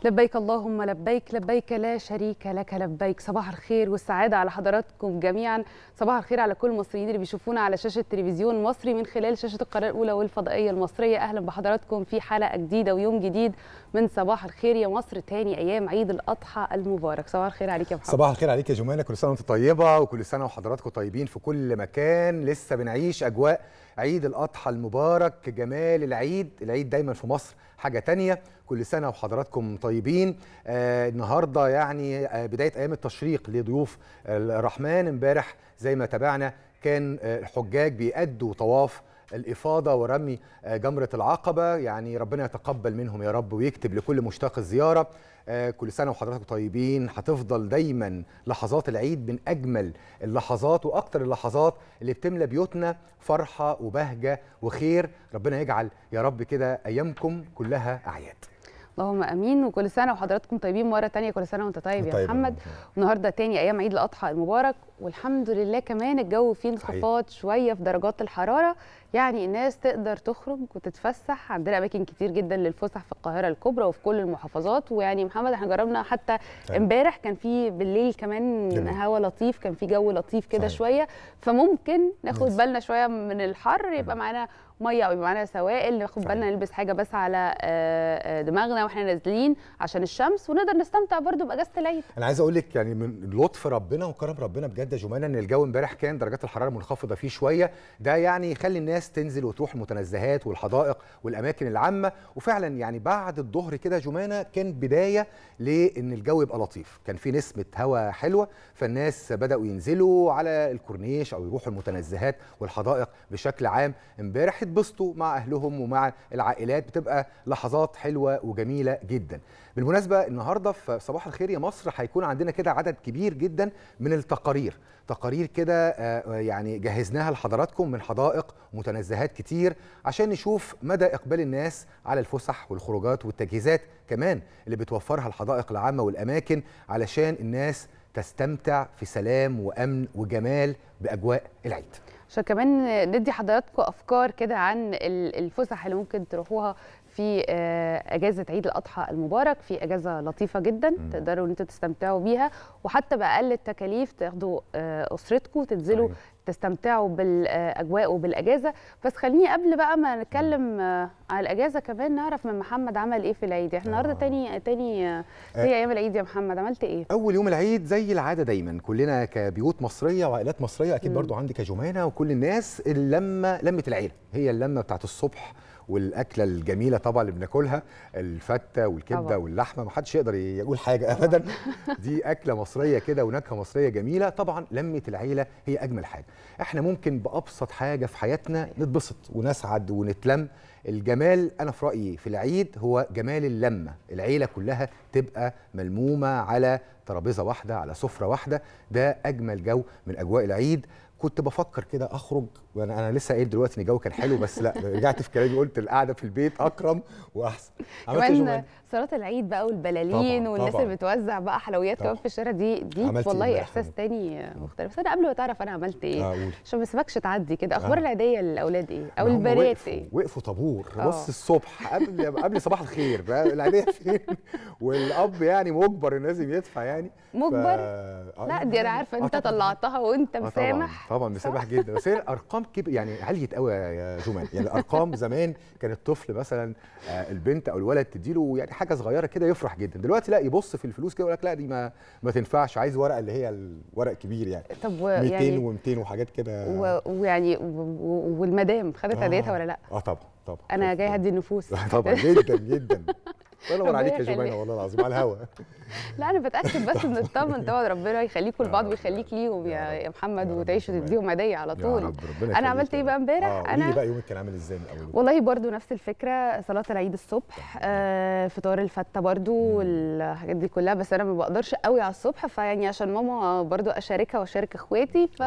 لبيك اللهم لبيك لبيك لا شريك لك لبيك صباح الخير والسعادة على حضراتكم جميعا صباح الخير على كل المصريين اللي بيشوفونا على شاشة تلفزيون مصري من خلال شاشة القناة الأولى والفضائية المصرية أهلا بحضراتكم في حلقة جديدة ويوم جديد من صباح الخير يا مصر تاني أيام عيد الأضحى المبارك صباح الخير عليك يا محمد صباح الخير عليك يا جمانة كل سنة وانت طيبة وكل سنة وحضراتكم طيبين في كل مكان لسه بنعيش أجواء عيد الأضحى المبارك جمال العيد العيد دايما في مصر حاجة تانية كل سنة وحضراتكم طيبين آه النهاردة يعني آه بداية أيام التشريق لضيوف الرحمن امبارح زي ما تابعنا كان آه الحجاج بيأدوا طواف الإفاضة ورمي آه جمرة العقبة يعني ربنا يتقبل منهم يا رب ويكتب لكل مشتاق الزيارة آه كل سنة وحضراتكم طيبين هتفضل دايما لحظات العيد من أجمل اللحظات وأكتر اللحظات اللي بتملى بيوتنا فرحة وبهجة وخير ربنا يجعل يا رب كده أيامكم كلها أعياد اللهم امين وكل سنه وحضراتكم طيبين مره تانية كل سنه وانت طيب يا طيب محمد النهارده تاني ايام عيد الاضحى المبارك والحمد لله كمان الجو فيه انخفاض شويه في درجات الحراره يعني الناس تقدر تخرج وتتفسح عندنا اماكن كتير جدا للفسح في القاهره الكبرى وفي كل المحافظات ويعني محمد احنا جربنا حتى امبارح كان في بالليل كمان هواء لطيف كان في جو لطيف كده شويه فممكن ناخد بالنا شويه من الحر يبقى معانا ميه او يبقى معانا سوائل ناخد بالنا نلبس حاجه بس على دماغنا واحنا نازلين عشان الشمس ونقدر نستمتع برضو باجازه العيد انا عايز اقول لك يعني من لطف ربنا وكرم ربنا بجد يا جمانه ان الجو امبارح كان درجات الحراره منخفضه فيه شويه ده يعني يخلي الناس تنزل وتروح المتنزهات والحدائق والاماكن العامه وفعلا يعني بعد الظهر كده جمانه كان بدايه لان الجو يبقى لطيف كان في نسمه هواء حلوه فالناس بداوا ينزلوا على الكورنيش او يروحوا المتنزهات والحدائق بشكل عام امبارح يتبسطوا مع اهلهم ومع العائلات بتبقى لحظات حلوه وجميله جدا بالمناسبه النهارده في صباح الخير يا مصر هيكون عندنا كده عدد كبير جدا من التقارير تقارير كده يعني جهزناها لحضراتكم من حدائق ومتنزهات كتير عشان نشوف مدى اقبال الناس على الفسح والخروجات والتجهيزات كمان اللي بتوفرها الحدائق العامه والاماكن علشان الناس تستمتع في سلام وامن وجمال باجواء العيد عشان كمان ندي حضراتكم افكار كده عن الفسح اللي ممكن تروحوها في اجازه عيد الاضحى المبارك في اجازه لطيفه جدا م. تقدروا ان انتوا تستمتعوا بيها وحتى باقل التكاليف تاخدوا اسرتكم وتنزلوا صحيح. تستمتعوا بالاجواء وبالاجازه بس خليني قبل بقى ما نتكلم على الاجازه كمان نعرف من محمد عمل ايه في العيد احنا النهارده تاني تاني زي ايام العيد يا محمد عملت ايه اول يوم العيد زي العاده دايما كلنا كبيوت مصريه وعائلات مصريه اكيد م. برضو عندك يا جمانه وكل الناس اللمه لمه العيله هي اللمه بتاعت الصبح والاكله الجميله طبعا اللي بناكلها الفته والكبده واللحمه ما حدش يقدر يقول حاجه ابدا دي اكله مصريه كده ونكهه مصريه جميله طبعا لمه العيله هي اجمل حاجه احنا ممكن بابسط حاجه في حياتنا نتبسط ونسعد ونتلم الجمال انا في رايي في العيد هو جمال اللمه العيله كلها تبقى ملمومه على ترابيزه واحده على سفره واحده ده اجمل جو من اجواء العيد كنت بفكر كده اخرج وانا انا لسه قايل دلوقتي ان الجو كان حلو بس لا رجعت في كلامي قلت القعده في البيت اكرم واحسن كمان صلاه العيد بقى والبلالين طبعًا والناس طبعًا. اللي بتوزع بقى حلويات كمان في الشارع دي دي والله احساس تاني مختلف بس انا قبل ما تعرف انا عملت ايه عشان ما اسيبكش تعدي كده اخبار آه. العيديه للاولاد ايه او البنات وقفوا ايه وقفوا طابور بص الصبح قبل قبل صباح الخير بقى العيديه فين والاب يعني مجبر انه لازم يدفع يعني مجبر ف... لا دي انا عارفه انت طلعتها وانت مسامح طبعا مسامح جدا بس هي الارقام كبر يعني عليت قوي يا جمال يعني الارقام زمان كان الطفل مثلا البنت او الولد تديله يعني حاجه صغيره كده يفرح جدا دلوقتي لا يبص في الفلوس كده يقول لك لا دي ما ما تنفعش عايز ورقه اللي هي الورق الكبير يعني طب 200 يعني و200 وحاجات كده ويعني والمدام خدت هديتها ولا لا اه طبعا طبعا انا جاي هدي النفوس طبعا جدا جدا الله عليك يا جمانه والله العظيم على الهوا لا انا بتاكد بس من الطمن طبعا ربنا يخليكم لبعض ويخليك ليهم يا, يا محمد وتعيشوا تديهم هديه على طول يا رب ربنا انا عملت ايه بقى امبارح آه انا بقى يومك كان عامل ازاي من اول والله برضو نفس الفكره صلاه العيد الصبح آه فطار الفته برضو والحاجات دي كلها بس انا ما بقدرش قوي على الصبح فيعني عشان ماما برضو اشاركها واشارك اخواتي ف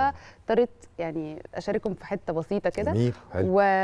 اضطريت يعني اشارككم في حته بسيطه كده جميل حلو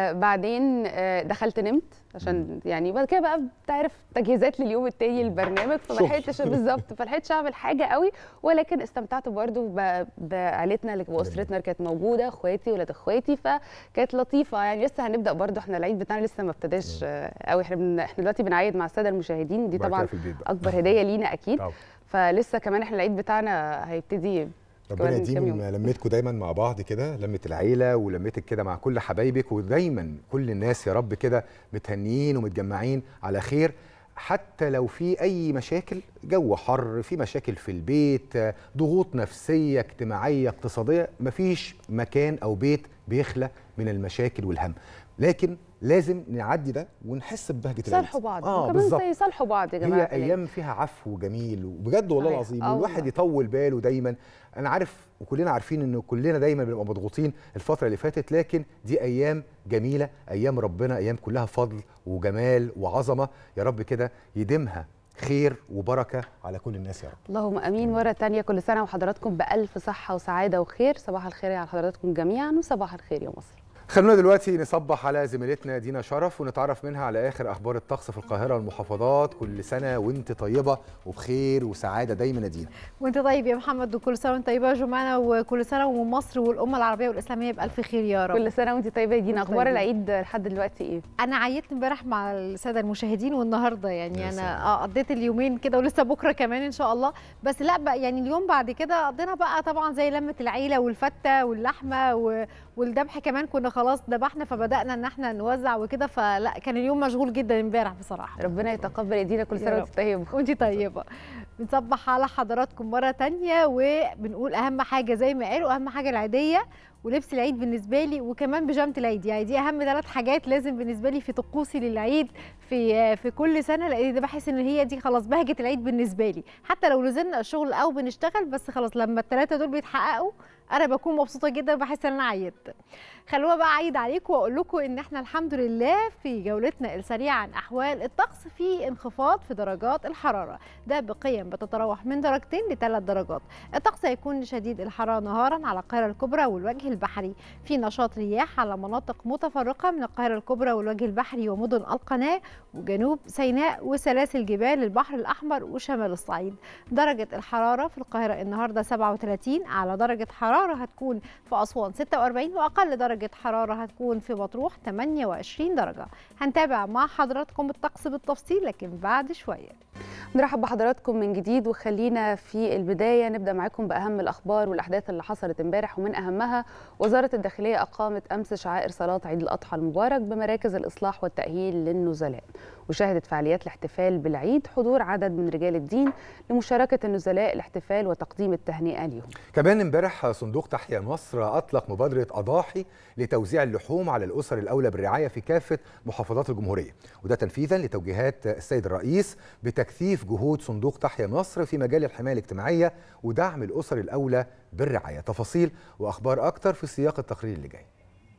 وبعدين آه، دخلت نمت عشان يعني بعد كده بقى بتعرف تجهيزات لليوم التاني البرنامج فما شغل. لحقتش بالظبط فلحقتش اعمل حاجه قوي ولكن استمتعت برضو ب- بعائلتنا اللي- واسرتنا اللي كانت موجوده اخواتي ولاد اخواتي فكانت لطيفه يعني لسه هنبدا برضو احنا العيد بتاعنا لسه ما ابتداش آه، قوي احنا بن- احنا دلوقتي بنعيد مع الساده المشاهدين دي بعد كده طبعا في البيت بقى. اكبر هديه لينا اكيد طبعا. فلسه كمان احنا العيد بتاعنا هيبتدي ربنا كمان كام يديم يوم. لمتكم دايما مع بعض كده لمة العيلة ولمتك كده مع كل حبايبك ودايما كل الناس يا رب كده متهنيين ومتجمعين على خير حتى لو في أي مشاكل جو حر في مشاكل في البيت آه، ضغوط نفسية اجتماعية اقتصادية مفيش مكان أو بيت بيخلى من المشاكل والهم لكن لازم نعدي ده ونحس ببهجة العيد صالحوا بعض اه وكمان بالظبط زي صالحوا بعض يا جماعه هي في العيد. ايام فيها عفو جميل وبجد والله صحيح. العظيم آه والواحد والله. يطول باله دايما انا عارف وكلنا عارفين ان كلنا دايما بنبقى مضغوطين الفتره اللي فاتت لكن دي ايام جميله ايام ربنا ايام كلها فضل وجمال وعظمه يا رب كده يديمها خير وبركه على كل الناس يا رب اللهم امين مره تانية كل سنه وحضراتكم بالف صحه وسعاده وخير صباح الخير على حضراتكم جميعا وصباح الخير يا مصر خلونا دلوقتي نصبح على زميلتنا دينا شرف ونتعرف منها على اخر اخبار الطقس في القاهره والمحافظات كل سنه وانت طيبه وبخير وسعاده دايما يا دينا وانت طيب يا محمد وكل سنه وانت طيبه يا جمانه وكل سنه ومصر والامه العربيه والاسلاميه بالف خير يا رب كل سنه وانت طيبه يا دينا وانت اخبار طيبة. العيد لحد دلوقتي ايه انا عيدت امبارح مع الساده المشاهدين والنهارده يعني يا انا سلام. اه قضيت اليومين كده ولسه بكره كمان ان شاء الله بس لا بقى يعني اليوم بعد كده قضينا بقى طبعا زي لمه العيله والفته واللحمه و... والذبح كمان كنا خلاص ذبحنا فبدانا ان احنا نوزع وكده فلا كان اليوم مشغول جدا امبارح بصراحه ربنا يتقبل يا دينا كل يا سنه رب. وانت طيبه وانت طيبه بنصبح على حضراتكم مره تانية وبنقول اهم حاجه زي ما قالوا اهم حاجه العيديه ولبس العيد بالنسبه لي وكمان بيجامه العيد يعني دي اهم ثلاث حاجات لازم بالنسبه لي في طقوسي للعيد في في كل سنه لان ده بحس ان هي دي خلاص بهجه العيد بالنسبه لي حتى لو نزلنا الشغل او بنشتغل بس خلاص لما الثلاثه دول بيتحققوا انا بكون مبسوطه جدا بحس ان انا عيدت خلونا بقى اعيد عليكم واقول لكم ان احنا الحمد لله في جولتنا السريعه عن احوال الطقس في انخفاض في درجات الحراره ده بقيم بتتراوح من درجتين لثلاث درجات الطقس هيكون شديد الحراره نهارا على القاهره الكبرى والوجه البحري في نشاط رياح على مناطق متفرقه من القاهره الكبرى والوجه البحري ومدن القناه وجنوب سيناء وسلاسل جبال البحر الاحمر وشمال الصعيد درجه الحراره في القاهره النهارده 37 على درجه حراره هتكون في اسوان 46 واقل درجه حراره هتكون في مطروح 28 درجه هنتابع مع حضراتكم الطقس بالتفصيل لكن بعد شويه نرحب بحضراتكم من جديد وخلينا في البدايه نبدا معاكم باهم الاخبار والاحداث اللي حصلت امبارح ومن اهمها وزاره الداخليه اقامت امس شعائر صلاه عيد الاضحى المبارك بمراكز الاصلاح والتاهيل للنزلاء وشهدت فعاليات الاحتفال بالعيد حضور عدد من رجال الدين لمشاركه النزلاء الاحتفال وتقديم التهنئه لهم كمان امبارح صندوق تحيا مصر اطلق مبادره اضاحي لتوزيع اللحوم على الاسر الاولى بالرعايه في كافه محافظات الجمهوريه وده تنفيذا لتوجيهات السيد الرئيس بتكثيف جهود صندوق تحيا مصر في مجال الحمايه الاجتماعيه ودعم الاسر الاولى بالرعايه تفاصيل واخبار اكتر في سياق التقرير اللي جاي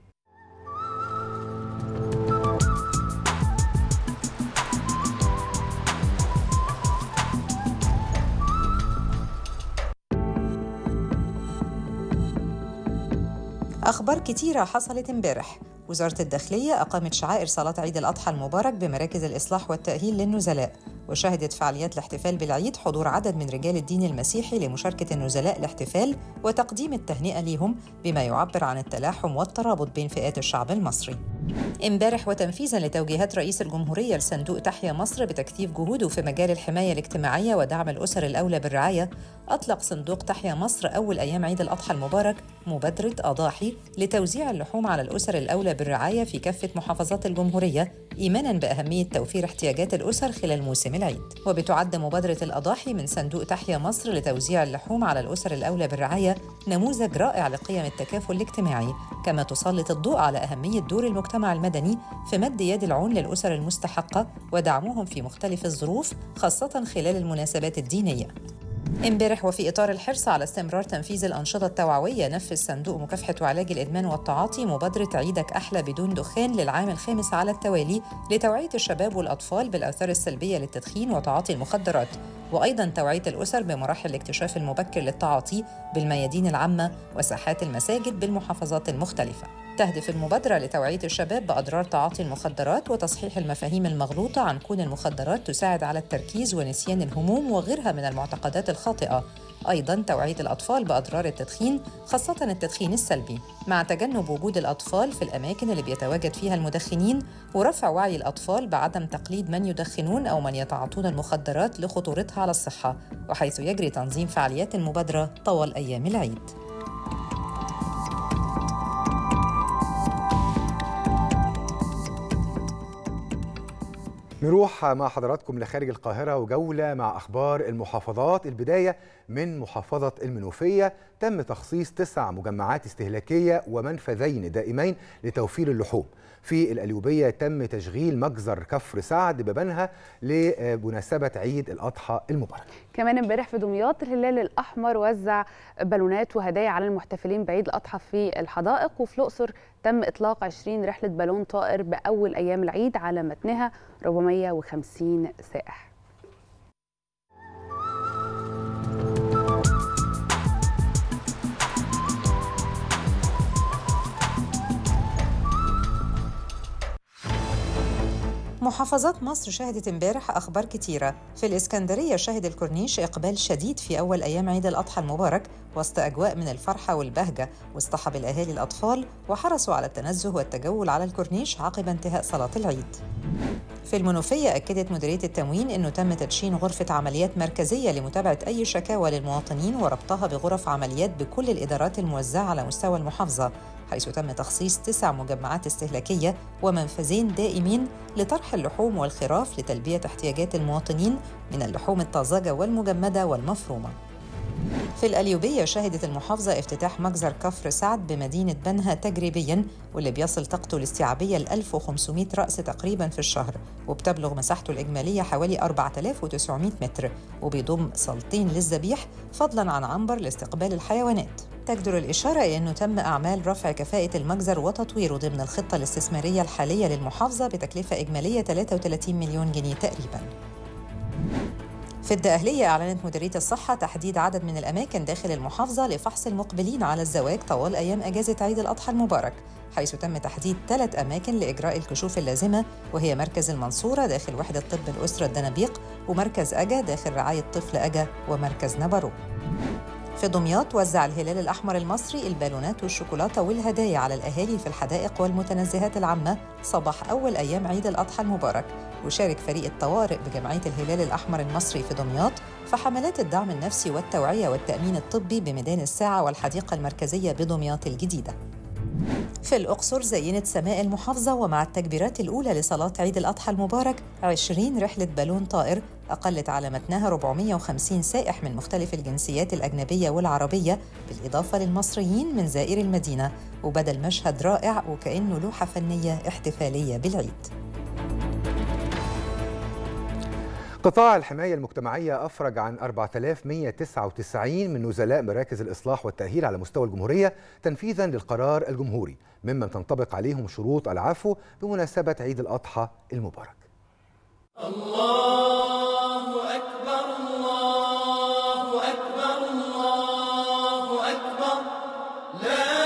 أخبار كتيرة حصلت امبارح وزارة الداخلية أقامت شعائر صلاة عيد الأضحى المبارك بمراكز الإصلاح والتأهيل للنزلاء وشهدت فعاليات الاحتفال بالعيد حضور عدد من رجال الدين المسيحي لمشاركة النزلاء الاحتفال وتقديم التهنئة ليهم بما يعبر عن التلاحم والترابط بين فئات الشعب المصري امبارح وتنفيذا لتوجيهات رئيس الجمهورية لصندوق تحيا مصر بتكثيف جهوده في مجال الحماية الاجتماعية ودعم الأسر الأولى بالرعاية أطلق صندوق تحيا مصر أول أيام عيد الأضحى المبارك مبادرة أضاحي لتوزيع اللحوم على الأسر الأولى بالرعاية في كافة محافظات الجمهورية إيمانا بأهمية توفير احتياجات الأسر خلال موسم العيد وبتعد مبادرة الأضاحي من صندوق تحيا مصر لتوزيع اللحوم على الأسر الأولى بالرعاية نموذج رائع لقيم التكافل الاجتماعي كما تسلط الضوء على أهمية دور المجتمع المدني في مد يد العون للأسر المستحقة ودعمهم في مختلف الظروف خاصة خلال المناسبات الدينية امبارح وفي إطار الحرص على استمرار تنفيذ الأنشطة التوعوية نفذ صندوق مكافحة وعلاج الإدمان والتعاطي مبادرة عيدك أحلى بدون دخان للعام الخامس على التوالي لتوعية الشباب والأطفال بالآثار السلبية للتدخين وتعاطي المخدرات وأيضا توعية الأسر بمراحل الاكتشاف المبكر للتعاطي بالميادين العامة وساحات المساجد بالمحافظات المختلفة تهدف المبادرة لتوعية الشباب بأضرار تعاطي المخدرات وتصحيح المفاهيم المغلوطة عن كون المخدرات تساعد على التركيز ونسيان الهموم وغيرها من المعتقدات الخاطئة أيضا توعية الأطفال بأضرار التدخين خاصة التدخين السلبي مع تجنب وجود الأطفال في الأماكن اللي بيتواجد فيها المدخنين ورفع وعي الأطفال بعدم تقليد من يدخنون أو من يتعاطون المخدرات لخطورتها على الصحة وحيث يجري تنظيم فعاليات المبادرة طوال أيام العيد نروح مع حضراتكم لخارج القاهرة وجولة مع أخبار المحافظات البداية من محافظة المنوفية تم تخصيص تسع مجمعات استهلاكية ومنفذين دائمين لتوفير اللحوم في الأليوبية تم تشغيل مجزر كفر سعد ببنها لمناسبة عيد الأضحى المبارك كمان امبارح في دمياط الهلال الأحمر وزع بالونات وهدايا على المحتفلين بعيد الأضحى في الحدائق وفي الأقصر تم إطلاق 20 رحلة بالون طائر بأول أيام العيد على متنها 450 سائح محافظات مصر شهدت امبارح أخبار كتيرة في الإسكندرية شهد الكورنيش إقبال شديد في أول أيام عيد الأضحى المبارك وسط أجواء من الفرحة والبهجة واصطحب الأهالي الأطفال وحرصوا على التنزه والتجول على الكورنيش عقب انتهاء صلاة العيد في المنوفية أكدت مديرية التموين أنه تم تدشين غرفة عمليات مركزية لمتابعة أي شكاوى للمواطنين وربطها بغرف عمليات بكل الإدارات الموزعة على مستوى المحافظة حيث تم تخصيص تسع مجمعات استهلاكية ومنفذين دائمين لطرح اللحوم والخراف لتلبية احتياجات المواطنين من اللحوم الطازجة والمجمدة والمفرومة في الأليوبية شهدت المحافظة افتتاح مجزر كفر سعد بمدينة بنها تجريبياً واللي بيصل طاقته الاستيعابية ل 1500 رأس تقريباً في الشهر وبتبلغ مساحته الإجمالية حوالي 4900 متر وبيضم صالتين للذبيح فضلاً عن عنبر لاستقبال الحيوانات تجدر الإشارة إلى أنه تم أعمال رفع كفاءة المجزر وتطويره ضمن الخطة الاستثمارية الحالية للمحافظة بتكلفة إجمالية 33 مليون جنيه تقريباً في الدقهلية أعلنت مديرية الصحة تحديد عدد من الأماكن داخل المحافظة لفحص المقبلين على الزواج طوال أيام أجازة عيد الأضحى المبارك حيث تم تحديد ثلاث أماكن لإجراء الكشوف اللازمة وهي مركز المنصورة داخل وحدة طب الأسرة الدنابيق ومركز أجا داخل رعاية طفل أجا ومركز نبرو في دمياط وزع الهلال الأحمر المصري البالونات والشوكولاتة والهدايا على الأهالي في الحدائق والمتنزهات العامة صباح أول أيام عيد الأضحى المبارك وشارك فريق الطوارئ بجمعية الهلال الأحمر المصري في دمياط في حملات الدعم النفسي والتوعية والتأمين الطبي بميدان الساعة والحديقة المركزية بدمياط الجديدة في الأقصر زينت سماء المحافظة ومع التكبيرات الأولى لصلاة عيد الأضحى المبارك 20 رحلة بالون طائر أقلت على متنها 450 سائح من مختلف الجنسيات الأجنبية والعربية بالإضافة للمصريين من زائر المدينة وبدا المشهد رائع وكأنه لوحة فنية احتفالية بالعيد قطاع الحماية المجتمعية أفرج عن 4199 من نزلاء مراكز الإصلاح والتأهيل على مستوى الجمهورية تنفيذا للقرار الجمهوري ممن تنطبق عليهم شروط العفو بمناسبة عيد الأضحى المبارك الله أكبر الله أكبر الله أكبر لا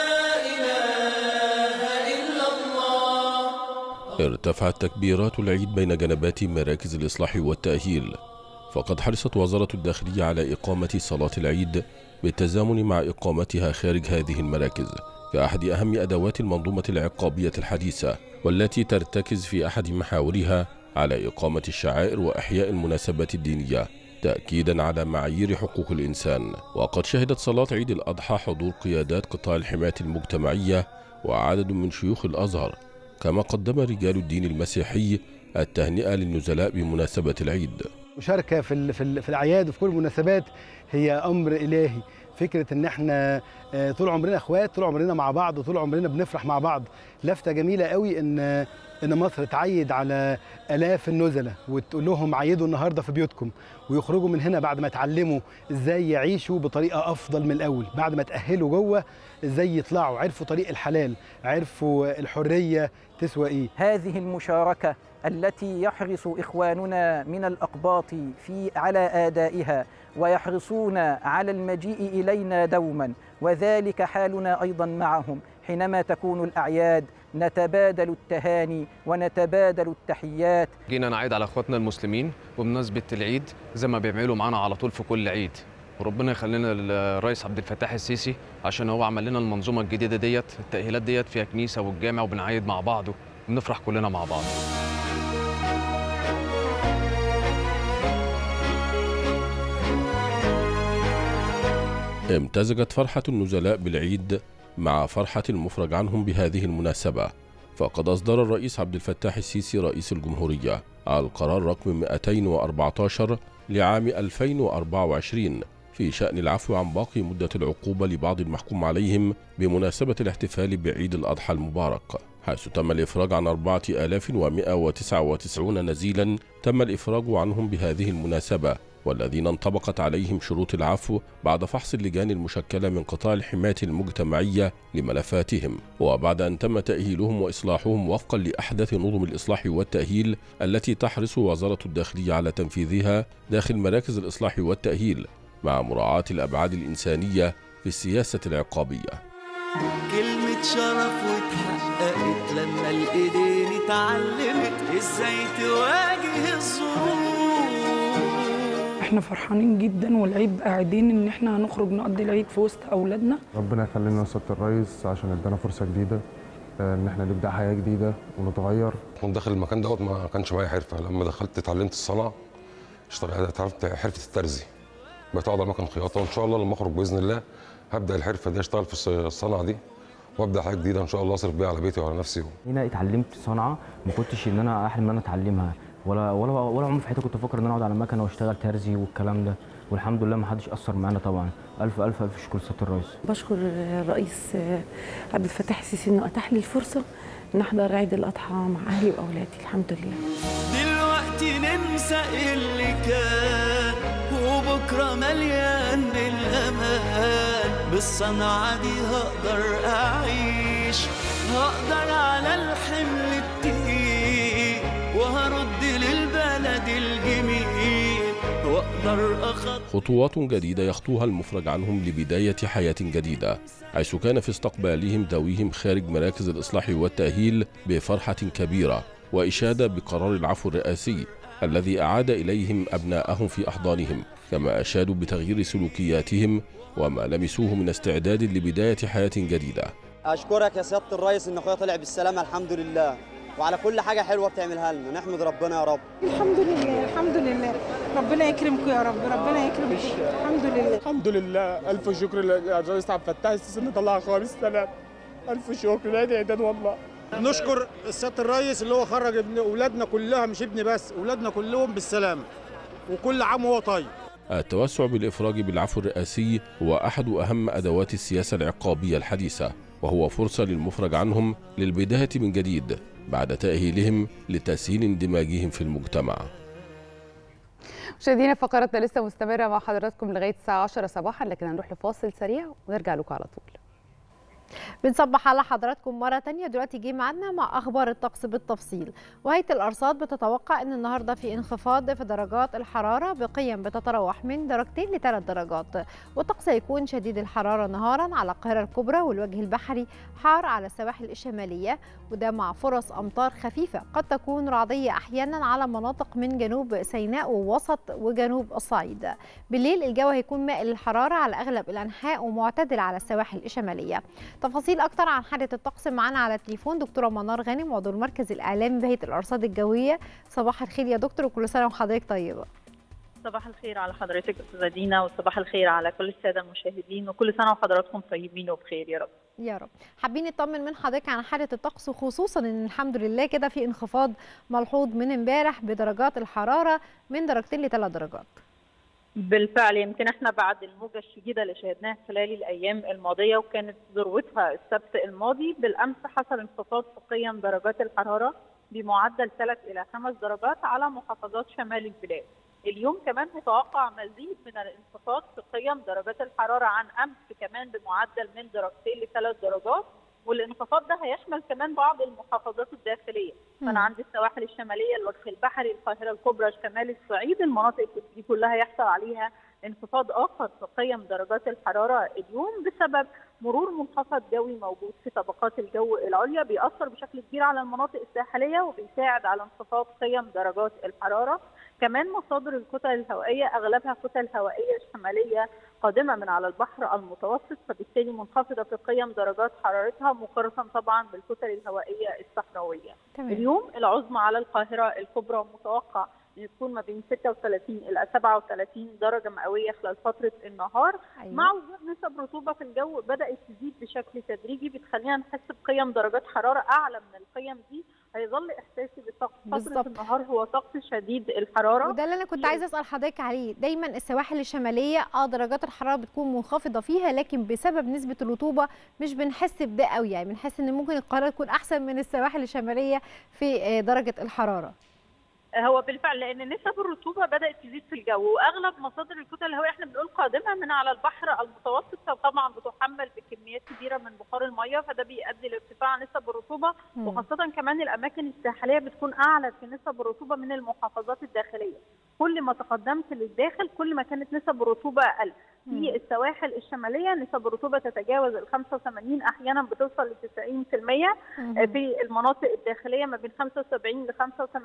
إله إلا الله ارتفعت تكبيرات العيد بين جنبات مراكز الإصلاح والتأهيل فقد حرصت وزارة الداخلية على إقامة صلاة العيد بالتزامن مع إقامتها خارج هذه المراكز كأحد أهم أدوات المنظومة العقابية الحديثة والتي ترتكز في أحد محاورها على إقامة الشعائر وإحياء المناسبات الدينية تأكيدا على معايير حقوق الإنسان وقد شهدت صلاة عيد الأضحى حضور قيادات قطاع الحماية المجتمعية وعدد من شيوخ الأزهر كما قدم رجال الدين المسيحي التهنئة للنزلاء بمناسبة العيد مشاركه في ال- في ال- في الاعياد وفي كل المناسبات هي امر الهي فكره ان احنا آه، طول عمرنا اخوات طول عمرنا مع بعض وطول عمرنا بنفرح مع بعض لفته جميله قوي ان آه، ان مصر تعيد على الاف النزلاء وتقول لهم عيدوا النهارده في بيوتكم ويخرجوا من هنا بعد ما اتعلموا ازاي يعيشوا بطريقه افضل من الاول بعد ما تاهلوا جوه ازاي يطلعوا عرفوا طريق الحلال عرفوا الحريه تسوى ايه هذه المشاركة التي يحرص إخواننا من الأقباط في على آدائها ويحرصون على المجيء إلينا دوما وذلك حالنا أيضا معهم حينما تكون الأعياد نتبادل التهاني ونتبادل التحيات جينا نعيد على اخواتنا المسلمين بمناسبه العيد زي ما بيعملوا معانا على طول في كل عيد وربنا يخلينا الرئيس عبد الفتاح السيسي عشان هو عمل لنا المنظومه الجديده ديت التاهيلات ديت فيها كنيسه والجامع وبنعيد مع بعض وبنفرح كلنا مع بعض امتزجت فرحة النزلاء بالعيد مع فرحة المفرج عنهم بهذه المناسبة فقد أصدر الرئيس عبد الفتاح السيسي رئيس الجمهورية القرار رقم 214 لعام 2024 في شأن العفو عن باقي مدة العقوبة لبعض المحكوم عليهم بمناسبة الاحتفال بعيد الأضحى المبارك حيث تم الإفراج عن 4199 نزيلا تم الإفراج عنهم بهذه المناسبة والذين انطبقت عليهم شروط العفو بعد فحص اللجان المشكلة من قطاع الحماية المجتمعية لملفاتهم وبعد أن تم تأهيلهم وإصلاحهم وفقا لأحدث نظم الإصلاح والتأهيل التي تحرص وزارة الداخلية على تنفيذها داخل مراكز الإصلاح والتأهيل مع مراعاة الأبعاد الإنسانية في السياسة العقابية كلمة شرف واتحققت لما الإيدين اتعلمت ازاي تواجه الظروف احنا فرحانين جدا والعيد قاعدين ان احنا هنخرج نقضي العيد في وسط اولادنا ربنا يخلينا سياده الرئيس عشان ادانا فرصه جديده آه، ان احنا نبدا حياه جديده ونتغير كنت داخل المكان دوت ما كانش معايا حرفه لما دخلت اتعلمت الصنعه اشتغلت اتعلمت حرفه الترزي بقيت اقعد على مكان خياطه وان شاء الله لما اخرج باذن الله هبدا الحرفه دي اشتغل في الص- الصنعه دي وابدا حاجه جديده ان شاء الله اصرف بيها على بيتي وعلى نفسي هنا اتعلمت صنعه ما كنتش ان انا احلم ان انا اتعلمها ولا ولا ولا عمري في حياتي كنت افكر ان انا اقعد على مكنه واشتغل ترزي والكلام ده والحمد لله ما حدش اثر معانا طبعا الف الف الف شكر سياده الرئيس بشكر الرئيس عبد الفتاح السيسي انه اتاح لي الفرصه ان احضر عيد الاضحى مع اهلي واولادي الحمد لله دلوقتي ننسى اللي كان وبكرة مليان بالأمان بالصنعة دي هقدر أعيش هقدر على الحمل التقيل وهرد للبلد الجميل واقدر أخد خطوات جديدة يخطوها المفرج عنهم لبداية حياة جديدة حيث كان في استقبالهم ذويهم خارج مراكز الإصلاح والتأهيل بفرحة كبيرة وإشادة بقرار العفو الرئاسي الذي أعاد إليهم أبناءهم في أحضانهم كما أشادوا بتغيير سلوكياتهم وما لمسوه من استعداد لبداية حياة جديدة اشكرك يا سياده الرئيس ان اخويا طلع بالسلامه الحمد لله وعلى كل حاجه حلوه بتعملها لنا نحمد ربنا يا رب الحمد لله الحمد لله ربنا يكرمكم يا رب ربنا يكرمكم الحمد لله الحمد لله الف شكر للرئيس عبد الفتاح السيسي انه طلع اخويا بالسلام الف شكر العيد عيدان والله نشكر السياده الرئيس اللي هو خرج ابن اولادنا كلها مش ابني بس اولادنا كلهم بالسلامه وكل عام وهو طيب التوسع بالإفراج بالعفو الرئاسي هو أحد أهم أدوات السياسة العقابية الحديثة وهو فرصة للمفرج عنهم للبداية من جديد بعد تأهيلهم لتسهيل اندماجهم في المجتمع مشاهدينا فقراتنا لسه مستمره مع حضراتكم لغايه الساعه 10 صباحا لكن هنروح لفاصل سريع ونرجع لكم على طول بنصبح على حضراتكم مرة تانية دلوقتي جه معانا مع أخبار الطقس بالتفصيل وهيئة الأرصاد بتتوقع أن النهاردة في انخفاض في درجات الحرارة بقيم بتتراوح من درجتين لثلاث درجات والطقس هيكون شديد الحرارة نهارا على القاهرة الكبرى والوجه البحري حار على السواحل الشمالية وده مع فرص أمطار خفيفة قد تكون رعدية أحيانا على مناطق من جنوب سيناء ووسط وجنوب الصعيد بالليل الجو هيكون مائل الحرارة على أغلب الأنحاء ومعتدل على السواحل الشمالية تفاصيل اكتر عن حاله الطقس معانا على التليفون دكتوره منار غانم عضو المركز الاعلامي بهيئه الارصاد الجويه صباح الخير يا دكتور وكل سنه وحضرتك طيبه صباح الخير على حضرتك استاذه دينا وصباح الخير على كل الساده المشاهدين وكل سنه وحضراتكم طيبين وبخير يا رب يا رب حابين نطمن من حضرتك عن حاله الطقس وخصوصا ان الحمد لله كده في انخفاض ملحوظ من امبارح بدرجات الحراره من درجتين لثلاث درجات بالفعل يمكن احنا بعد الموجه الشديده اللي شهدناها خلال الايام الماضيه وكانت ذروتها السبت الماضي بالامس حصل انخفاض في قيم درجات الحراره بمعدل 3 الى 5 درجات على محافظات شمال البلاد. اليوم كمان متوقع مزيد من الانخفاض في قيم درجات الحراره عن امس كمان بمعدل من درجتين لثلاث درجات والانخفاض ده هيشمل كمان بعض المحافظات الداخليه فانا عندي السواحل الشماليه الوجه البحري القاهره الكبرى شمال الصعيد المناطق دي كلها يحصل عليها انخفاض اخر في قيم درجات الحراره اليوم بسبب مرور منخفض جوي موجود في طبقات الجو العليا بيأثر بشكل كبير على المناطق الساحليه وبيساعد على انخفاض قيم درجات الحراره كمان مصادر الكتل الهوائيه اغلبها كتل هوائيه شماليه قادمه من على البحر المتوسط فبالتالي منخفضه في قيم درجات حرارتها مقارنه طبعا بالكتل الهوائيه الصحراويه. تمام. اليوم العظمى على القاهره الكبرى متوقع يكون ما بين 36 الى 37 درجه مئويه خلال فتره النهار أيوة. مع وجود نسب رطوبه في الجو بدات تزيد بشكل تدريجي بتخلينا نحس بقيم درجات حراره اعلى من القيم دي هيظل احساسي بطقس فتره بالظبط. النهار هو طقس شديد الحراره وده اللي انا كنت عايزه اسال حضرتك عليه دايما السواحل الشماليه اه درجات الحراره بتكون منخفضه فيها لكن بسبب نسبه الرطوبه مش بنحس بده قوي يعني بنحس ان ممكن القاهره تكون احسن من السواحل الشماليه في آه، درجه الحراره هو بالفعل لان نسب الرطوبه بدات تزيد في الجو واغلب مصادر الكتل الهوائيه احنا بنقول قادمه من على البحر المتوسط فطبعا بتحمل بكميات كبيره من بخار الميه فده بيؤدي لارتفاع نسب الرطوبه مم. وخاصه كمان الاماكن الساحليه بتكون اعلى في نسب الرطوبه من المحافظات الداخليه كل ما تقدمت للداخل كل ما كانت نسب الرطوبه اقل في السواحل الشماليه نسب الرطوبه تتجاوز ال 85 احيانا بتوصل ل 90% في المناطق الداخليه ما بين 75 ل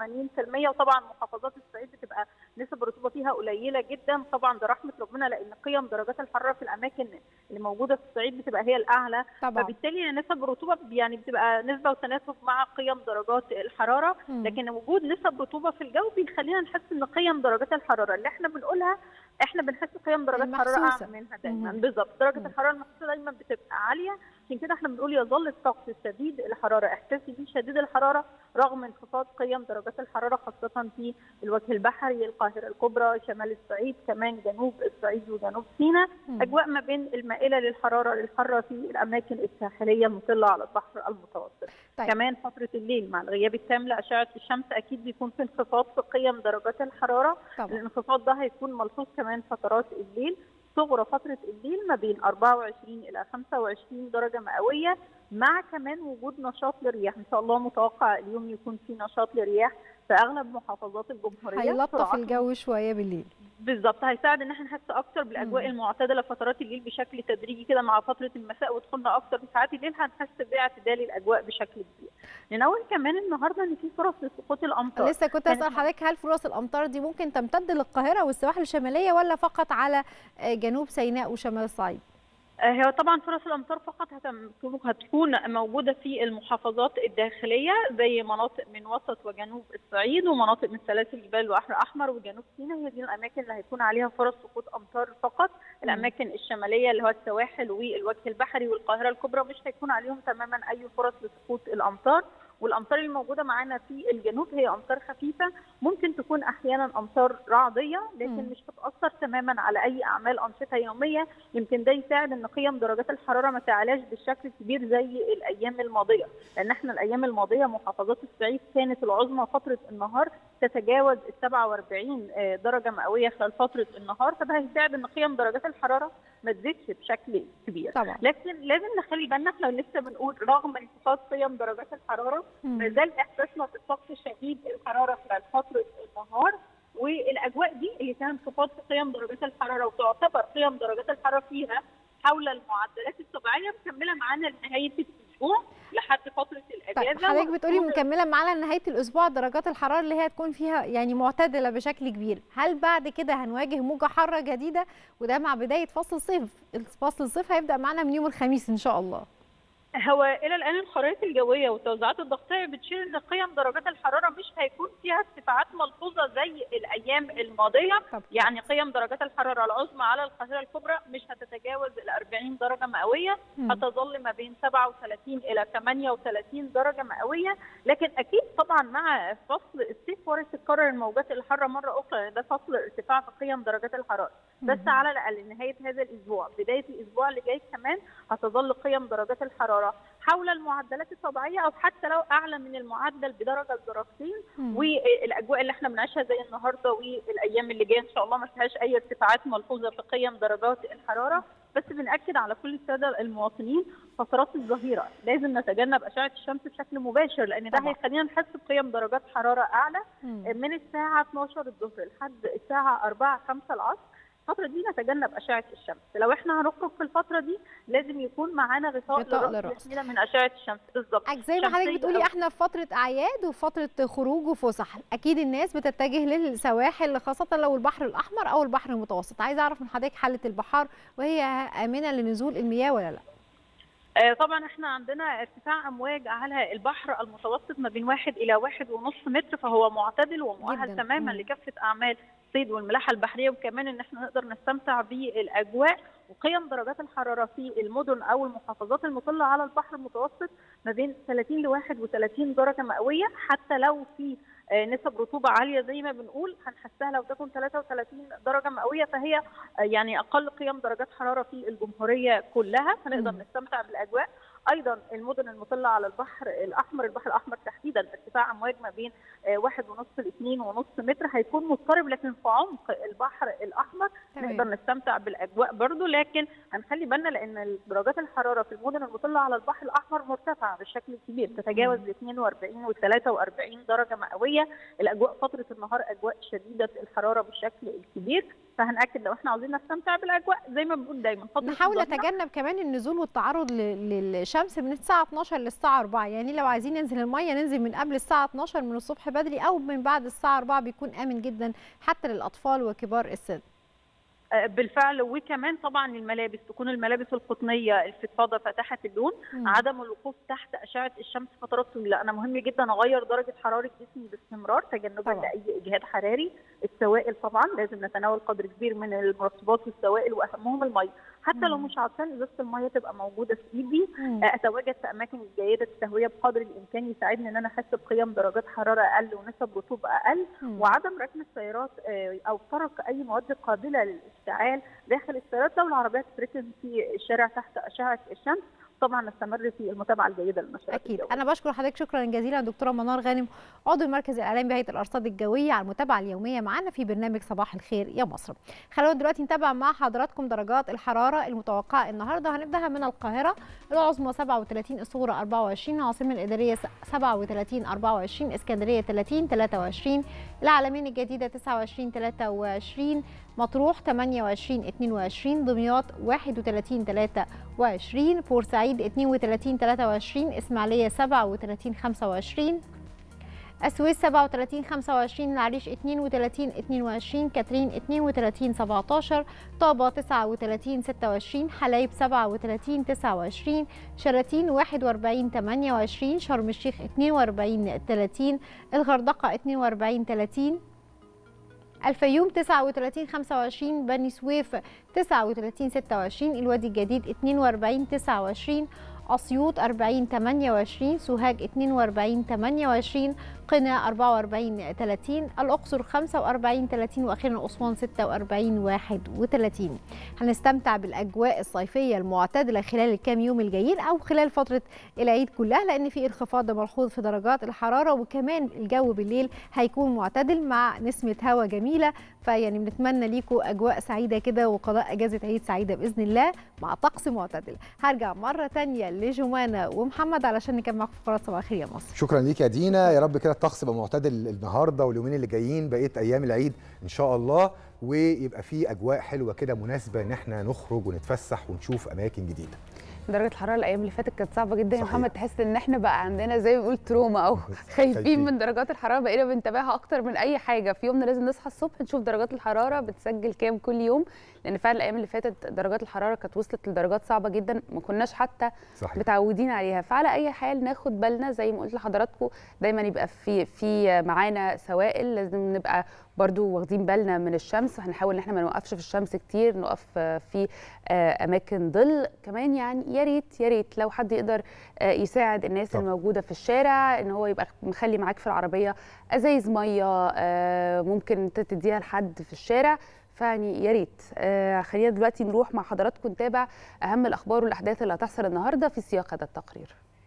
85% وطبعا محافظات الصعيد بتبقى نسب الرطوبه فيها قليله جدا طبعا ده رحمه ربنا لان قيم درجات الحراره في الاماكن اللي موجوده في الصعيد بتبقى هي الاعلى طبعاً. فبالتالي نسب الرطوبه يعني بتبقى نسبه وتناسب مع قيم درجات الحراره مم. لكن وجود نسب رطوبه في الجو بيخلينا نحس ان قيم درجات الحراره اللي احنا بنقولها احنا بنحس قيم درجات حراره المحسوسة. اعلى منها دايما مم. بالظبط درجه الحراره المحسوسه دايما بتبقى عاليه عشان كده احنا بنقول يظل الطقس شديد الحراره احساسي بيه شديد الحراره رغم انخفاض قيم درجات الحراره خاصه في الوجه البحري القاهره الكبرى شمال الصعيد كمان جنوب الصعيد وجنوب سيناء مم. اجواء ما بين المائله للحراره للحاره في الاماكن الساحليه المطله على البحر المتوسط طيب. كمان فتره الليل مع الغياب التام لاشعه الشمس اكيد بيكون في انخفاض في قيم درجات الحراره طبعا الانخفاض ده هيكون ملحوظ كمان فترات الليل صغرى فترة الليل ما بين 24 إلى 25 درجة مئوية مع كمان وجود نشاط للرياح إن شاء الله متوقع اليوم يكون في نشاط للرياح في أغلب محافظات الجمهورية هيلطف سرعات الجو شويه بالليل بالظبط هيساعد ان احنا نحس اكتر بالاجواء مم. المعتدله فترات الليل بشكل تدريجي كده مع فتره المساء ودخولنا اكتر في ساعات الليل هنحس باعتدال الاجواء بشكل كبير. ننوه كمان النهارده ان في فرص لسقوط الامطار. لسه كنت كانت اسال حضرتك هل فرص الامطار دي ممكن تمتد للقاهره والسواحل الشماليه ولا فقط على آه، جنوب سيناء وشمال الصعيد آه، هي طبعا فرص الامطار فقط هتم- هتكون موجوده في المحافظات الداخليه زي مناطق من وسط وجنوب الصعيد ومناطق من سلاسل جبال البحر الاحمر وجنوب سيناء هي دي الاماكن اللي هيكون عليها فرص سقوط امطار فقط الاماكن الشماليه اللي هو السواحل والوجه البحري والقاهره الكبرى مش هيكون عليهم تماما اي فرص لسقوط الامطار والامطار الموجوده معانا في الجنوب هي امطار خفيفه ممكن تكون احيانا امطار رعديه لكن مم. مش هتاثر تماما على اي اعمال انشطه يوميه يمكن ده يساعد ان قيم درجات الحراره ما تعلاش بالشكل الكبير زي الايام الماضيه لان احنا الايام الماضيه محافظات الصعيد كانت العظمى فتره النهار تتجاوز ال 47 آه، درجه مئويه خلال فتره النهار فده هيساعد ان قيم درجات الحراره ما تزيدش بشكل كبير طبعا لكن لازم نخلي بالنا احنا لسه بنقول رغم انخفاض قيم درجات الحراره مم. ما زال احساسنا بالطقس شديد الحراره خلال فتره النهار والاجواء دي اللي فيها انخفاض في قيم درجات الحراره وتعتبر قيم درجات الحراره فيها حول المعدلات الطبيعيه مكمله معانا لنهايه الاسبوع لحد فتره طيب الاجازه حضرتك بتقولي وهتكون- مكمله معانا لنهايه الاسبوع درجات الحراره اللي هي تكون فيها يعني معتدله بشكل كبير هل بعد كده هنواجه موجه حاره جديده وده مع بدايه فصل الصيف فصل الصيف هيبدا معانا من يوم الخميس ان شاء الله هو الى الان الخرائط الجويه والتوزيعات الضغطيه بتشير ان قيم درجات الحراره مش هيكون فيها ارتفاعات ملحوظه زي الايام الماضيه طب. يعني قيم درجات الحراره العظمى على القاهره الكبرى مش هتتجاوز ال 40 درجه مئويه مم. هتظل ما بين 37 الى 38 درجه مئويه لكن اكيد طبعا مع فصل الصيف وارد تتكرر الموجات الحاره مره اخرى لأن ده فصل ارتفاع في قيم درجات الحراره بس مم. على الاقل نهايه هذا الاسبوع بدايه الاسبوع اللي جاي كمان هتظل قيم درجات الحراره حول المعدلات الطبيعيه او حتى لو اعلى من المعدل بدرجه لدرجتين مم. والاجواء اللي احنا بنعيشها زي النهارده والايام اللي جايه ان شاء الله ما فيهاش اي ارتفاعات ملحوظه في قيم درجات الحراره بس بنأكد على كل الساده المواطنين فترات الظهيره لازم نتجنب اشعه الشمس بشكل مباشر لان ده طبعاً. هيخلينا نحس بقيم درجات حراره اعلى مم. من الساعه 12 الظهر لحد الساعه 4 5 العصر الفترة دي نتجنب أشعة الشمس، لو احنا هنخرج في الفترة دي لازم يكون معانا غطاء غطاء للرأس للرأس. يحمينا من أشعة الشمس بالظبط زي ما حضرتك شمسية بتقولي أو- احنا في فتره اعياد وفتره خروج وفسح اكيد الناس بتتجه للسواحل خاصه لو البحر الاحمر او البحر المتوسط عايزه اعرف من حضرتك حاله البحار وهي امنه لنزول المياه ولا لا آه، طبعا احنا عندنا ارتفاع امواج على البحر المتوسط ما بين واحد الى واحد ونص متر فهو معتدل ومؤهل جداً. تماما مم. لكافه اعمال الصيد والملاحه البحريه وكمان ان احنا نقدر نستمتع بالاجواء وقيم درجات الحراره في المدن او المحافظات المطله على البحر المتوسط ما بين 30 ل 31 درجه مئويه حتى لو في آه، نسب رطوبه عاليه زي ما بنقول هنحسها لو تكون 33 درجه مئويه فهي آه، يعني اقل قيم درجات حراره في الجمهوريه كلها فنقدر مم. نستمتع بالاجواء ايضا المدن المطله على البحر الاحمر البحر الاحمر تحديدا ارتفاع امواج ما بين آه، واحد ونص لاثنين ونص متر هيكون مضطرب لكن في عمق البحر الاحمر تمام. نقدر نستمتع بالاجواء برضو لكن هنخلي بالنا لان درجات الحراره في المدن المطله على البحر الاحمر مرتفعه بشكل كبير تتجاوز ال 42 و 43 درجه مئويه الاجواء فتره النهار اجواء شديده الحراره بالشكل الكبير فهنأكد لو احنا عاوزين نستمتع بالاجواء زي ما بنقول دايما فترة نحاول الظهيرة نتجنب كمان النزول والتعرض ل- للشمس من الساعه 12 للساعه 4 يعني لو عايزين ننزل الميه ننزل من قبل الساعه 12 من الصبح بدري او من بعد الساعه 4 بيكون امن جدا حتى للاطفال وكبار السن آه، بالفعل وكمان طبعا الملابس تكون الملابس القطنيه الفضفاضه فاتحه اللون مم. عدم الوقوف تحت اشعه الشمس فترات طويله انا مهم جدا اغير درجه حراره جسمي باستمرار تجنبا طبعاً. لاي اجهاد حراري السوائل طبعا لازم نتناول قدر كبير من المرطبات والسوائل واهمهم الميه حتى لو مم. مش عطشان ازازه الميه تبقى موجوده في ايدي مم. آه، اتواجد في اماكن جيده التهويه بقدر الامكان يساعدني ان انا احس بقيم درجات حراره اقل ونسب رطوبه اقل مم. وعدم ركن السيارات آه، او ترك اي مواد قابله للاشتعال داخل السيارات لو العربيات تركن في الشارع تحت اشعه الشمس طبعا نستمر في المتابعه الجيده للنشرات اكيد انا بشكر حضرتك شكرا جزيلا دكتوره منار غانم عضو المركز الاعلامي بهيئه الارصاد الجويه على المتابعه اليوميه معنا في برنامج صباح الخير يا مصر خلونا دلوقتي نتابع مع حضراتكم درجات الحراره المتوقعه النهارده هنبداها من القاهره العظمى 37 الصغرى 24 العاصمه الاداريه 37 24 اسكندريه 30 23 العالمين الجديده 29 23 مطروح 28 22 دمياط 31 23 بورسعيد 32 23 اسماعيليه 37 25 السويس 37 25 العريش 32 22 كاترين 32 17 طابة 39 26 حلايب 37 29 شلاتين 41 28 شرم الشيخ 42 30 الغردقة 42 30 الفيوم 39 25 بني سويف 39 26 الوادي الجديد 42 29 أسيوط 40 28 سوهاج 42 28 قنا 44 30 الأقصر 45 30 وأخيرا أسوان 46 31 هنستمتع بالأجواء الصيفية المعتدلة خلال الكام يوم الجايين أو خلال فترة العيد كلها لأن في انخفاض ملحوظ في درجات الحرارة وكمان الجو بالليل هيكون معتدل مع نسمة هواء جميلة فيعني بنتمنى ليكم أجواء سعيدة كده وقضاء أجازة عيد سعيدة بإذن الله مع طقس معتدل هرجع مرة تانية لجمانة ومحمد علشان نكمل معاكم فقرات صباح الخير يا مصر شكرا ليك يا دينا يا رب كده الطقس يبقى معتدل النهارده واليومين اللي جايين بقيه ايام العيد ان شاء الله ويبقى في اجواء حلوه كده مناسبه ان احنا نخرج ونتفسح ونشوف اماكن جديده درجه الحراره الايام اللي فاتت كانت صعبه جدا يا صحيح. محمد تحس ان احنا بقى عندنا زي ما بنقول تروما او خايفين. خايفين من درجات الحراره بقينا بنتابعها اكتر من اي حاجه في يومنا لازم نصحى الصبح نشوف درجات الحراره بتسجل كام كل يوم لان فعلا الايام اللي فاتت درجات الحراره كانت وصلت لدرجات صعبه جدا ما كناش حتى صحيح. متعودين عليها فعلى اي حال ناخد بالنا زي ما قلت لحضراتكم دايما يبقى في في معانا سوائل لازم نبقى برضو واخدين بالنا من الشمس هنحاول ان احنا ما نوقفش في الشمس كتير نقف في آه، اماكن ظل كمان يعني يا ريت يا ريت لو حد يقدر آه، يساعد الناس طب. الموجوده في الشارع ان هو يبقى مخلي معاك في العربيه ازايز ميه آه، ممكن انت تديها لحد في الشارع فيعني يا ريت آه، خلينا دلوقتي نروح مع حضراتكم نتابع اهم الاخبار والاحداث اللي هتحصل النهارده في سياق هذا التقرير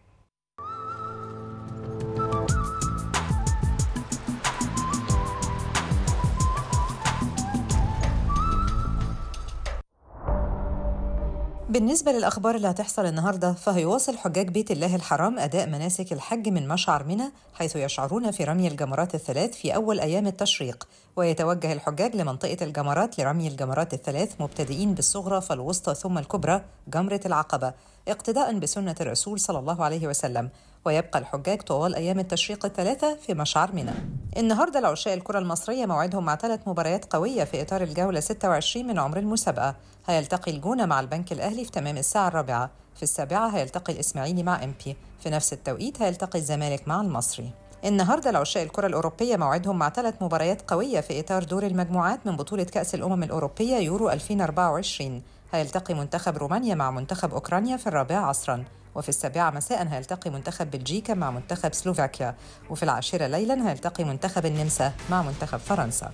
بالنسبة للأخبار اللي هتحصل النهاردة فهيواصل حجاج بيت الله الحرام أداء مناسك الحج من مشعر منى حيث يشعرون في رمي الجمرات الثلاث في أول أيام التشريق ويتوجه الحجاج لمنطقة الجمرات لرمي الجمرات الثلاث مبتدئين بالصغرى فالوسطى ثم الكبرى جمرة العقبة اقتداء بسنة الرسول صلى الله عليه وسلم ويبقى الحجاج طوال أيام التشريق الثلاثة في مشعر منى النهاردة العشاء الكرة المصرية موعدهم مع ثلاث مباريات قوية في إطار الجولة 26 من عمر المسابقة هيلتقي الجونة مع البنك الأهلي في تمام الساعة الرابعة في السابعة هيلتقي الإسماعيلي مع إمبي في نفس التوقيت هيلتقي الزمالك مع المصري النهارده العشاء الكرة الأوروبية موعدهم مع ثلاث مباريات قوية في إطار دور المجموعات من بطولة كأس الأمم الأوروبية يورو 2024 هيلتقي منتخب رومانيا مع منتخب أوكرانيا في الرابعة عصرا وفي السابعة مساء هيلتقي منتخب بلجيكا مع منتخب سلوفاكيا وفي العاشرة ليلا هيلتقي منتخب النمسا مع منتخب فرنسا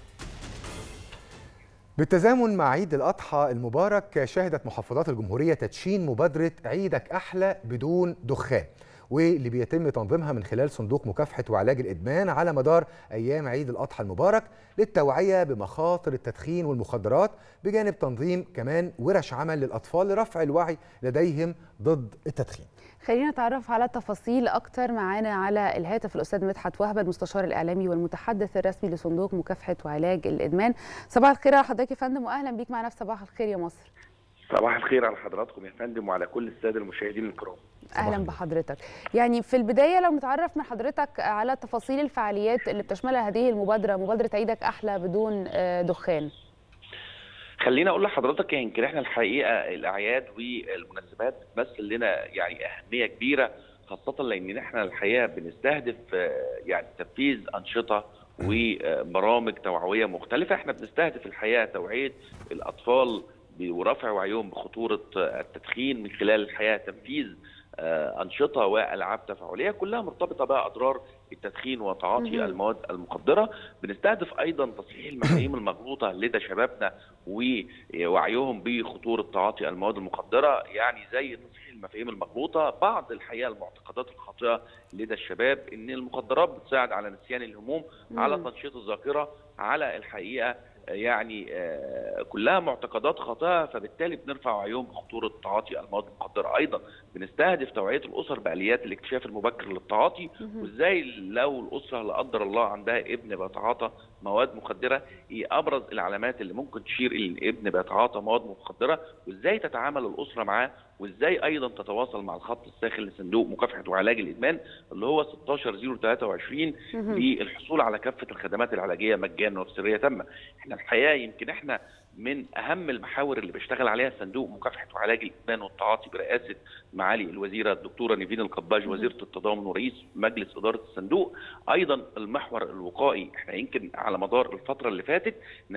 بالتزامن مع عيد الأضحى المبارك شهدت محافظات الجمهورية تدشين مبادرة عيدك أحلى بدون دخان واللي بيتم تنظيمها من خلال صندوق مكافحة وعلاج الإدمان على مدار أيام عيد الأضحى المبارك للتوعية بمخاطر التدخين والمخدرات بجانب تنظيم كمان ورش عمل للأطفال لرفع الوعي لديهم ضد التدخين خلينا نتعرف على تفاصيل اكتر معانا على الهاتف الاستاذ مدحت وهبه المستشار الاعلامي والمتحدث الرسمي لصندوق مكافحه وعلاج الادمان صباح الخير على حضرتك يا فندم واهلا بيك معنا في صباح الخير يا مصر صباح الخير على حضراتكم يا فندم وعلى كل الساده المشاهدين الكرام اهلا بحضرتك يعني في البدايه لو نتعرف من حضرتك على تفاصيل الفعاليات اللي بتشملها هذه المبادره مبادره عيدك احلى بدون دخان خليني اقول لحضرتك يمكن احنا الحقيقه الاعياد والمناسبات بتمثل لنا يعني اهميه كبيره خاصه لان احنا الحقيقه بنستهدف يعني تنفيذ انشطه وبرامج توعويه مختلفه احنا بنستهدف الحقيقه توعيه الاطفال ورفع وعيهم بخطوره التدخين من خلال الحقيقه تنفيذ انشطه والعاب تفاعليه كلها مرتبطه باضرار التدخين وتعاطي المواد المخدره بنستهدف ايضا تصحيح المفاهيم المغلوطه لدى شبابنا ووعيهم بخطوره تعاطي المواد المخدره يعني زي تصحيح المفاهيم المغلوطه بعض الحقيقه المعتقدات الخاطئه لدى الشباب ان المخدرات بتساعد على نسيان الهموم على تنشيط الذاكره على الحقيقه يعني كلها معتقدات خاطئه فبالتالي بنرفع وعيهم بخطوره تعاطي المواد المخدره ايضا بنستهدف توعيه الاسر باليات الاكتشاف المبكر للتعاطي وازاي لو الاسره لا قدر الله عندها ابن بيتعاطى مواد مخدره ايه ابرز العلامات اللي ممكن تشير الى ان ابن بيتعاطى مواد مخدره وازاي تتعامل الاسره معاه وازاي ايضا تتواصل مع الخط الساخن لصندوق مكافحه وعلاج الادمان اللي هو 16023 للحصول على كافه الخدمات العلاجيه مجانا وبسريه تامه احنا الحقيقه يمكن احنا من اهم المحاور اللي بيشتغل عليها صندوق مكافحه وعلاج الادمان والتعاطي برئاسه معالي الوزيره الدكتوره نيفين القباج وزيره التضامن ورئيس مجلس اداره الصندوق ايضا المحور الوقائي احنا يمكن على مدار الفتره اللي فاتت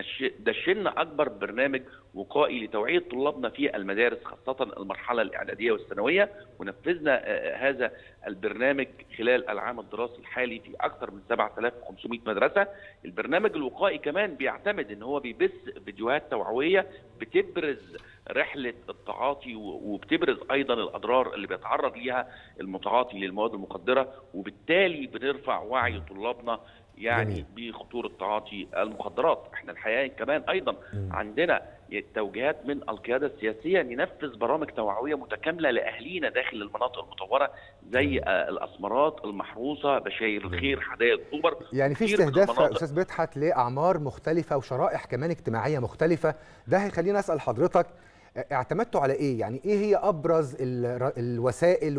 دشنا اكبر برنامج وقائي لتوعيه طلابنا في المدارس خاصه المرحله الاعداديه والثانويه ونفذنا هذا البرنامج خلال العام الدراسي الحالي في اكثر من 7500 مدرسه البرنامج الوقائي كمان بيعتمد ان هو بيبث فيديوهات توعويه بتبرز رحله التعاطي وبتبرز ايضا الاضرار اللي بيتعرض ليها المتعاطي للمواد المخدره وبالتالي بنرفع وعي طلابنا يعني بخطوره تعاطي المخدرات احنا الحقيقه كمان ايضا م. عندنا توجيهات من القياده السياسيه ننفذ برامج توعويه متكامله لاهالينا داخل المناطق المطوره زي الاسمرات المحروسه بشاير الخير حدائق اكتوبر يعني في استهداف استاذ مدحت لاعمار مختلفه وشرائح كمان اجتماعيه مختلفه ده هيخليني اسال حضرتك اعتمدتوا على ايه؟ يعني ايه هي ابرز الوسائل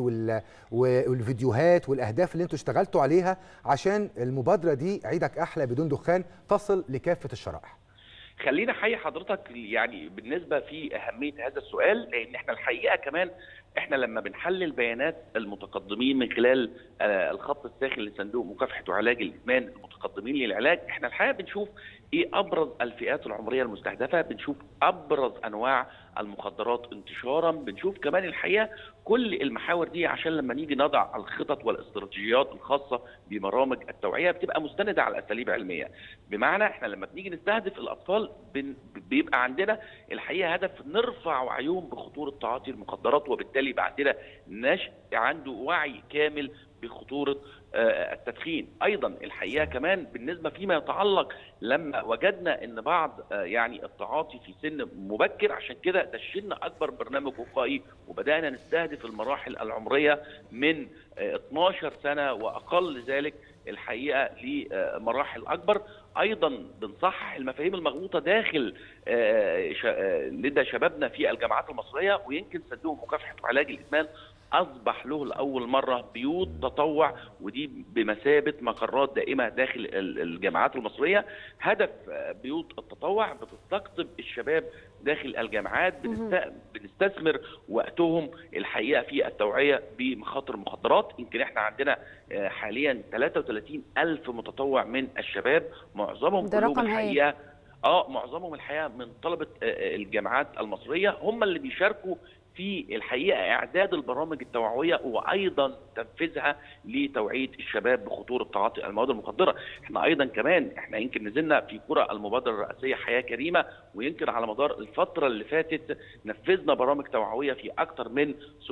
والفيديوهات والاهداف اللي انتوا اشتغلتوا عليها عشان المبادره دي عيدك احلى بدون دخان تصل لكافه الشرائح؟ خلينا احيي حضرتك يعني بالنسبه في اهميه هذا السؤال لان احنا الحقيقه كمان احنا لما بنحلل بيانات المتقدمين من خلال الخط الساخن لصندوق مكافحه وعلاج الادمان المتقدمين للعلاج احنا الحقيقه بنشوف ايه ابرز الفئات العمريه المستهدفه بنشوف ابرز انواع المخدرات انتشارا بنشوف كمان الحقيقه كل المحاور دي عشان لما نيجي نضع الخطط والاستراتيجيات الخاصه ببرامج التوعيه بتبقى مستنده على اساليب علميه بمعنى احنا لما بنيجي نستهدف الاطفال بيبقى عندنا الحقيقه هدف نرفع وعيهم بخطوره تعاطي المخدرات وبالتالي يبقى عندنا نشء عنده وعي كامل بخطوره آه، التدخين ايضا الحقيقه كمان بالنسبه فيما يتعلق لما وجدنا ان بعض آه، يعني التعاطي في سن مبكر عشان كده دشنا اكبر برنامج وقائي وبدانا نستهدف المراحل العمريه من آه، 12 سنه واقل ذلك الحقيقه لمراحل اكبر ايضا بنصحح المفاهيم المغلوطه داخل آه، ش- آه، لدى شبابنا في الجامعات المصريه ويمكن صندوق مكافحه وعلاج الادمان اصبح له لاول مره بيوت تطوع ودي بمثابه مقرات دائمه داخل ال- الجامعات المصريه هدف آه، بيوت التطوع بتستقطب الشباب داخل الجامعات بنست- بنستثمر وقتهم الحقيقه في التوعيه بمخاطر المخدرات يمكن احنا عندنا آه، حاليا 33 الف متطوع من الشباب معظمهم ده كلهم رقم هايل. الحقيقه اه معظمهم الحقيقه من طلبه آه، آه، الجامعات المصريه هم اللي بيشاركوا في الحقيقه اعداد البرامج التوعويه وايضا تنفيذها لتوعيه الشباب بخطوره تعاطي المواد المخدره، احنا ايضا كمان احنا يمكن نزلنا في كره المبادره الرئاسيه حياه كريمه ويمكن على مدار الفتره اللي فاتت نفذنا برامج توعويه في اكثر من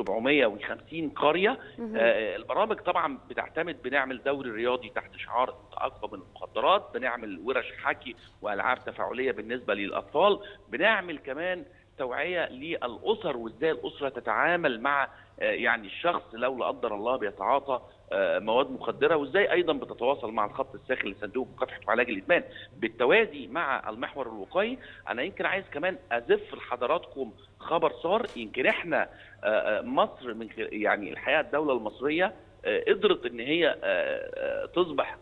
750 قريه مهم. آه، البرامج طبعا بتعتمد بنعمل دوري رياضي تحت شعار اقوى من المخدرات بنعمل ورش حكي والعاب تفاعليه بالنسبه للاطفال بنعمل كمان توعيه للاسر وازاي الاسره تتعامل مع آه، يعني الشخص لو لا قدر الله بيتعاطى آه، مواد مخدره وازاي ايضا بتتواصل مع الخط الساخن لصندوق مكافحه وعلاج الادمان بالتوازي مع المحور الوقائي انا يمكن عايز كمان ازف لحضراتكم خبر صار يمكن احنا آه، آه، مصر من خ- يعني الحقيقه الدوله المصريه آه، قدرت ان هي آه، آه، تصبح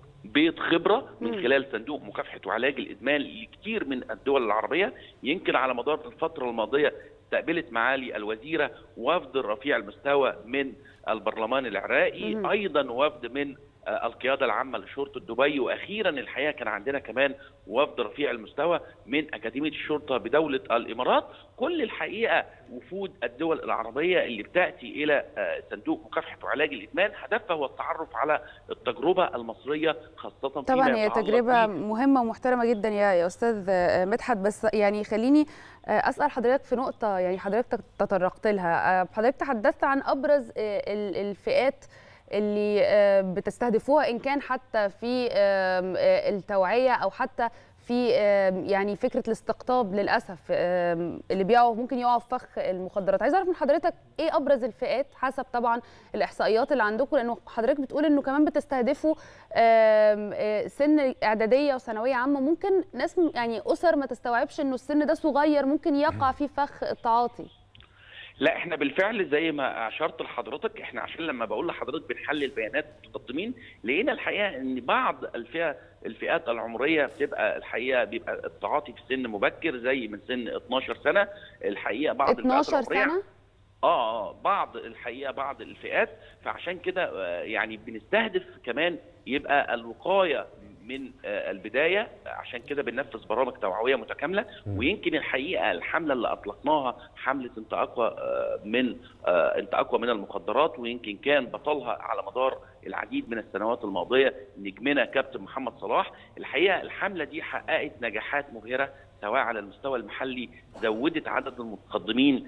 بيت خبره من مم. خلال صندوق مكافحه وعلاج الادمان لكثير من الدول العربيه يمكن على مدار الفتره الماضيه استقبلت معالي الوزيره وفد رفيع المستوى من البرلمان العراقي مم. ايضا وفد من آه، القياده العامه لشرطه دبي واخيرا الحقيقه كان عندنا كمان وفد رفيع المستوى من اكاديميه الشرطه بدوله الامارات كل الحقيقه وفود الدول العربيه اللي بتاتي الى آه، صندوق مكافحه وعلاج الادمان هدفها هو التعرف على التجربه المصريه خاصه فيما طبعا هي يتعلق تجربه ب- مهمه ومحترمه جدا يا يا استاذ آه، مدحت بس يعني خليني آه، اسال حضرتك في نقطه يعني حضرتك تطرقت لها آه، حضرتك تحدثت عن ابرز آه، ال- الفئات اللي آه، بتستهدفوها ان كان حتى في آم، آه، التوعيه او حتى في آم، يعني فكره الاستقطاب للاسف آم، اللي بيقعوا ممكن يقعوا في فخ المخدرات عايز اعرف من حضرتك ايه ابرز الفئات حسب طبعا الاحصائيات اللي عندكم لانه حضرتك بتقول انه كمان بتستهدفوا آم، آه، سن اعداديه وثانويه عامه ممكن ناس م- يعني اسر ما تستوعبش انه السن ده صغير ممكن يقع في فخ التعاطي لا احنا بالفعل زي ما اشرت لحضرتك احنا عشان لما بقول لحضرتك بنحلل بيانات المتقدمين لقينا الحقيقه ان بعض الفئه الفئات العمريه بتبقى الحقيقه بيبقى التعاطي في سن مبكر زي من سن 12 سنه الحقيقه بعض الفئات 12 العمريه سنه اه اه بعض الحقيقه بعض الفئات فعشان كده آه، يعني بنستهدف كمان يبقى الوقايه من آه، البدايه عشان كده بننفذ برامج توعويه متكامله ويمكن الحقيقه الحمله اللي اطلقناها حمله انت اقوى آه، من آه، انت اقوى من المخدرات ويمكن كان بطلها على مدار العديد من السنوات الماضيه نجمنا كابتن محمد صلاح الحقيقه الحمله دي حققت نجاحات مبهره سواء على المستوى المحلي زودت عدد المتقدمين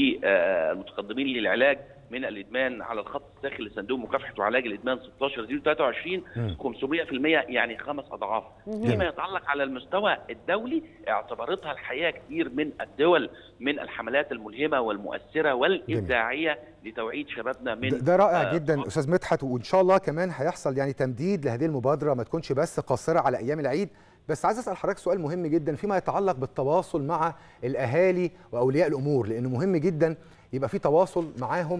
للمتقدمين للعلاج من الادمان على الخط الساخن لصندوق مكافحه وعلاج الادمان 16 23 مم. 500% يعني خمس اضعاف مم. فيما يتعلق على المستوى الدولي اعتبرتها الحقيقه كثير من الدول من الحملات الملهمه والمؤثره والابداعيه لتوعيه شبابنا من ده ده رائع آه، جدا استاذ مدحت وان شاء الله كمان هيحصل يعني تمديد لهذه المبادره ما تكونش بس قاصره على ايام العيد بس عايز اسال حضرتك سؤال مهم جدا فيما يتعلق بالتواصل مع الاهالي واولياء الامور لانه مهم جدا يبقى في تواصل معاهم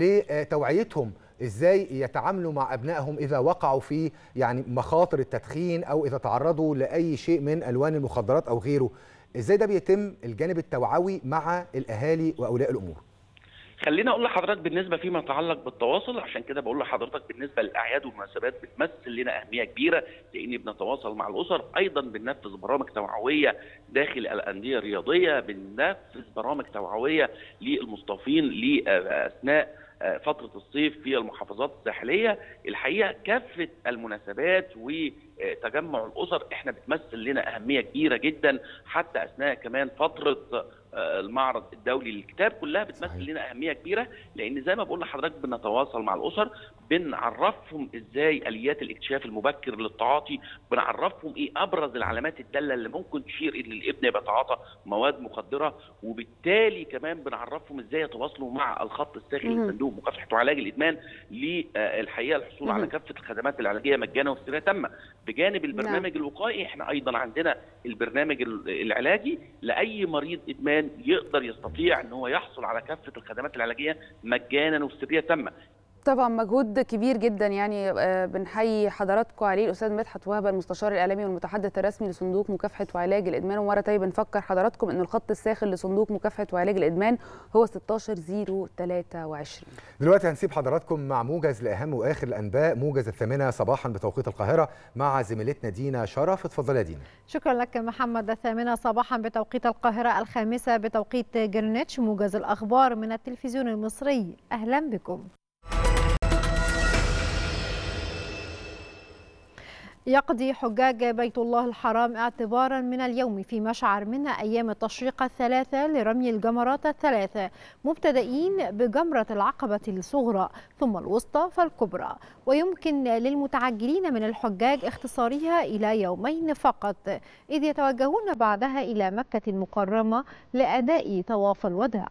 لتوعيتهم ازاي يتعاملوا مع ابنائهم اذا وقعوا في يعني مخاطر التدخين او اذا تعرضوا لاي شيء من الوان المخدرات او غيره ازاي ده بيتم الجانب التوعوي مع الاهالي واولياء الامور خليني اقول لحضرتك بالنسبه فيما يتعلق بالتواصل عشان كده بقول لحضرتك بالنسبه للاعياد والمناسبات بتمثل لنا اهميه كبيره لان بنتواصل مع الاسر ايضا بننفذ برامج توعويه داخل الانديه الرياضيه بننفذ برامج توعويه للمصطفين لاثناء فتره الصيف في المحافظات الساحليه الحقيقه كافه المناسبات تجمع الاسر احنا بتمثل لنا اهميه كبيره جدا حتى اثناء كمان فتره المعرض الدولي للكتاب كلها بتمثل لنا اهميه كبيره لان زي ما بقول لحضرتك بنتواصل مع الاسر بنعرفهم ازاي اليات الاكتشاف المبكر للتعاطي بنعرفهم ايه ابرز العلامات الداله اللي ممكن تشير ان الابن بيتعاطى مواد مخدره وبالتالي كمان بنعرفهم ازاي يتواصلوا مع الخط الساخن لصندوق مكافحه وعلاج الادمان للحقيقه الحصول على كافه الخدمات العلاجيه مجانا وبسريه تامه بجانب البرنامج الوقائي احنا ايضا عندنا البرنامج العلاجي لاي مريض ادمان يقدر يستطيع ان هو يحصل على كافه الخدمات العلاجيه مجانا وبسريه تامه طبعا مجهود كبير جدا يعني بنحيي حضراتكم عليه الاستاذ مدحت وهبه المستشار الاعلامي والمتحدث الرسمي لصندوق مكافحه وعلاج الادمان ومره تانيه بنفكر حضراتكم ان الخط الساخن لصندوق مكافحه وعلاج الادمان هو 16023 دلوقتي هنسيب حضراتكم مع موجز لاهم واخر الانباء موجز الثامنه صباحا بتوقيت القاهره مع زميلتنا دينا شرف اتفضلي يا دينا شكرا لك محمد الثامنه صباحا بتوقيت القاهره الخامسه بتوقيت جرينتش موجز الاخبار من التلفزيون المصري اهلا بكم يقضي حجاج بيت الله الحرام اعتبارا من اليوم في مشعر من أيام التشريق الثلاثة لرمي الجمرات الثلاثة مبتدئين بجمرة العقبة الصغرى ثم الوسطى فالكبرى ويمكن للمتعجلين من الحجاج اختصارها إلى يومين فقط إذ يتوجهون بعدها إلى مكة المكرمة لأداء طواف الوداع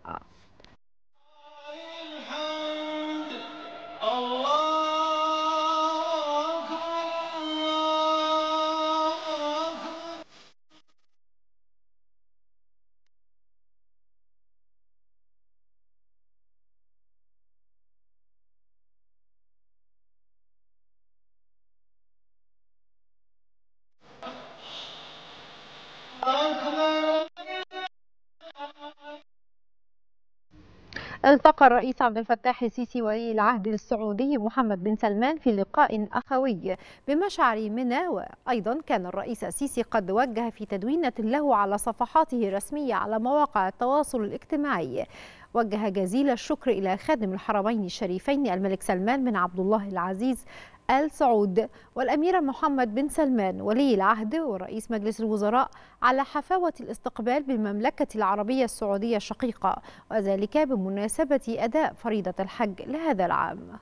التقى الرئيس عبد الفتاح السيسي ولي العهد السعودي محمد بن سلمان في لقاء أخوي بمشعر منى وأيضا كان الرئيس السيسي قد وجه في تدوينة له على صفحاته الرسمية على مواقع التواصل الاجتماعي وجه جزيل الشكر إلى خادم الحرمين الشريفين الملك سلمان بن عبد الله العزيز آل سعود والأمير محمد بن سلمان ولي العهد ورئيس مجلس الوزراء على حفاوة الاستقبال بالمملكة العربية السعودية الشقيقة وذلك بمناسبة أداء فريضة الحج لهذا العام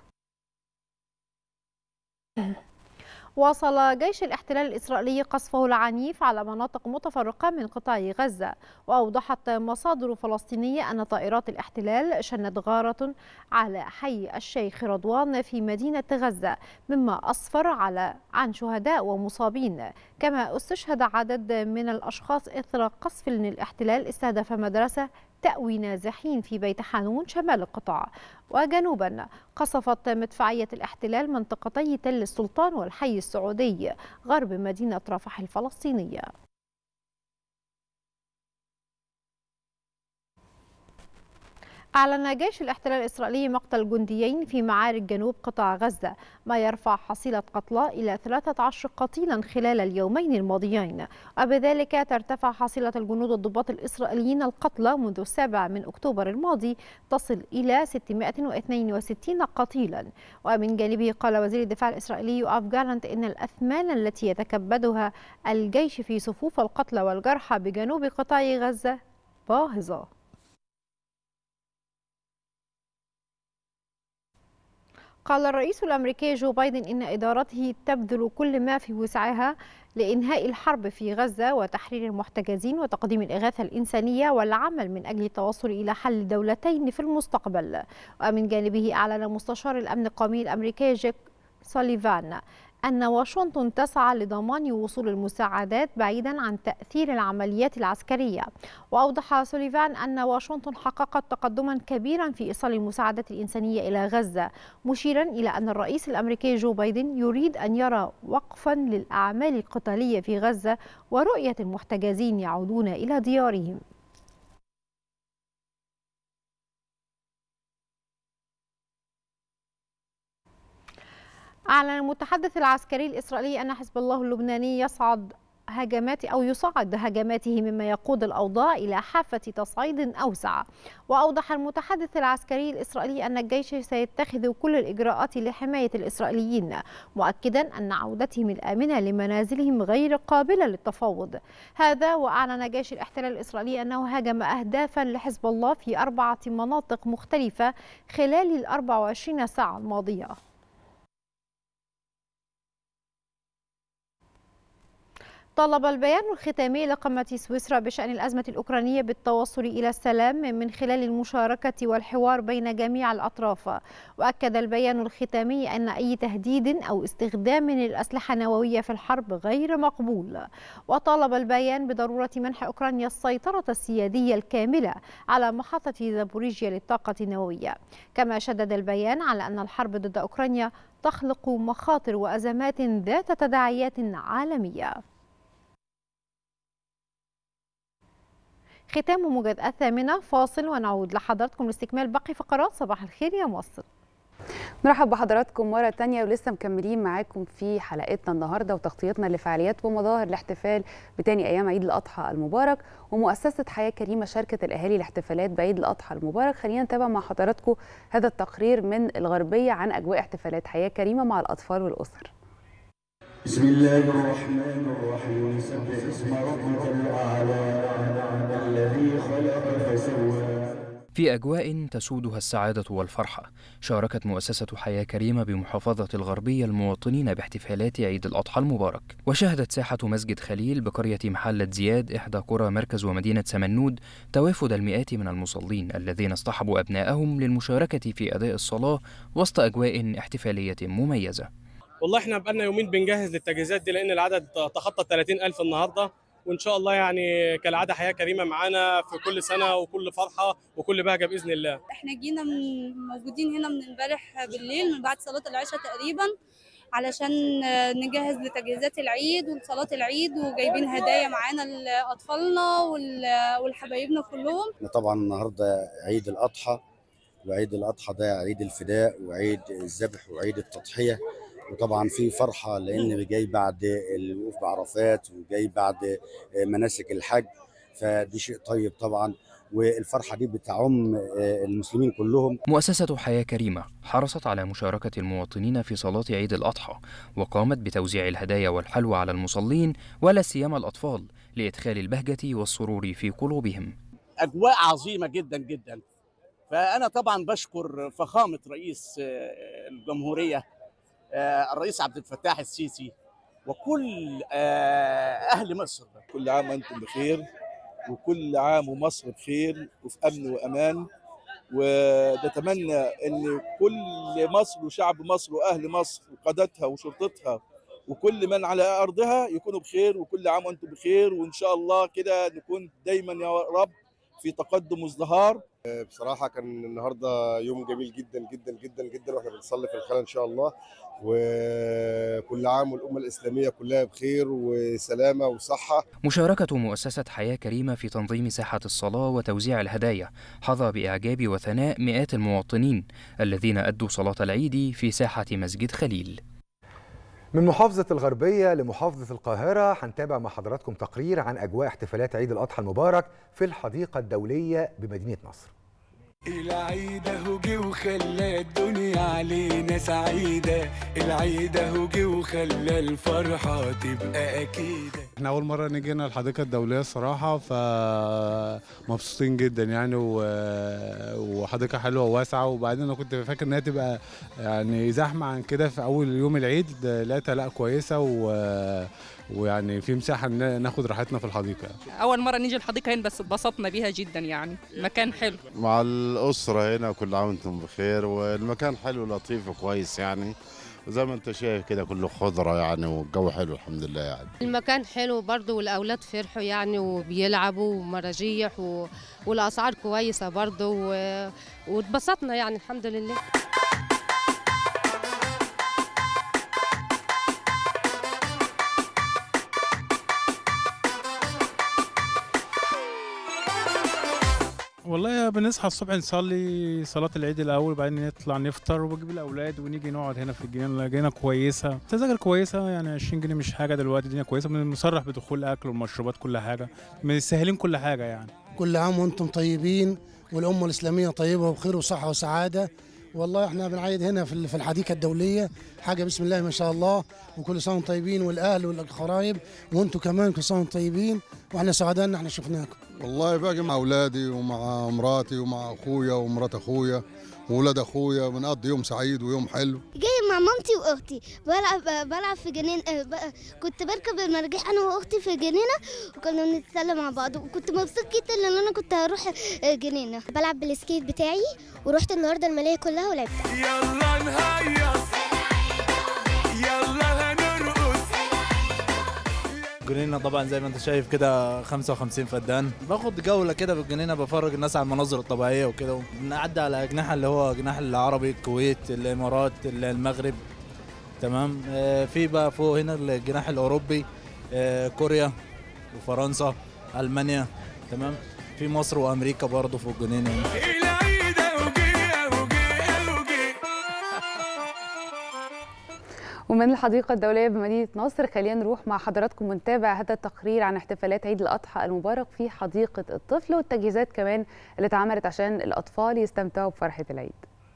واصل جيش الاحتلال الإسرائيلي قصفه العنيف على مناطق متفرقة من قطاع غزة وأوضحت مصادر فلسطينية أن طائرات الاحتلال شنت غارة على حي الشيخ رضوان في مدينة غزة مما أسفر على عن شهداء ومصابين كما استشهد عدد من الأشخاص إثر قصف الاحتلال استهدف مدرسة تأوي نازحين في بيت حانون شمال القطاع وجنوبا قصفت مدفعية الاحتلال منطقتي تل السلطان والحي السعودي غرب مدينة رفح الفلسطينية أعلن جيش الاحتلال الإسرائيلي مقتل جنديين في معارك جنوب قطاع غزة ما يرفع حصيلة قتلى إلى 13 قتيلا خلال اليومين الماضيين وبذلك ترتفع حصيلة الجنود الضباط الإسرائيليين القتلى منذ السابع من أكتوبر الماضي تصل إلى 662 قتيلا ومن جانبه قال وزير الدفاع الإسرائيلي يوآف جالنت إن الأثمان التي يتكبدها الجيش في صفوف القتلى والجرحى بجنوب قطاع غزة باهظة قال الرئيس الامريكي جو بايدن ان ادارته تبذل كل ما في وسعها لانهاء الحرب في غزه وتحرير المحتجزين وتقديم الاغاثه الانسانيه والعمل من اجل التوصل الى حل دولتين في المستقبل ومن جانبه اعلن مستشار الامن القومي الامريكي جيك سوليفان أن واشنطن تسعى لضمان وصول المساعدات بعيدا عن تأثير العمليات العسكرية وأوضح سوليفان أن واشنطن حققت تقدما كبيرا في إيصال المساعدات الإنسانية إلى غزة مشيرا إلى أن الرئيس الأمريكي جو بايدن يريد أن يرى وقفا للأعمال القتالية في غزة ورؤية المحتجزين يعودون إلى ديارهم أعلن المتحدث العسكري الإسرائيلي أن حزب الله اللبناني يصعد هجمات أو يصعد هجماته مما يقود الأوضاع إلى حافة تصعيد أوسع وأوضح المتحدث العسكري الإسرائيلي أن الجيش سيتخذ كل الإجراءات لحماية الإسرائيليين مؤكدا أن عودتهم الآمنة لمنازلهم غير قابلة للتفاوض هذا وأعلن جيش الاحتلال الإسرائيلي أنه هاجم أهدافا لحزب الله في أربعة مناطق مختلفة خلال ال 24 ساعة الماضية طلب البيان الختامي لقمة سويسرا بشأن الأزمة الأوكرانية بالتوصل إلى السلام من خلال المشاركة والحوار بين جميع الأطراف وأكد البيان الختامي أن أي تهديد أو استخدام للأسلحة النووية في الحرب غير مقبول وطالب البيان بضرورة منح أوكرانيا السيطرة السيادية الكاملة على محطة زابوريجيا للطاقة النووية كما شدد البيان على أن الحرب ضد أوكرانيا تخلق مخاطر وأزمات ذات تداعيات عالمية ختام موجز الثامنة فاصل ونعود لحضراتكم لاستكمال باقي فقرات صباح الخير يا مصر نرحب بحضراتكم مرة تانية ولسه مكملين معاكم في حلقتنا النهاردة وتغطيتنا لفعاليات ومظاهر الاحتفال بتاني أيام عيد الأضحى المبارك ومؤسسة حياة كريمة شاركت الأهالي الاحتفالات بعيد الأضحى المبارك خلينا نتابع مع حضراتكم هذا التقرير من الغربية عن أجواء احتفالات حياة كريمة مع الأطفال والأسر بسم الله الرحمن الرحيم سبح اسم ربك الأعلى الذي خلق فسوى في أجواء تسودها السعادة والفرحة شاركت مؤسسة حياة كريمة بمحافظة الغربية المواطنين باحتفالات عيد الأضحى المبارك وشهدت ساحة مسجد خليل بقرية محلة زياد إحدى قرى مركز ومدينة سمنود توافد المئات من المصلين الذين اصطحبوا أبنائهم للمشاركة في أداء الصلاة وسط أجواء احتفالية مميزة والله احنا بقالنا يومين بنجهز للتجهيزات دي لان العدد تخطى 30000 النهارده وان شاء الله يعني كالعاده حياه كريمه معانا في كل سنه وكل فرحه وكل بهجه باذن الله احنا جينا من موجودين هنا من امبارح بالليل من بعد صلاه العشاء تقريبا علشان نجهز لتجهيزات العيد وصلاه العيد وجايبين هدايا معانا لاطفالنا والحبايبنا كلهم احنا طبعا النهارده عيد الاضحى وعيد الاضحى ده عيد الفداء وعيد الذبح وعيد التضحيه وطبعا في فرحه لان جاي بعد الوقوف بعرفات وجاي بعد مناسك الحج فدي شيء طيب طبعا والفرحه دي بتعم المسلمين كلهم مؤسسة حياة كريمة حرصت على مشاركة المواطنين في صلاة عيد الأضحى وقامت بتوزيع الهدايا والحلوى على المصلين ولا سيما الأطفال لإدخال البهجة والسرور في قلوبهم أجواء عظيمة جدا جدا فأنا طبعا بشكر فخامة رئيس الجمهورية الرئيس عبد الفتاح السيسي وكل اهل مصر كل عام وانتم بخير وكل عام ومصر بخير وفي امن وامان ونتمنى ان كل مصر وشعب مصر واهل مصر وقادتها وشرطتها وكل من على ارضها يكونوا بخير وكل عام وانتم بخير وان شاء الله كده نكون دايما يا رب في تقدم وازدهار بصراحه كان النهارده يوم جميل جدا جدا جدا جدا واحنا بنصلي في الخلا ان شاء الله وكل عام والامه الاسلاميه كلها بخير وسلامه وصحه مشاركة مؤسسة حياة كريمة في تنظيم ساحة الصلاة وتوزيع الهدايا حظى بإعجاب وثناء مئات المواطنين الذين أدوا صلاة العيد في ساحة مسجد خليل من محافظة الغربية لمحافظة القاهرة هنتابع مع حضراتكم تقرير عن أجواء احتفالات عيد الأضحى المبارك في الحديقة الدولية بمدينة نصر العيد اهو جه وخلى الدنيا علينا سعيدة العيد اهو جه وخلى الفرحة تبقى أكيدة احنا أول مرة نيجي هنا الحديقة الدولية الصراحة فمبسوطين جدا يعني و... وحديقة حلوة وواسعة وبعدين أنا كنت فاكر إنها تبقى يعني زحمة عن كده في أول يوم العيد لقيتها لا كويسة و... ويعني في مساحه ان ناخد راحتنا في الحديقه اول مره نيجي الحديقه هنا بس اتبسطنا بيها جدا يعني مكان حلو مع الاسره هنا كل عام وانتم بخير والمكان حلو لطيف وكويس يعني وزي ما انت شايف كده كله خضره يعني والجو حلو الحمد لله يعني المكان حلو برضو والاولاد فرحوا يعني وبيلعبوا ومراجيح و... والاسعار كويسه برضو و... واتبسطنا يعني الحمد لله والله بنصحى الصبح نصلي صلاة العيد الأول وبعدين نطلع نفطر وبجيب الأولاد ونيجي نقعد هنا في الجنينة الجنينة كويسة تذاكر كويسة يعني 20 جنيه مش حاجة دلوقتي الدنيا كويسة بنصرح بدخول الأكل والمشروبات كل حاجة مسهلين كل حاجة يعني كل عام وانتم طيبين والأمة الإسلامية طيبة وبخير وصحة وسعادة والله احنا بنعيد هنا في في الحديقة الدولية حاجة بسم الله ما شاء الله وكل سنة وانتم طيبين والأهل والقرايب وانتم كمان كل سنة وانتم طيبين واحنا سعداء ان احنا شفناكم والله باجي مع اولادي ومع مراتي ومع اخويا ومرات اخويا واولاد اخويا بنقضي يوم سعيد ويوم حلو جاي مع مامتي واختي بلعب بلعب في جنين آه، ب- كنت بركب المراجيح انا واختي في جنينه وكنا بنتسلى مع بعض وكنت مبسوط جدا لان انا كنت هروح آه، جنينه بلعب بالسكيت بتاعي ورحت النهارده الماليه كلها ولعبت يلا نهيص يلا هنرقص الجنينة طبعا زي ما انت شايف كده 55 فدان باخد جولة كده في الجنينة بفرج الناس على المناظر الطبيعية وكده بنعدي على أجنحة اللي هو جناح العربي الكويت الإمارات المغرب تمام آه، في بقى فوق هنا الجناح الأوروبي آه، كوريا وفرنسا ألمانيا تمام في مصر وأمريكا برضه في الجنينة العيد وجي وجي وجي ومن الحديقة الدولية بمدينة نصر خلينا نروح مع حضراتكم ونتابع هذا التقرير عن احتفالات عيد الأضحى المبارك في حديقة الطفل والتجهيزات كمان اللي اتعملت عشان الأطفال يستمتعوا بفرحة العيد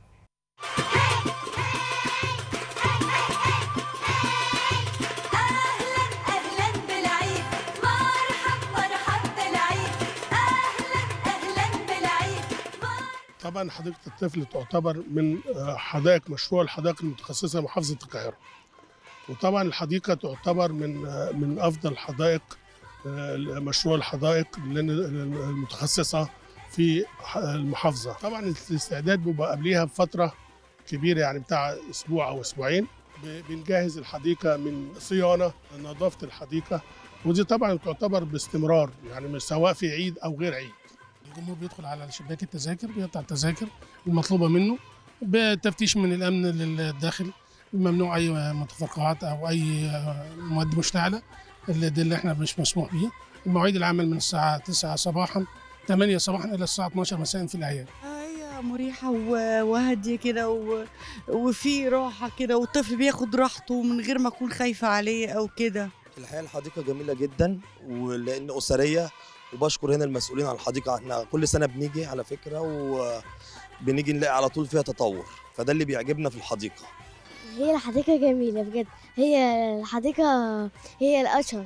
أهلا بالعيد مرحب مرحب بالعيد أهلا أهلا بالعيد طبعا حديقة الطفل تعتبر من آه، حدائق مشروع الحدائق المتخصصة لمحافظة القاهرة وطبعا الحديقة تعتبر من آه، من أفضل حدائق آه، مشروع الحدائق لأن- المتخصصة في ح- المحافظة طبعا الاستعداد بيبقى قبليها بفترة كبيرة يعني بتاع أسبوع أو أسبوعين ب- بنجهز الحديقة من صيانة نظافة الحديقة ودي طبعا تعتبر باستمرار يعني مش سواء في عيد أو غير عيد الجمهور بيدخل على شباك التذاكر بيقطع التذاكر المطلوبه منه بتفتيش من الامن للداخل ممنوع اي متفرقعات او اي مواد مشتعله اللي دي اللي احنا مش مسموح بيه المواعيد العمل من الساعه 9 صباحا 8 صباحا الى الساعه 12 مساء في الاعياد هي مريحة و- وهادية كده و... وفي راحة كده والطفل بياخد راحته من غير ما أكون خايفة عليه أو كده الحقيقه الحديقه جميله جدا ولان اسريه وبشكر هنا المسؤولين عن الحديقه احنا كل سنه بنيجي على فكره وبنيجي نلاقي على طول فيها تطور فده اللي بيعجبنا في الحديقه هي الحديقه جميله بجد هي الحديقه هي الاشهر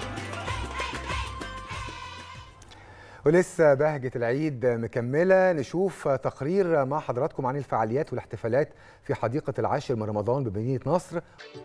ولسه بهجة العيد مكملة نشوف تقرير مع حضراتكم عن الفعاليات والاحتفالات في حديقة العاشر من رمضان بمدينة نصر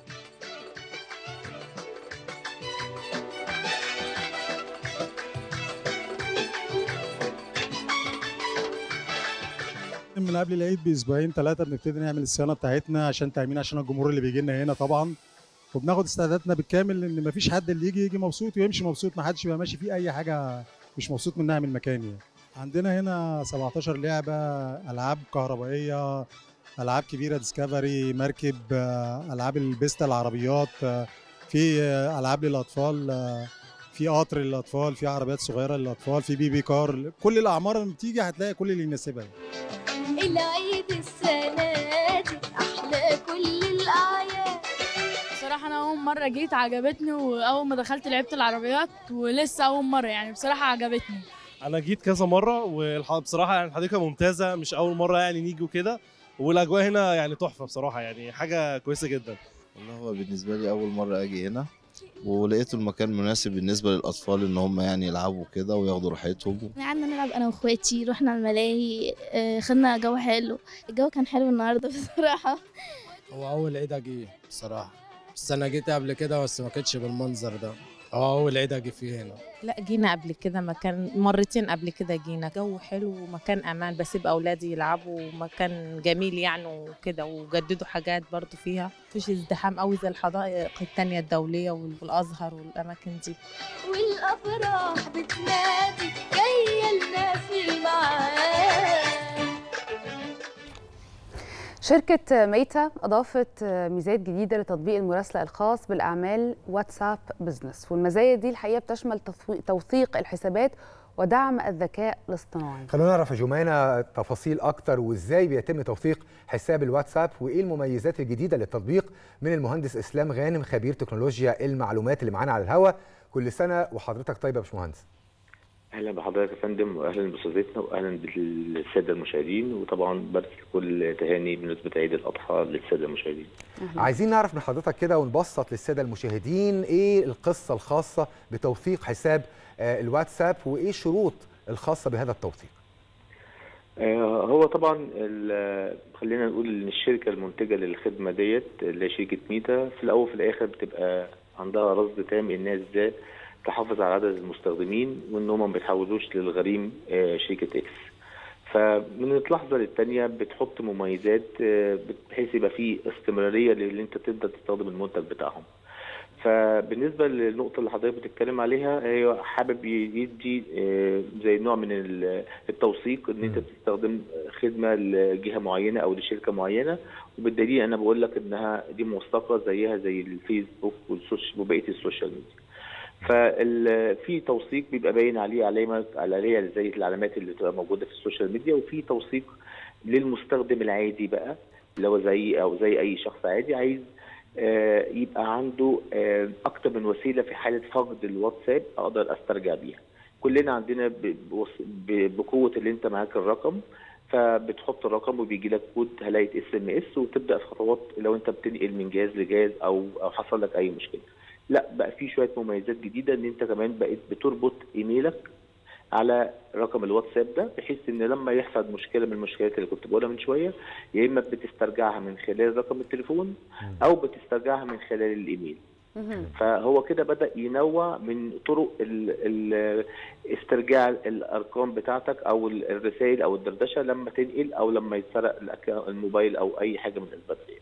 من قبل العيد باسبوعين ثلاثه بنبتدي نعمل الصيانه بتاعتنا عشان تامين عشان الجمهور اللي بيجي لنا هنا طبعا وبناخد استعداداتنا بالكامل ان مفيش حد اللي يجي يجي مبسوط ويمشي مبسوط ما حدش يبقى ماشي فيه اي حاجه مش مبسوط منها من المكان يعني عندنا هنا 17 لعبه العاب كهربائيه العاب كبيره ديسكفري مركب آه، العاب البيستا العربيات آه، في آه، العاب للاطفال آه، في قطر للاطفال في عربيات صغيره للاطفال في بي بي كار كل الاعمار لما بتيجي هتلاقي كل اللي يناسبها العيد السنة دي أحلى كل الأعياد بصراحة أنا أول مرة جيت عجبتني وأول ما دخلت لعبت العربيات ولسه أول مرة يعني بصراحة عجبتني انا جيت كذا مره وبصراحه يعني الحديقه ممتازه مش اول مره يعني نيجي وكده والاجواء هنا يعني تحفه بصراحه يعني حاجه كويسه جدا والله هو بالنسبة لي أول مرة أجي هنا ولقيت المكان مناسب بالنسبة للأطفال إن هم يعني يلعبوا كده وياخدوا راحتهم قعدنا نلعب انا واخواتي رحنا الملاهي آه، خدنا جو حلو الجو كان حلو النهارده بصراحه هو اول عيد اجي بصراحه بس انا جيت قبل كده بس ما كانتش بالمنظر ده اه اول عيد اجي فيه هنا لا جينا قبل كده مكان مرتين قبل كده جينا جو حلو ومكان امان بسيب اولادي يلعبوا مكان جميل يعني وكده وجددوا حاجات برضو فيها مفيش ازدحام قوي زي الحدائق التانية الدولية والازهر والاماكن دي والأفراح بتنادي جاية لنا في الميعاد شركة ميتا أضافت ميزات جديدة لتطبيق المراسلة الخاص بالأعمال واتساب بزنس والمزايا دي الحقيقة بتشمل تثوي- توثيق الحسابات ودعم الذكاء الاصطناعي خلونا نعرف يا جمانة تفاصيل أكتر وإزاي بيتم توثيق حساب الواتساب وإيه المميزات الجديدة للتطبيق من المهندس إسلام غانم خبير تكنولوجيا المعلومات اللي معانا على الهوا كل سنة وحضرتك طيب يا باشمهندس اهلا بحضرتك يا فندم واهلا باستاذتنا واهلا بالساده المشاهدين وطبعا برسل كل تهاني بمناسبه عيد الاضحى للساده المشاهدين. عايزين نعرف من حضرتك كده ونبسط للسادة المشاهدين إيه القصة الخاصة بتوثيق حساب آه، الواتساب وإيه الشروط الخاصة بهذا التوثيق آه، هو طبعا ال- خلينا نقول ان الشركه المنتجه للخدمه ديت اللي هي شركه ميتا في الاول وفي الاخر بتبقى عندها رصد تام انها ازاي تحافظ على عدد المستخدمين وان هم ما بيتحولوش للغريم آه، شركه اكس فمن اللحظه للتانيه بتحط مميزات آه، بحيث يبقى في استمراريه اللي انت تقدر تستخدم المنتج بتاعهم فبالنسبه للنقطه اللي حضرتك بتتكلم عليها هي حابب يدي آه، زي نوع من ال- التوثيق ان انت تستخدم خدمه لجهه معينه او لشركه معينه وبالدليل انا بقول لك انها دي موثقه زيها زي الفيسبوك والسوشيال وبقيه السوشيال ميديا ففي توثيق بيبقى باين عليه علامه علامه زي العلامات اللي بتبقى موجوده في السوشيال ميديا وفي توثيق للمستخدم العادي بقى اللي هو زي او زي اي شخص عادي عايز آه، يبقى عنده آه، اكتر من وسيله في حاله فقد الواتساب اقدر استرجع بيها كلنا عندنا ب- بوس- ب- بقوه اللي انت معاك الرقم فبتحط الرقم وبيجي لك كود هلاقي اس ام اس وتبدا في خطوات لو انت بتنقل من جهاز لجهاز او او حصل لك اي مشكله لا بقى في شويه مميزات جديده ان انت كمان بقيت بتربط ايميلك على رقم الواتساب ده بحيث ان لما يحصل مشكله من المشكلات اللي كنت بقولها من شويه يا اما بتسترجعها من خلال رقم التليفون او بتسترجعها من خلال الايميل فهو كده بدا ينوع من طرق ال ال استرجاع الارقام بتاعتك او ال- الرسائل او الدردشه لما تنقل او لما يتسرق الأكا- الموبايل او اي حاجه من الاسباب دي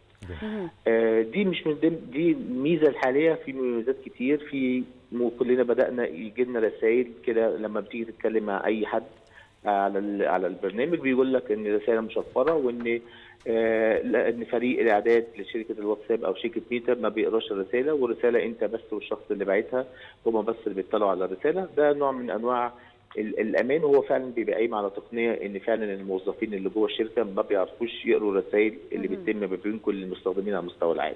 آه، دي مش من ضمن دي الميزه الحاليه في مميزات كتير في م- كلنا بدانا يجي لنا رسائل كده لما بتيجي تتكلم مع اي حد على ال- على البرنامج بيقول لك ان الرساله مشفره وان آه، لا، ان فريق الاعداد لشركه الواتساب او شركه ميتا ما بيقراش الرساله والرساله انت بس والشخص اللي باعتها هما بس اللي بيطلعوا على الرساله ده نوع من انواع ال- الامان وهو فعلا بيبقى قايم على تقنيه ان فعلا الموظفين اللي جوه الشركه ما بيعرفوش يقروا الرسائل اللي بتتم ما بين كل المستخدمين على مستوى العالم.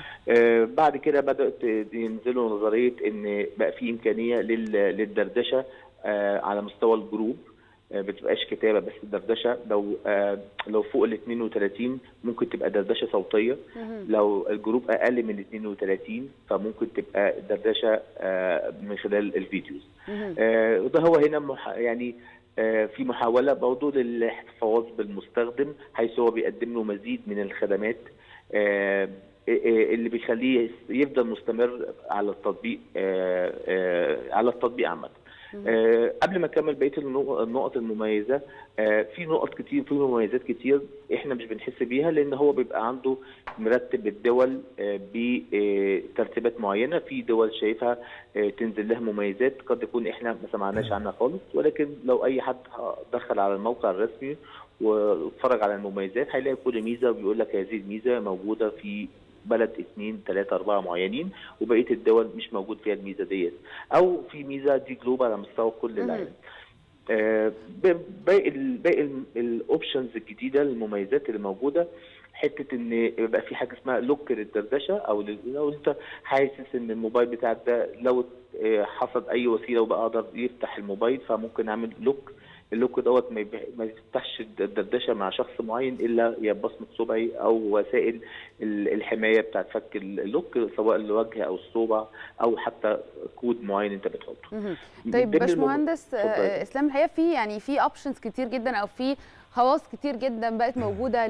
آه، بعد كده بدات ينزلوا نظريه ان بقى في امكانيه لل- للدردشه آه، على مستوى الجروب آه، بتبقاش كتابه بس دردشه لو آه، لو فوق ال 32 ممكن تبقى دردشه صوتيه لو الجروب اقل من 32 فممكن تبقى دردشه آه، من خلال الفيديوز آه، وده هو هنا مح... يعني آه، في محاولة برضه للاحتفاظ بالمستخدم حيث هو بيقدم له مزيد من الخدمات آه، آه، اللي بيخليه يفضل مستمر على التطبيق آه، آه، على التطبيق عامة آه، قبل ما اكمل بقيه النق- النقط المميزه آه، في نقط كتير في مميزات كتير احنا مش بنحس بيها لان هو بيبقى عنده مرتب الدول آه، بترتيبات معينه في دول شايفها آه، تنزل لها مميزات قد يكون احنا ما سمعناش عنها خالص ولكن لو اي حد دخل على الموقع الرسمي واتفرج على المميزات هيلاقي كل ميزه وبيقول لك هذه الميزه موجوده في بلد اثنين ثلاثة أربعة معينين وبقية الدول مش موجود فيها الميزة ديت أو في ميزة دي جلوبال على مستوى كل العالم آه، ب- باقي ال- باقي الاوبشنز الجديده المميزات اللي موجوده حته ان يبقى في حاجه اسمها لوك للدردشه او لل- لو انت حاسس ان الموبايل بتاعك ده لو آه، حصل اي وسيله وبقى اقدر يفتح الموبايل فممكن اعمل لوك اللوك دوت ما يب- ما يفتحش الدردشه مع شخص معين الا يا بصمه صبعي او وسائل ال- الحمايه بتاعت فك اللوك سواء الوجه او الصوبع او حتى كود معين انت بتحطه مهم. من طيب ضمن باشمهندس المم- اتفضلي. آه، اسلام الحقيقه في يعني في اوبشنز كتير جدا او في خواص كتير جدا بقت موجوده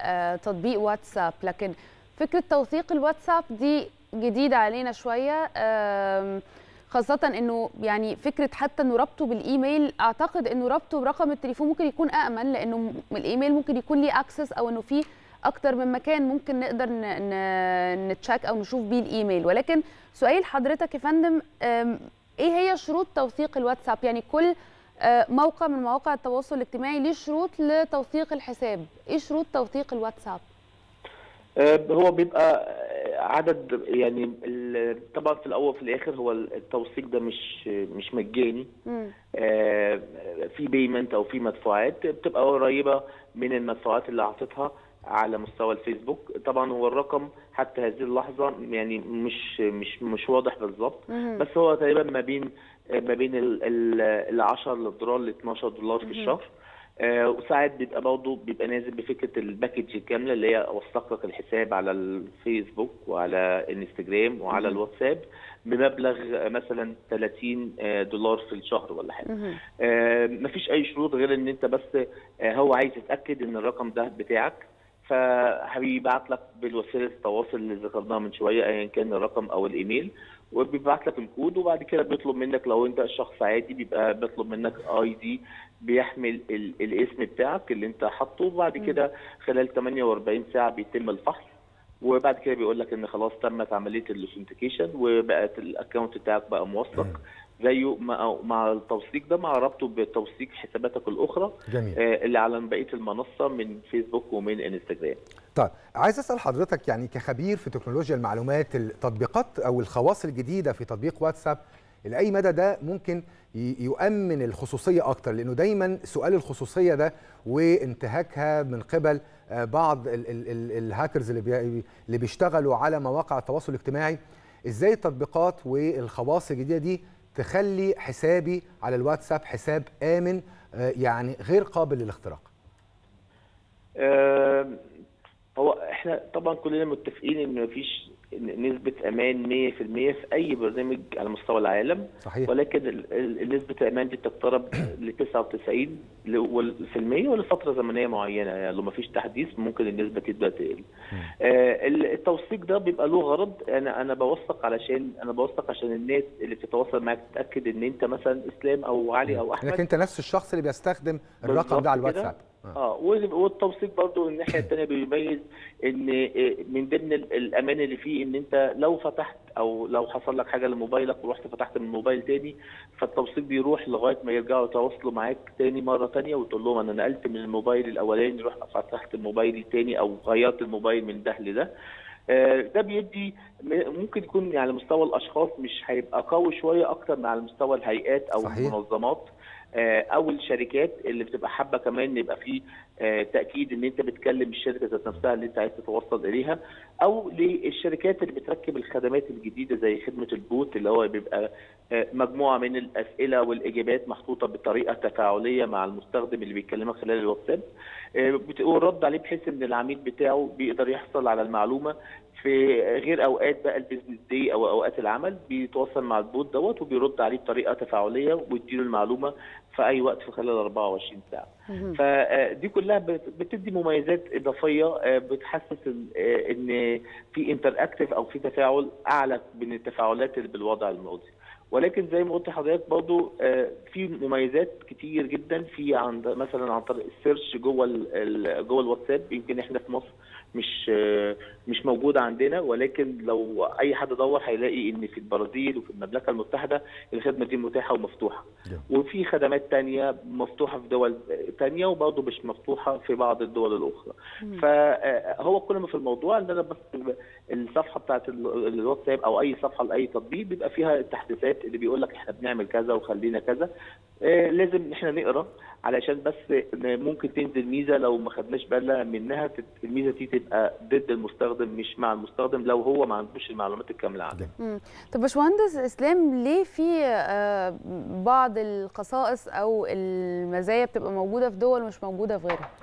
لتطبيق واتساب لكن فكره توثيق الواتساب دي جديده علينا شويه آم، خاصة انه يعني فكرة حتى انه ربطه بالايميل اعتقد انه ربطه برقم التليفون ممكن يكون امن لانه م- الايميل ممكن يكون ليه اكسس او انه في اكتر من مكان ممكن نقدر ن- ن- نتشاك او نشوف بيه الايميل ولكن سؤال حضرتك يا فندم آم، ايه هي شروط توثيق الواتساب يعني كل آه، موقع من مواقع التواصل الاجتماعي ليه شروط لتوثيق الحساب ايه شروط توثيق الواتساب آه، هو بيبقى آه، عدد يعني ال- طبعا في الاول وفي الاخر هو التوثيق ده مش مش مجاني مم. آه، في بيمنت او في مدفوعات بتبقى قريبه من المدفوعات اللي اعطيتها على مستوى الفيسبوك طبعا هو الرقم حتى هذه اللحظه يعني مش مش مش واضح بالظبط مهم. بس هو تقريبا ما بين ما بين ال ال ال 10 دولار ل 12 دولار في مهم. الشهر آه، وساعات بيبقى برضه بيبقى نازل بفكره الباكج الكامله اللي هي اوثق لك الحساب على الفيسبوك وعلى الانستجرام وعلى مهم. الواتساب بمبلغ آه، مثلا 30 آه، دولار في الشهر ولا حاجه مهم. آه، مفيش اي شروط غير ان انت بس آه، هو عايز يتاكد ان الرقم ده بتاعك فهيبعت لك بالوسيله التواصل اللي ذكرناها من شويه ايا كان الرقم او الايميل وبيبعت لك الكود وبعد كده بيطلب منك لو انت شخص عادي بيبقى بيطلب منك اي دي بيحمل ال- الاسم بتاعك اللي انت حاطه وبعد كده خلال 48 ساعه بيتم الفحص وبعد كده بيقول لك ان خلاص تمت عمليه الاوثنتيكيشن وبقت الاكونت بتاعك بقى موثق زيه مع مع التوثيق ده مع ربطه بتوثيق حساباتك الاخرى جميل. آه، اللي على بقيه المنصه من فيسبوك ومن انستجرام طيب عايز اسال حضرتك يعني كخبير في تكنولوجيا المعلومات التطبيقات او الخواص الجديده في تطبيق واتساب لاي مدى ده ممكن ي- يؤمن الخصوصيه اكتر لانه دايما سؤال الخصوصيه ده وانتهاكها من قبل آه، بعض ال- ال- ال- الهاكرز اللي بي- اللي بيشتغلوا على مواقع التواصل الاجتماعي ازاي التطبيقات والخواص الجديده دي تخلي حسابي على الواتساب حساب امن آه، يعني غير قابل للاختراق آه، هو احنا طبعا كلنا متفقين ان مفيش نسبة امان 100% في اي برنامج على مستوى العالم صحيح. ولكن ال- ال- نسبة الامان دي بتقترب ل 99 ل- وال- في المية ولفترة زمنية معينة يعني لو مفيش تحديث ممكن النسبة تبدأ تقل. آه، ال- التوثيق ده بيبقى له غرض انا انا بوثق علشان انا بوثق عشان الناس اللي بتتواصل معاك تتاكد ان انت مثلا اسلام او علي او احمد انك انت نفس الشخص اللي بيستخدم الرقم بالظبط ده على كده. الواتساب اه وال- والتوثيق برضو الناحيه الثانيه بيميز ان آه، من ضمن ال- الامان اللي فيه ان انت لو فتحت او لو حصل لك حاجه لموبايلك ورحت فتحت من موبايل تاني فالتوثيق بيروح لغايه ما يرجعوا يتواصلوا معاك تاني مره تانيه وتقول لهم انا نقلت من الموبايل الاولاني رحت فتحت الموبايل التاني او غيرت الموبايل من ده لده آه، ده بيدي م- ممكن يكون على مستوى الاشخاص مش هيبقى قوي شويه اكتر من على مستوى الهيئات او صحيح. المنظمات آه، او الشركات اللي بتبقى حابه كمان يبقى في آه، تاكيد ان انت بتكلم الشركه ذات نفسها اللي انت عايز تتوصل اليها او للشركات اللي بتركب الخدمات الجديده زي خدمه البوت اللي هو بيبقى آه، مجموعه من الاسئله والاجابات محطوطه بطريقه تفاعليه مع المستخدم اللي بيكلمك خلال الواتساب آه، بتقول رد عليه بحيث ان العميل بتاعه بيقدر يحصل على المعلومه في غير اوقات بقى البيزنس دي او اوقات العمل بيتواصل مع البوت دوت وبيرد عليه بطريقه تفاعليه ويديله المعلومه في اي وقت في خلال 24 ساعه. فدي كلها بت- بتدي مميزات اضافيه آه، بتحسس ال- آه، ان في انتر اكتف او في تفاعل اعلى من التفاعلات اللي بالوضع الماضي. ولكن زي ما قلت لحضرتك برضو آه، في مميزات كتير جدا في عند مثلا عن طريق السيرش جوه ال- ال- جوه الواتساب يمكن احنا في مصر مش آه، مش موجوده عندنا ولكن لو اي حد دور هيلاقي ان في البرازيل وفي المملكه المتحده الخدمه دي متاحه ومفتوحه وفي خدمات تانية مفتوحه في دول تانية وبرضه مش مفتوحه في بعض الدول الاخرى فهو كل ما في الموضوع ان انا بس الصفحه بتاعت ال- الواتساب او اي صفحه لاي تطبيق بيبقى فيها التحديثات اللي بيقول لك احنا بنعمل كذا وخلينا كذا آه، لازم احنا نقرا علشان بس ممكن تنزل ميزه لو ما خدناش بالنا منها تت- الميزه دي تبقى ضد المستخدم مش مع المستخدم لو هو ما عندوش المعلومات الكامله عنه مم. طب باشمهندس اسلام ليه في آه، بعض الخصائص او المزايا بتبقى موجوده في دول مش موجوده في غيرها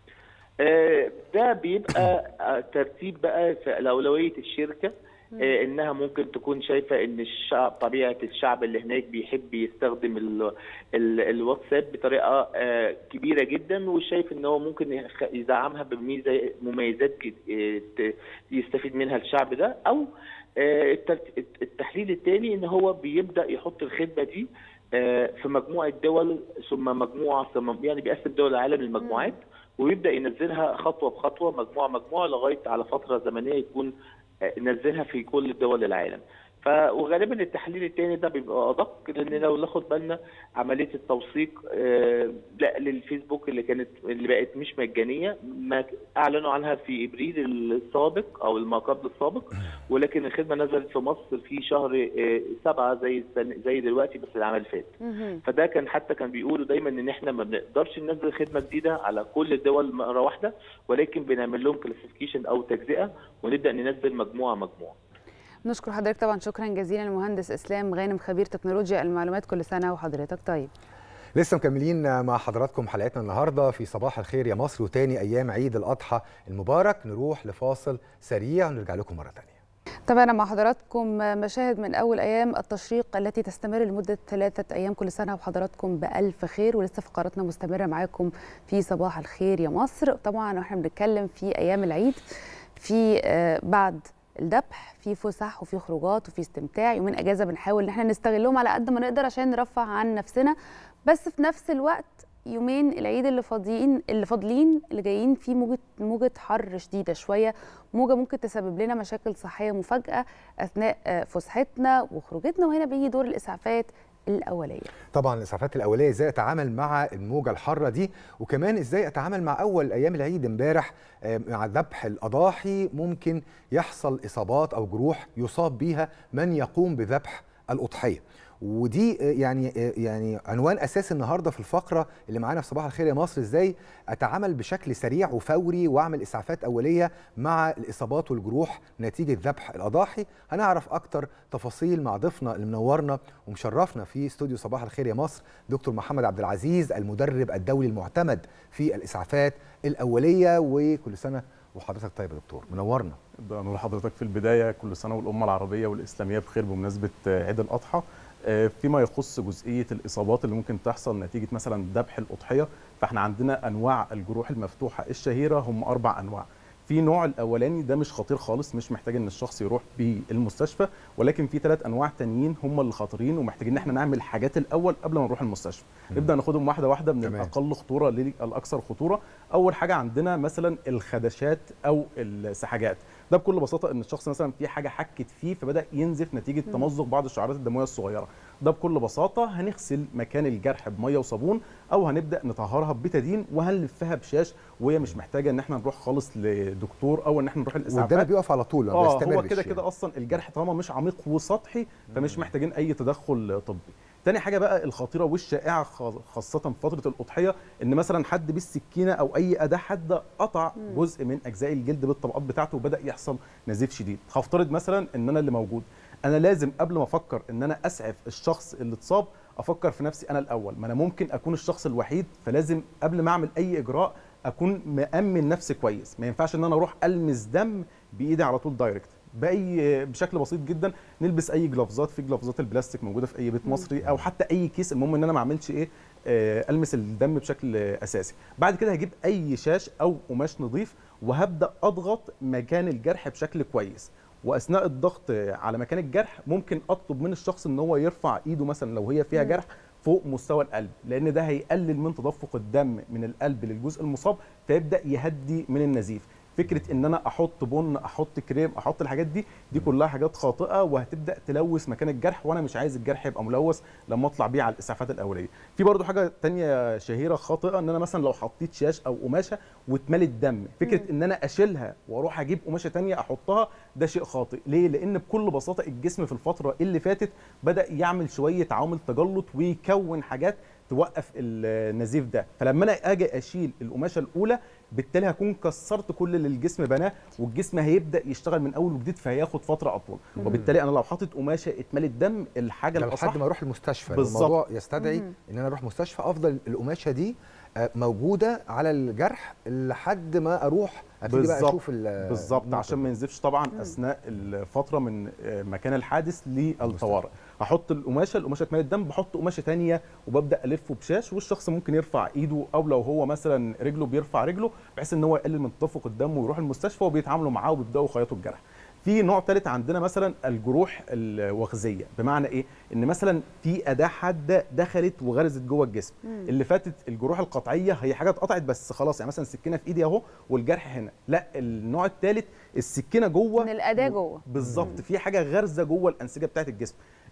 آه، ده بيبقى آه، ترتيب بقى في اولويه الشركه آه، انها ممكن تكون شايفه ان الشعب طبيعه الشعب اللي هناك بيحب يستخدم ال ال الواتساب بطريقه آه، كبيره جدا وشايف ان هو ممكن يخ- يدعمها بميزه مميزات جد- آه، ت- يستفيد منها الشعب ده او آه، الترت- التحليل الثاني ان هو بيبدا يحط الخدمه دي آه، في مجموعه دول ثم مجموعه ثم يعني بيقسم دول العالم لمجموعات ويبدا ينزلها خطوه بخطوه مجموعه مجموعه لغايه على فتره زمنيه يكون آه، نزلها في كل دول العالم ف وغالبا التحليل الثاني ده بيبقى ادق لان لو ناخد بالنا عمليه التوثيق آه، لا نقل الفيسبوك اللي كانت اللي بقت مش مجانيه ما اعلنوا عنها في ابريل السابق او ما قبل السابق ولكن الخدمه نزلت في مصر في شهر آه، سبعة زي السنة زي دلوقتي بس العام اللي فات فده كان حتى كان بيقولوا دايما ان احنا ما بنقدرش ننزل خدمه جديده على كل الدول مره واحده ولكن بنعمل لهم كلاسيفيكيشن او تجزئه ونبدا ننزل مجموعه مجموعه نشكر حضرتك طبعا شكرا جزيلا المهندس اسلام غانم خبير تكنولوجيا المعلومات كل سنه وحضرتك طيب لسه مكملين مع حضراتكم حلقتنا النهارده في صباح الخير يا مصر وتاني ايام عيد الاضحى المبارك نروح لفاصل سريع ونرجع لكم مره تانية تابعنا مع حضراتكم مشاهد من اول ايام التشريق التي تستمر لمده ثلاثه ايام كل سنه وحضراتكم بالف خير ولسه فقراتنا مستمره معاكم في صباح الخير يا مصر طبعا واحنا بنتكلم في ايام العيد في آه، بعد الذبح في فسح وفي خروجات وفي استمتاع يومين اجازه بنحاول ان احنا نستغلهم على قد ما نقدر عشان نرفع عن نفسنا بس في نفس الوقت يومين العيد اللي فاضيين اللي فاضلين اللي جايين فيه موجه موجه حر شديده شويه موجه ممكن تسبب لنا مشاكل صحيه مفاجاه اثناء آه، فسحتنا وخروجتنا وهنا بيجي دور الاسعافات الاوليه طبعا الاسعافات الاوليه ازاي اتعامل مع الموجه الحاره دي وكمان ازاي اتعامل مع اول ايام العيد امبارح آه، مع ذبح الاضاحي ممكن يحصل اصابات او جروح يصاب بيها من يقوم بذبح الاضحيه ودي آه، يعني آه، يعني عنوان اساسي النهارده في الفقره اللي معانا في صباح الخير يا مصر ازاي اتعامل بشكل سريع وفوري واعمل اسعافات اوليه مع الاصابات والجروح نتيجه ذبح الاضاحي هنعرف اكتر تفاصيل مع ضيفنا اللي منورنا ومشرفنا في استوديو صباح الخير يا مصر دكتور محمد عبد العزيز المدرب الدولي المعتمد في الاسعافات الاوليه وكل سنه وحضرتك طيب يا دكتور منورنا نور حضرتك في البدايه كل سنه والامه العربيه والاسلاميه بخير بمناسبه عيد الاضحى آه، فيما يخص جزئيه الاصابات اللي ممكن تحصل نتيجه مثلا ذبح الاضحيه فاحنا عندنا انواع الجروح المفتوحه الشهيره هم اربع انواع في نوع الاولاني ده مش خطير خالص مش محتاج ان الشخص يروح بالمستشفى ولكن في ثلاث انواع تانيين هم اللي خطيرين ومحتاجين ان احنا نعمل حاجات الاول قبل ما نروح المستشفى مم. نبدا ناخدهم واحده واحده من تمام. الاقل خطوره للاكثر خطوره اول حاجه عندنا مثلا الخدشات او السحاجات ده بكل بساطه ان الشخص مثلا في حاجه حكت فيه فبدا ينزف نتيجه مم. تمزق بعض الشعيرات الدمويه الصغيره ده بكل بساطه هنغسل مكان الجرح بميه وصابون او هنبدا نطهرها ببتادين وهنلفها بشاش وهي مش محتاجه ان احنا نروح خالص لدكتور او ان احنا نروح الاسعافات والدم بيقف على طول ما اه بيستمرش هو كده يعني. كده اصلا الجرح طالما مش عميق وسطحي فمش محتاجين اي تدخل طبي تاني حاجه بقى الخطيره والشائعه خاص- خاصه في فتره الاضحيه ان مثلا حد بالسكينه او اي اداه حاده قطع مم. جزء من اجزاء الجلد بالطبقات بتاعته وبدا يحصل نزيف شديد هفترض مثلا ان انا اللي موجود انا لازم قبل ما افكر ان انا اسعف الشخص اللي اتصاب افكر في نفسي انا الاول ما انا ممكن اكون الشخص الوحيد فلازم قبل ما اعمل اي اجراء اكون مامن نفسي كويس ما ينفعش ان انا اروح المس دم بايدي على طول دايركت باي بشكل بسيط جدا نلبس اي جلافزات في جلافزات البلاستيك موجوده في اي بيت مصري او حتى اي كيس المهم ان انا ما اعملش ايه آه، المس الدم بشكل آه، اساسي بعد كده هجيب اي شاش او قماش نظيف وهبدا اضغط مكان الجرح بشكل كويس واثناء الضغط آه، على مكان الجرح ممكن اطلب من الشخص ان هو يرفع ايده مثلا لو هي فيها مم. جرح فوق مستوى القلب لان ده هيقلل من تدفق الدم من القلب للجزء المصاب فيبدا يهدي من النزيف فكره ان انا احط بن احط كريم احط الحاجات دي دي كلها حاجات خاطئه وهتبدا تلوث مكان الجرح وانا مش عايز الجرح يبقى ملوث لما اطلع بيه على الاسعافات الاوليه في برضو حاجه تانية شهيره خاطئه ان انا مثلا لو حطيت شاش او قماشه واتملت دم فكره ان انا اشيلها واروح اجيب قماشه تانية احطها ده شيء خاطئ ليه لان بكل بساطه الجسم في الفتره اللي فاتت بدا يعمل شويه عوامل تجلط ويكون حاجات توقف النزيف ده فلما انا اجي اشيل القماشه الاولى بالتالي هكون كسرت كل اللي الجسم بناه والجسم هيبدا يشتغل من اول وجديد فهياخد فتره اطول مم. وبالتالي انا لو حاطط قماشه اتملت دم الحاجه ده الاصح لحد ما اروح المستشفى لو بالظبط. الموضوع يستدعي مم. ان انا اروح مستشفى افضل القماشه دي آه، موجوده على الجرح لحد ما اروح ابتدي بقى اشوف ال- بالظبط النقطة عشان دي. ما ينزفش طبعا اثناء الفتره من آه، مكان الحادث للطوارئ هحط القماشه القماشه اتملت دم بحط قماشه تانية وببدا الفه بشاش والشخص ممكن يرفع ايده او لو هو مثلا رجله بيرفع رجله بحيث ان هو يقلل من تدفق الدم ويروح المستشفى وبيتعاملوا معاه وبيبداوا يخيطوا الجرح في نوع ثالث عندنا مثلا الجروح الوخزيه بمعنى ايه ان مثلا في اداه حاده دخلت وغرزت جوه الجسم مم. اللي فاتت الجروح القطعيه هي حاجه اتقطعت بس خلاص يعني مثلا السكينه في ايدي اهو والجرح هنا لا النوع الثالث السكينه جوه من الاداه جوه بالظبط في حاجه غارزه جوه الانسجه بتاعه الجسم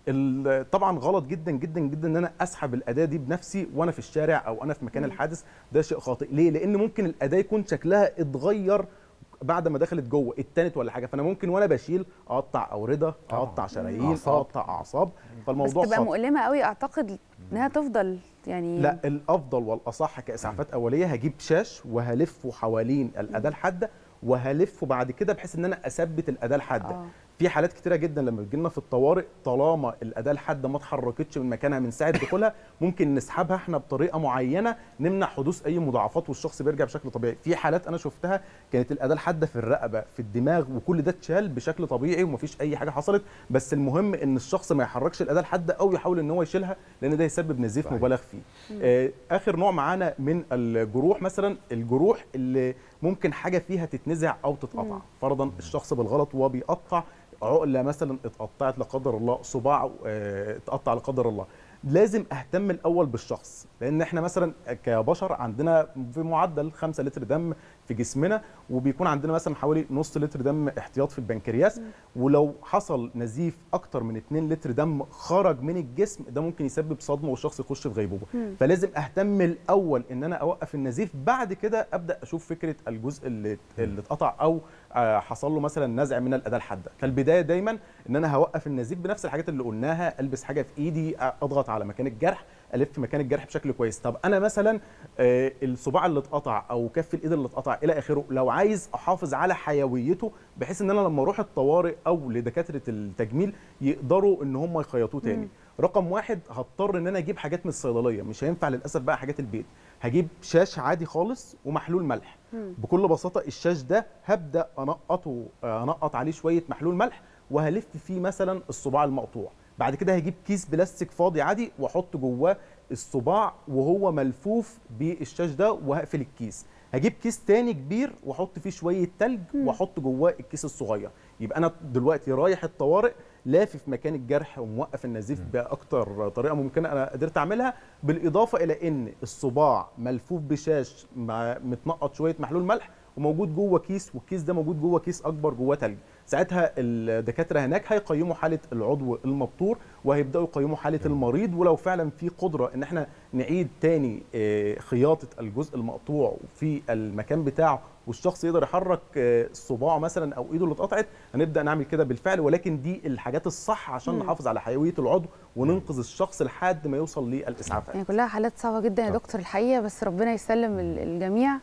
ال- طبعا غلط جدا جدا جدا ان انا اسحب الاداه دي بنفسي وانا في الشارع او انا في مكان مم. الحادث ده شيء خاطئ ليه لان ممكن الاداه يكون شكلها اتغير بعد ما دخلت جوه اتنت ولا حاجه فانا ممكن وانا بشيل اقطع اورده اقطع شرايين أعصاب. اقطع اعصاب بس فالموضوع تبقى خطر مؤلمه قوي اعتقد انها تفضل يعني لا الافضل والاصح كاسعافات اوليه هجيب شاش وهلفه حوالين الاداه الحاده وهلفه بعد كده بحيث ان انا اثبت الاداه الحاده آه. في حالات كتيره جدا لما بتجي لنا في الطوارئ طالما الاداه الحاده ما اتحركتش من مكانها من ساعه دخولها ممكن نسحبها احنا بطريقه معينه نمنع حدوث اي مضاعفات والشخص بيرجع بشكل طبيعي في حالات انا شفتها كانت الاداه الحاده في الرقبه في الدماغ وكل ده اتشال بشكل طبيعي ومفيش اي حاجه حصلت بس المهم ان الشخص ما يحركش الاداه الحاده او يحاول ان هو يشيلها لان ده يسبب نزيف صحيح. مبالغ فيه مم. آه، اخر نوع معانا من الجروح مثلا الجروح اللي ممكن حاجه فيها تتنزع او تتقطع مم. فرضا الشخص بالغلط وهو بيقطع عقله مثلا اتقطعت لا قدر الله صباع آه، اتقطع لا قدر الله لازم اهتم الاول بالشخص لان احنا مثلا كبشر عندنا في معدل 5 لتر دم في جسمنا وبيكون عندنا مثلا حوالي نص لتر دم احتياط في البنكرياس ولو حصل نزيف اكتر من 2 لتر دم خرج من الجسم ده ممكن يسبب صدمه والشخص يخش في غيبوبه مم. فلازم اهتم الاول ان انا اوقف النزيف بعد كده ابدا اشوف فكره الجزء اللي اللي اتقطع او آه، حصل له مثلا نزع من الاداه الحاده فالبدايه دايما ان انا هوقف النزيف بنفس الحاجات اللي قلناها البس حاجه في ايدي اضغط على مكان الجرح الف مكان الجرح بشكل كويس طب انا مثلا آه، الصباع اللي اتقطع او كف الايد اللي اتقطع الى اخره لو عايز احافظ على حيويته بحيث ان انا لما اروح الطوارئ او لدكاتره التجميل يقدروا ان هم يخيطوه تاني مم. رقم واحد هضطر ان انا اجيب حاجات من الصيدليه مش هينفع للاسف بقى حاجات البيت هجيب شاش عادي خالص ومحلول ملح مم. بكل بساطه الشاش ده هبدا انقطه انقط عليه شويه محلول ملح وهلف فيه مثلا الصباع المقطوع بعد كده هجيب كيس بلاستيك فاضي عادي واحط جواه الصباع وهو ملفوف بالشاش ده وهقفل الكيس هجيب كيس تاني كبير واحط فيه شويه تلج مم. واحط جواه الكيس الصغير يبقى انا دلوقتي رايح الطوارئ لافف مكان الجرح وموقف النزيف باكتر طريقه ممكنه انا قدرت اعملها بالاضافه الى ان الصباع ملفوف بشاش مع متنقط شويه محلول ملح وموجود جوه كيس والكيس ده موجود جوه كيس اكبر جواه تلج ساعتها الدكاتره هناك هيقيموا حاله العضو المبتور وهيبداوا يقيموا حاله المريض ولو فعلا في قدره ان احنا نعيد تاني آه، خياطه الجزء المقطوع في المكان بتاعه والشخص يقدر يحرك آه، صباعه مثلا او ايده اللي اتقطعت هنبدا نعمل كده بالفعل ولكن دي الحاجات الصح عشان مم. نحافظ على حيويه العضو وننقذ الشخص لحد ما يوصل للاسعافات يعني كلها حالات صعبه جدا يا دكتور الحقيقه بس ربنا يسلم ال- الجميع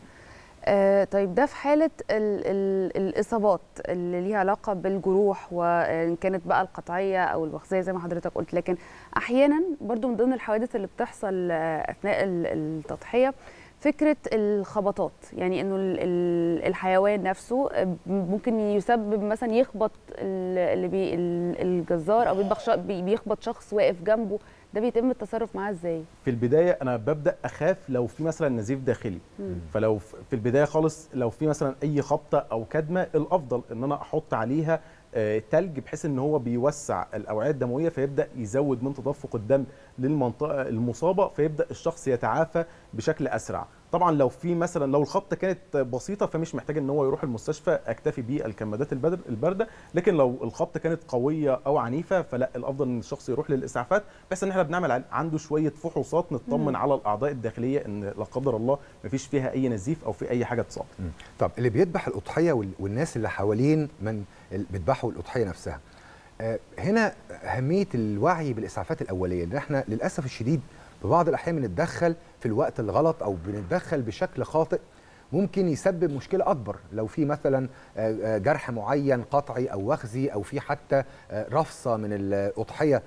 آه طيب ده في حاله ال ال الاصابات اللي ليها علاقه بالجروح وان كانت بقى القطعيه او الوخزيه زي ما حضرتك قلت لكن احيانا برضو من ضمن الحوادث اللي بتحصل آه، اثناء ال- التضحيه فكره الخبطات يعني انه ال- ال- الحيوان نفسه آه، ممكن يسبب مثلا يخبط ال- اللي بي ال- الجزار او بيطبخ ش- بي- بيخبط شخص واقف جنبه ده بيتم التصرف معاه ازاي في البدايه انا ببدا اخاف لو في مثلا نزيف داخلي مم. فلو ف- في البدايه خالص لو في مثلا اي خبطه او كدمه الافضل ان انا احط عليها آه، تلج بحيث ان هو بيوسع الاوعيه الدمويه فيبدا يزود من تدفق الدم للمنطقه المصابه فيبدا الشخص يتعافى بشكل اسرع طبعا لو في مثلا لو الخبطه كانت بسيطه فمش محتاج ان هو يروح المستشفى اكتفي بالكمادات البدر البارده لكن لو الخبطه كانت قويه او عنيفه فلا الافضل ان الشخص يروح للاسعافات بحيث ان احنا بنعمل عن- عنده شويه فحوصات نطمن مم. على الاعضاء الداخليه ان لا قدر الله مفيش فيها اي نزيف او في اي حاجه تصاب طب اللي بيذبح الاضحيه وال- والناس اللي حوالين من ال- بيذبحوا الاضحيه نفسها آه، هنا اهميه الوعي بالاسعافات الاوليه لان احنا للاسف الشديد في بعض الاحيان بنتدخل في الوقت الغلط او بنتدخل بشكل خاطئ ممكن يسبب مشكله اكبر لو في مثلا آه، آه، جرح معين قطعي او وخزي او في حتى آه، رفصه من الاضحيه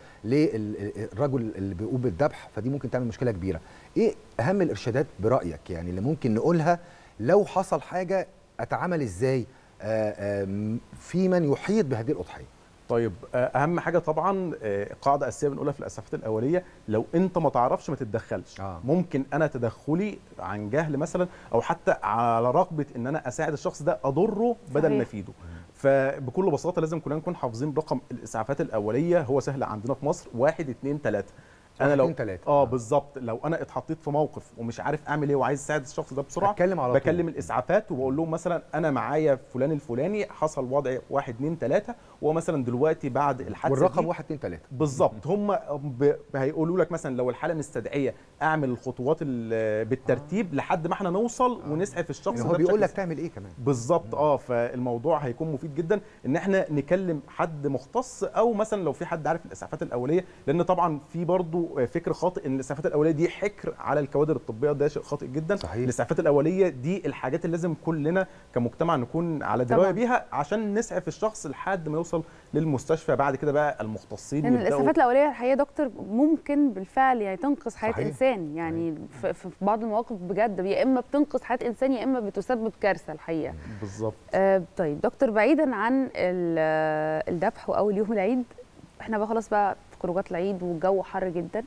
للرجل اللي بيقوم بالذبح فدي ممكن تعمل مشكله كبيره ايه اهم الارشادات برايك يعني اللي ممكن نقولها لو حصل حاجه اتعامل ازاي آه، آم، في من يحيط بهذه الاضحيه طيب آه، اهم حاجه طبعا آه، قاعده اساسيه بنقولها في الاسعافات الاوليه لو انت ما تعرفش ما تتدخلش آه. ممكن انا تدخلي عن جهل مثلا او حتى على رغبه ان انا اساعد الشخص ده اضره بدل ما صحيح. افيده فبكل بساطه لازم كلنا نكون حافظين رقم الاسعافات الاوليه هو سهل عندنا في مصر 1 2 3 انا واحد، لو اتنين، تلاتة. اه بالظبط لو انا اتحطيت في موقف ومش عارف اعمل ايه وعايز اساعد الشخص ده بسرعه هتكلم على طول. بكلم الاسعافات وبقول لهم مثلا انا معايا فلان الفلاني حصل وضع واحد اتنين تلاته وهو مثلا دلوقتي بعد الحادثه والرقم دي واحد اتنين تلاته بالظبط هم ب... هيقولوا لك مثلا لو الحاله مستدعيه اعمل الخطوات ال- بالترتيب لحد ما احنا نوصل ونسعف الشخص يعني ده هو بيقول بشكل لك تعمل ايه كمان بالظبط اه فالموضوع هيكون مفيد جدا ان احنا نكلم حد مختص او مثلا لو في حد عارف الاسعافات الاوليه لان طبعا في برضو فكر خاطئ ان الاسعافات الاوليه دي حكر على الكوادر الطبيه ده شيء خاطئ جدا صحيح. الاسعافات الاوليه دي الحاجات اللي لازم كلنا كمجتمع نكون على درايه طبعاً. بيها عشان نسعف الشخص لحد ما يوصل للمستشفى بعد كده بقى المختصين لان يبدأوا- الاسعافات الاوليه الحقيقه يا دكتور ممكن بالفعل يعني تنقذ حياه صحيح. انسان يعني في, في بعض المواقف بجد يا اما بتنقذ حياه انسان يا اما بتسبب كارثه الحقيقه بالظبط آه طيب دكتور بعيدا عن ال- آه، الذبح او يوم العيد احنا بقى خلاص بقى في خروجات العيد والجو حر جدا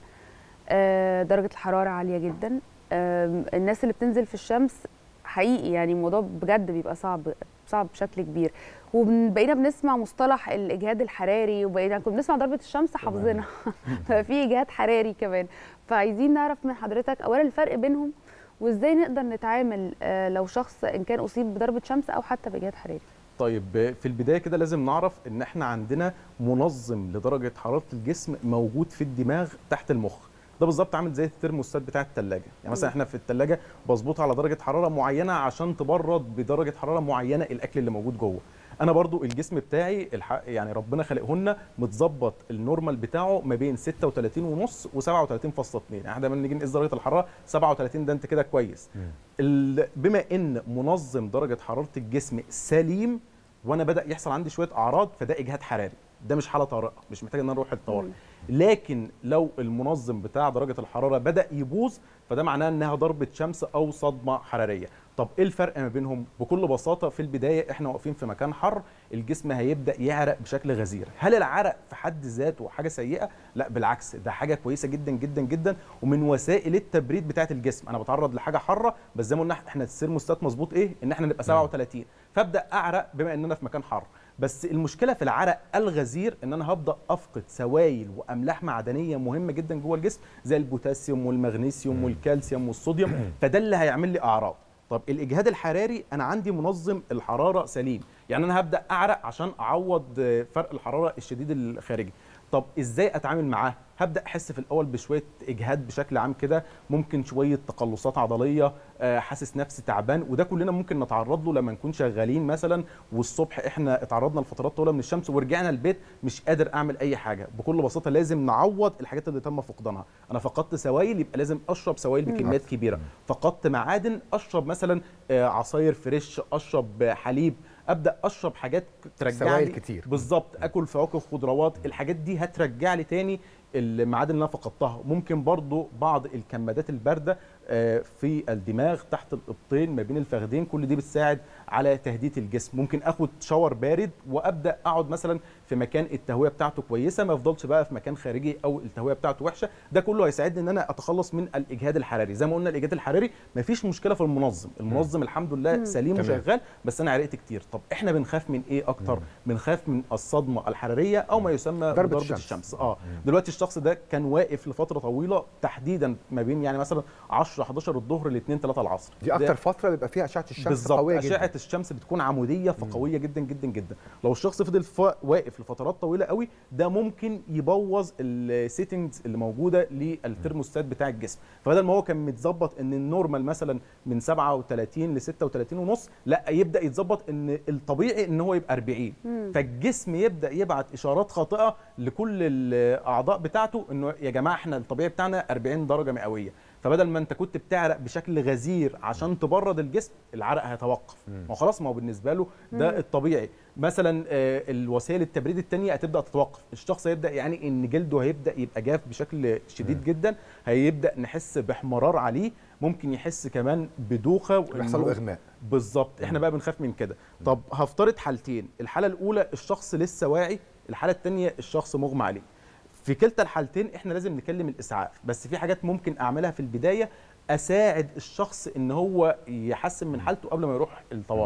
آه درجه الحراره عاليه جدا آه الناس اللي بتنزل في الشمس حقيقي يعني الموضوع بجد بيبقى صعب صعب بشكل كبير وبقينا بنسمع مصطلح الاجهاد الحراري وبقينا كنا بنسمع ضربه الشمس حافظينها ففي اجهاد حراري كمان فعايزين نعرف من حضرتك اولا الفرق بينهم وازاي نقدر نتعامل آه، لو شخص ان كان اصيب بضربه شمس او حتى باجهاد حراري طيب في البدايه كده لازم نعرف ان احنا عندنا منظم لدرجه حراره الجسم موجود في الدماغ تحت المخ ده بالظبط عامل زي الترموستات بتاع الثلاجه يعني مثلا مم. احنا في الثلاجه بظبطها على درجه حراره معينه عشان تبرد بدرجه حراره معينه الاكل اللي موجود جوه انا برضو الجسم بتاعي الح... يعني ربنا خلقهن متظبط النورمال بتاعه ما بين 36 ونص و 37.2 يعني احنا لما نيجي نقيس درجه الحراره 37 ده انت كده كويس ال- بما ان منظم درجه حراره الجسم سليم وانا بدا يحصل عندي شويه اعراض فده اجهاد حراري ده مش حاله طارئه مش محتاج ان انا اروح الطوارئ لكن لو المنظم بتاع درجه الحراره بدا يبوظ فده معناه انها ضربه شمس او صدمه حراريه طب ايه الفرق ما بينهم بكل بساطه في البدايه احنا واقفين في مكان حر الجسم هيبدا يعرق بشكل غزير هل العرق في حد ذاته حاجه سيئه لا بالعكس ده حاجه كويسه جدا جدا جدا ومن وسائل التبريد بتاعه الجسم انا بتعرض لحاجه حاره بس زي ما قلنا احنا السيرموستات مظبوط ايه ان احنا نبقى 37 فابدا اعرق بما اننا في مكان حر بس المشكله في العرق الغزير ان انا هبدا افقد سوائل واملاح معدنيه مهمه جدا جوه الجسم زي البوتاسيوم والمغنيسيوم والكالسيوم والصوديوم فده اللي هيعمل لي اعراض طب الاجهاد الحراري انا عندي منظم الحراره سليم يعني انا هبدا اعرق عشان اعوض آه، فرق الحراره الشديد الخارجي طب ازاي اتعامل معاه هبدا احس في الاول بشويه اجهاد بشكل عام كده ممكن شويه تقلصات عضليه آه، حاسس نفسي تعبان وده كلنا ممكن نتعرض له لما نكون شغالين مثلا والصبح احنا اتعرضنا لفترات طويله من الشمس ورجعنا البيت مش قادر اعمل اي حاجه بكل بساطه لازم نعوض الحاجات اللي تم فقدانها انا فقدت سوائل يبقى لازم اشرب سوائل مم. بكميات كبيره فقدت معادن اشرب مثلا آه، عصاير فريش اشرب آه، حليب ابدا اشرب حاجات ترجع سوائل لي كتير. بالظبط اكل فواكه خضروات الحاجات دي هترجع لي تاني المعادن اللي انا فقدتها ممكن برضو بعض الكمادات البارده آه، في الدماغ تحت الابطين ما بين الفخذين كل دي بتساعد على تهدئه الجسم ممكن اخد شاور بارد وابدا اقعد مثلا في مكان التهويه بتاعته كويسه ما افضلش بقى في مكان خارجي او التهويه بتاعته وحشه ده كله هيساعدني ان انا اتخلص من الاجهاد الحراري زي ما قلنا الاجهاد الحراري مفيش مشكله في المنظم المنظم الحمد لله مم. سليم تمام. وشغال بس انا عرقت كتير طب احنا بنخاف من ايه اكتر بنخاف من الصدمه الحراريه او ما يسمى ضربة ضربه الشمس. الشمس اه دلوقتي الشخص ده كان واقف لفتره طويله تحديدا ما بين يعني مثلا 10 11 الظهر ل 2 3 العصر دي اكتر فتره بيبقى فيها اشعه الشمس بالظبط قويه اشعه جدا الشمس بتكون عموديه فقويه جدا جدا جدا لو الشخص فضل ف- واقف لفترات طويله قوي ده ممكن يبوظ السيتنجز اللي موجوده للترموستات بتاع الجسم فبدل ما هو كان متظبط ان النورمال مثلا من 37 ل 36 ونص لا يبدا يتظبط ان الطبيعي ان هو يبقى 40 مم. فالجسم يبدا يبعت اشارات خاطئه لكل الاعضاء بتاعته انه يا جماعه احنا الطبيعي بتاعنا 40 درجه مئويه فبدل ما انت كنت بتعرق بشكل غزير عشان تبرد الجسم العرق هيتوقف ما هو خلاص ما هو بالنسبه له ده مم. الطبيعي مثلا آه، الوسائل التبريد التانية هتبدا تتوقف الشخص هيبدا يعني ان جلده هيبدا يبقى جاف بشكل شديد جدا هيبدا نحس باحمرار عليه ممكن يحس كمان بدوخه وإن بيحصل له هو- إغماء. بالظبط احنا بقى بنخاف من كده طب هفترض حالتين الحاله الاولى الشخص لسه واعي الحاله الثانيه الشخص مغمى عليه في كلتا الحالتين احنا لازم نكلم الاسعاف بس في حاجات ممكن اعملها في البدايه اساعد الشخص ان هو يحسن من حالته قبل ما يروح الطوارئ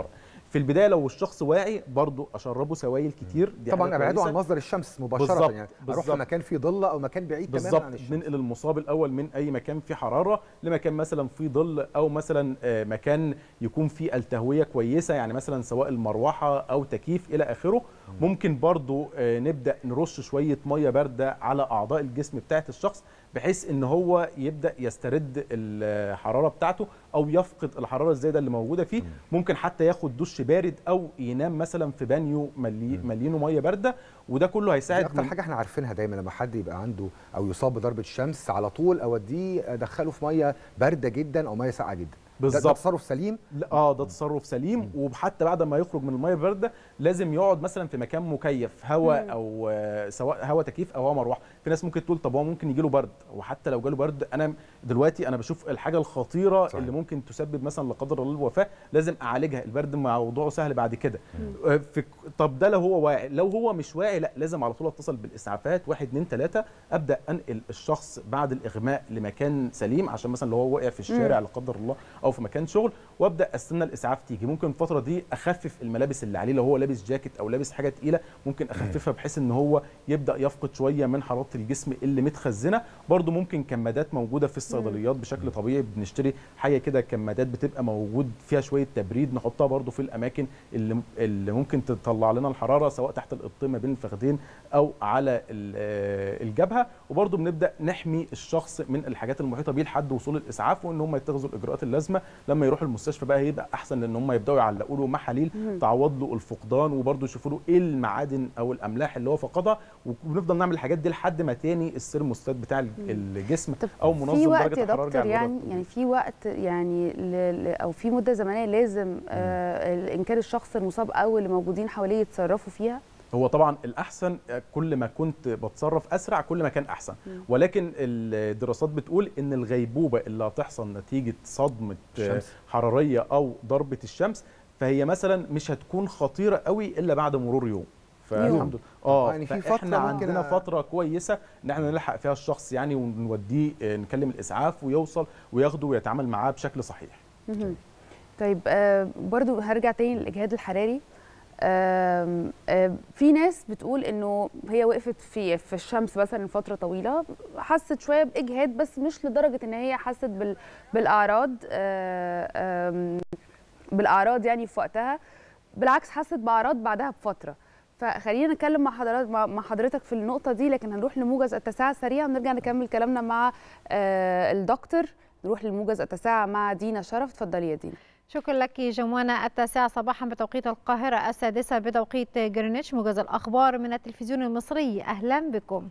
في البدايه لو الشخص واعي برضو اشربه سوائل كتير دي طبعا حاجة ابعده عن كويسة. مصدر الشمس مباشره بالظبط، يعني اروح بالظبط. في مكان فيه ظل او مكان بعيد تماما بالظبط عن الشمس ننقل المصاب الاول من اي مكان فيه حراره لمكان مثلا فيه ظل او مثلا آه، مكان يكون فيه التهويه كويسه يعني مثلا سواء المروحه او تكييف الى اخره ممكن برضو آه، نبدا نرش شويه ميه بارده على اعضاء الجسم بتاعه الشخص بحيث ان هو يبدا يسترد الحراره بتاعته او يفقد الحراره الزايده اللي موجوده فيه ممكن حتى ياخد دش بارد او ينام مثلا في بانيو ملي مليانه ميه بارده وده كله دي هيساعد اكتر من- حاجه احنا عارفينها دايما لما حد يبقى عنده او يصاب بضربه شمس على طول اوديه ادخله في ميه بارده جدا او ميه ساقعه جدا ده- ده بالظبط. تصرف سليم لا اه ده تصرف سليم وحتى بعد ما يخرج من الميه البارده لازم يقعد مثلا في مكان مكيف هواء مم. او آه، سواء هواء تكييف او هواء مروحه في ناس ممكن تقول طب هو ممكن يجي له برد وحتى لو جاله برد انا دلوقتي انا بشوف الحاجه الخطيره صحيح. اللي ممكن تسبب مثلا لا قدر الله الوفاه لازم اعالجها البرد موضوعه سهل بعد كده آه، في طب ده لو هو واعي لو هو مش واعي لا لازم على طول اتصل بالاسعافات واحد اتنين تلاته ابدا انقل الشخص بعد الاغماء لمكان سليم عشان مثلا لو هو وقع في الشارع مم. لا قدر الله او في مكان شغل وابدا استنى الاسعاف تيجي ممكن الفتره دي اخفف الملابس اللي عليه لو هو لابس جاكيت او لابس حاجه تقيله ممكن اخففها بحيث ان هو يبدا يفقد شويه من حراره الجسم اللي متخزنه برده ممكن كمادات موجوده في الصيدليات بشكل طبيعي بنشتري حاجه كده كمادات بتبقى موجود فيها شويه تبريد نحطها برده في الاماكن اللي اللي ممكن تطلع لنا الحراره سواء تحت الابطين ما بين الفخذين او على ال- آه، الجبهه وبرده بنبدا نحمي الشخص من الحاجات المحيطه بيه لحد وصول الاسعاف وان هم يتخذوا الاجراءات اللازمه لما يروح المستشفى بقى هيبقى احسن لان هم يبداوا يعلقوا له محاليل مم. تعوض له الفقدان وبرده يشوفوا له ايه المعادن او الاملاح اللي هو فقدها وبنفضل نعمل الحاجات دي لحد ما تاني السيرموستات بتاع الجسم او في منظم وقت درجه يا الحراره دكتور يرجع يعني للوضع يعني في وقت يعني ل... ل... او في مده زمنيه لازم آه ال- ان كان الشخص المصاب او اللي موجودين حواليه يتصرفوا فيها هو طبعا الاحسن كل ما كنت بتصرف اسرع كل ما كان احسن مم. ولكن الدراسات بتقول ان الغيبوبه اللي هتحصل نتيجه صدمه الشمس. حراريه او ضربه الشمس فهي مثلا مش هتكون خطيره قوي الا بعد مرور يوم فالحمد لله اه يعني في يعني فترة فاحنا ممكن عندنا أ- فتره كويسه ان احنا نلحق فيها الشخص يعني ونوديه آه، نكلم الاسعاف ويوصل وياخده ويتعامل معاه بشكل صحيح مهم. طيب آه برضو هرجع تاني للاجهاد الحراري آم، آه في ناس بتقول انه هي وقفت في في الشمس مثلا فتره طويله حست شويه باجهاد بس مش لدرجه ان هي حست بال بالاعراض آه آم، بالاعراض يعني في وقتها بالعكس حست باعراض بعدها بفتره فخلينا نتكلم مع حضرتك مع مع حضرتك في النقطه دي لكن هنروح لموجز التساعة سريعا ونرجع نكمل كلامنا مع آه الدكتور نروح للموجز التساعة مع دينا شرف اتفضلي يا دينا شكرا لك جمانة التاسعة صباحا بتوقيت القاهرة السادسة بتوقيت جرينتش موجز الأخبار من التلفزيون المصري أهلا بكم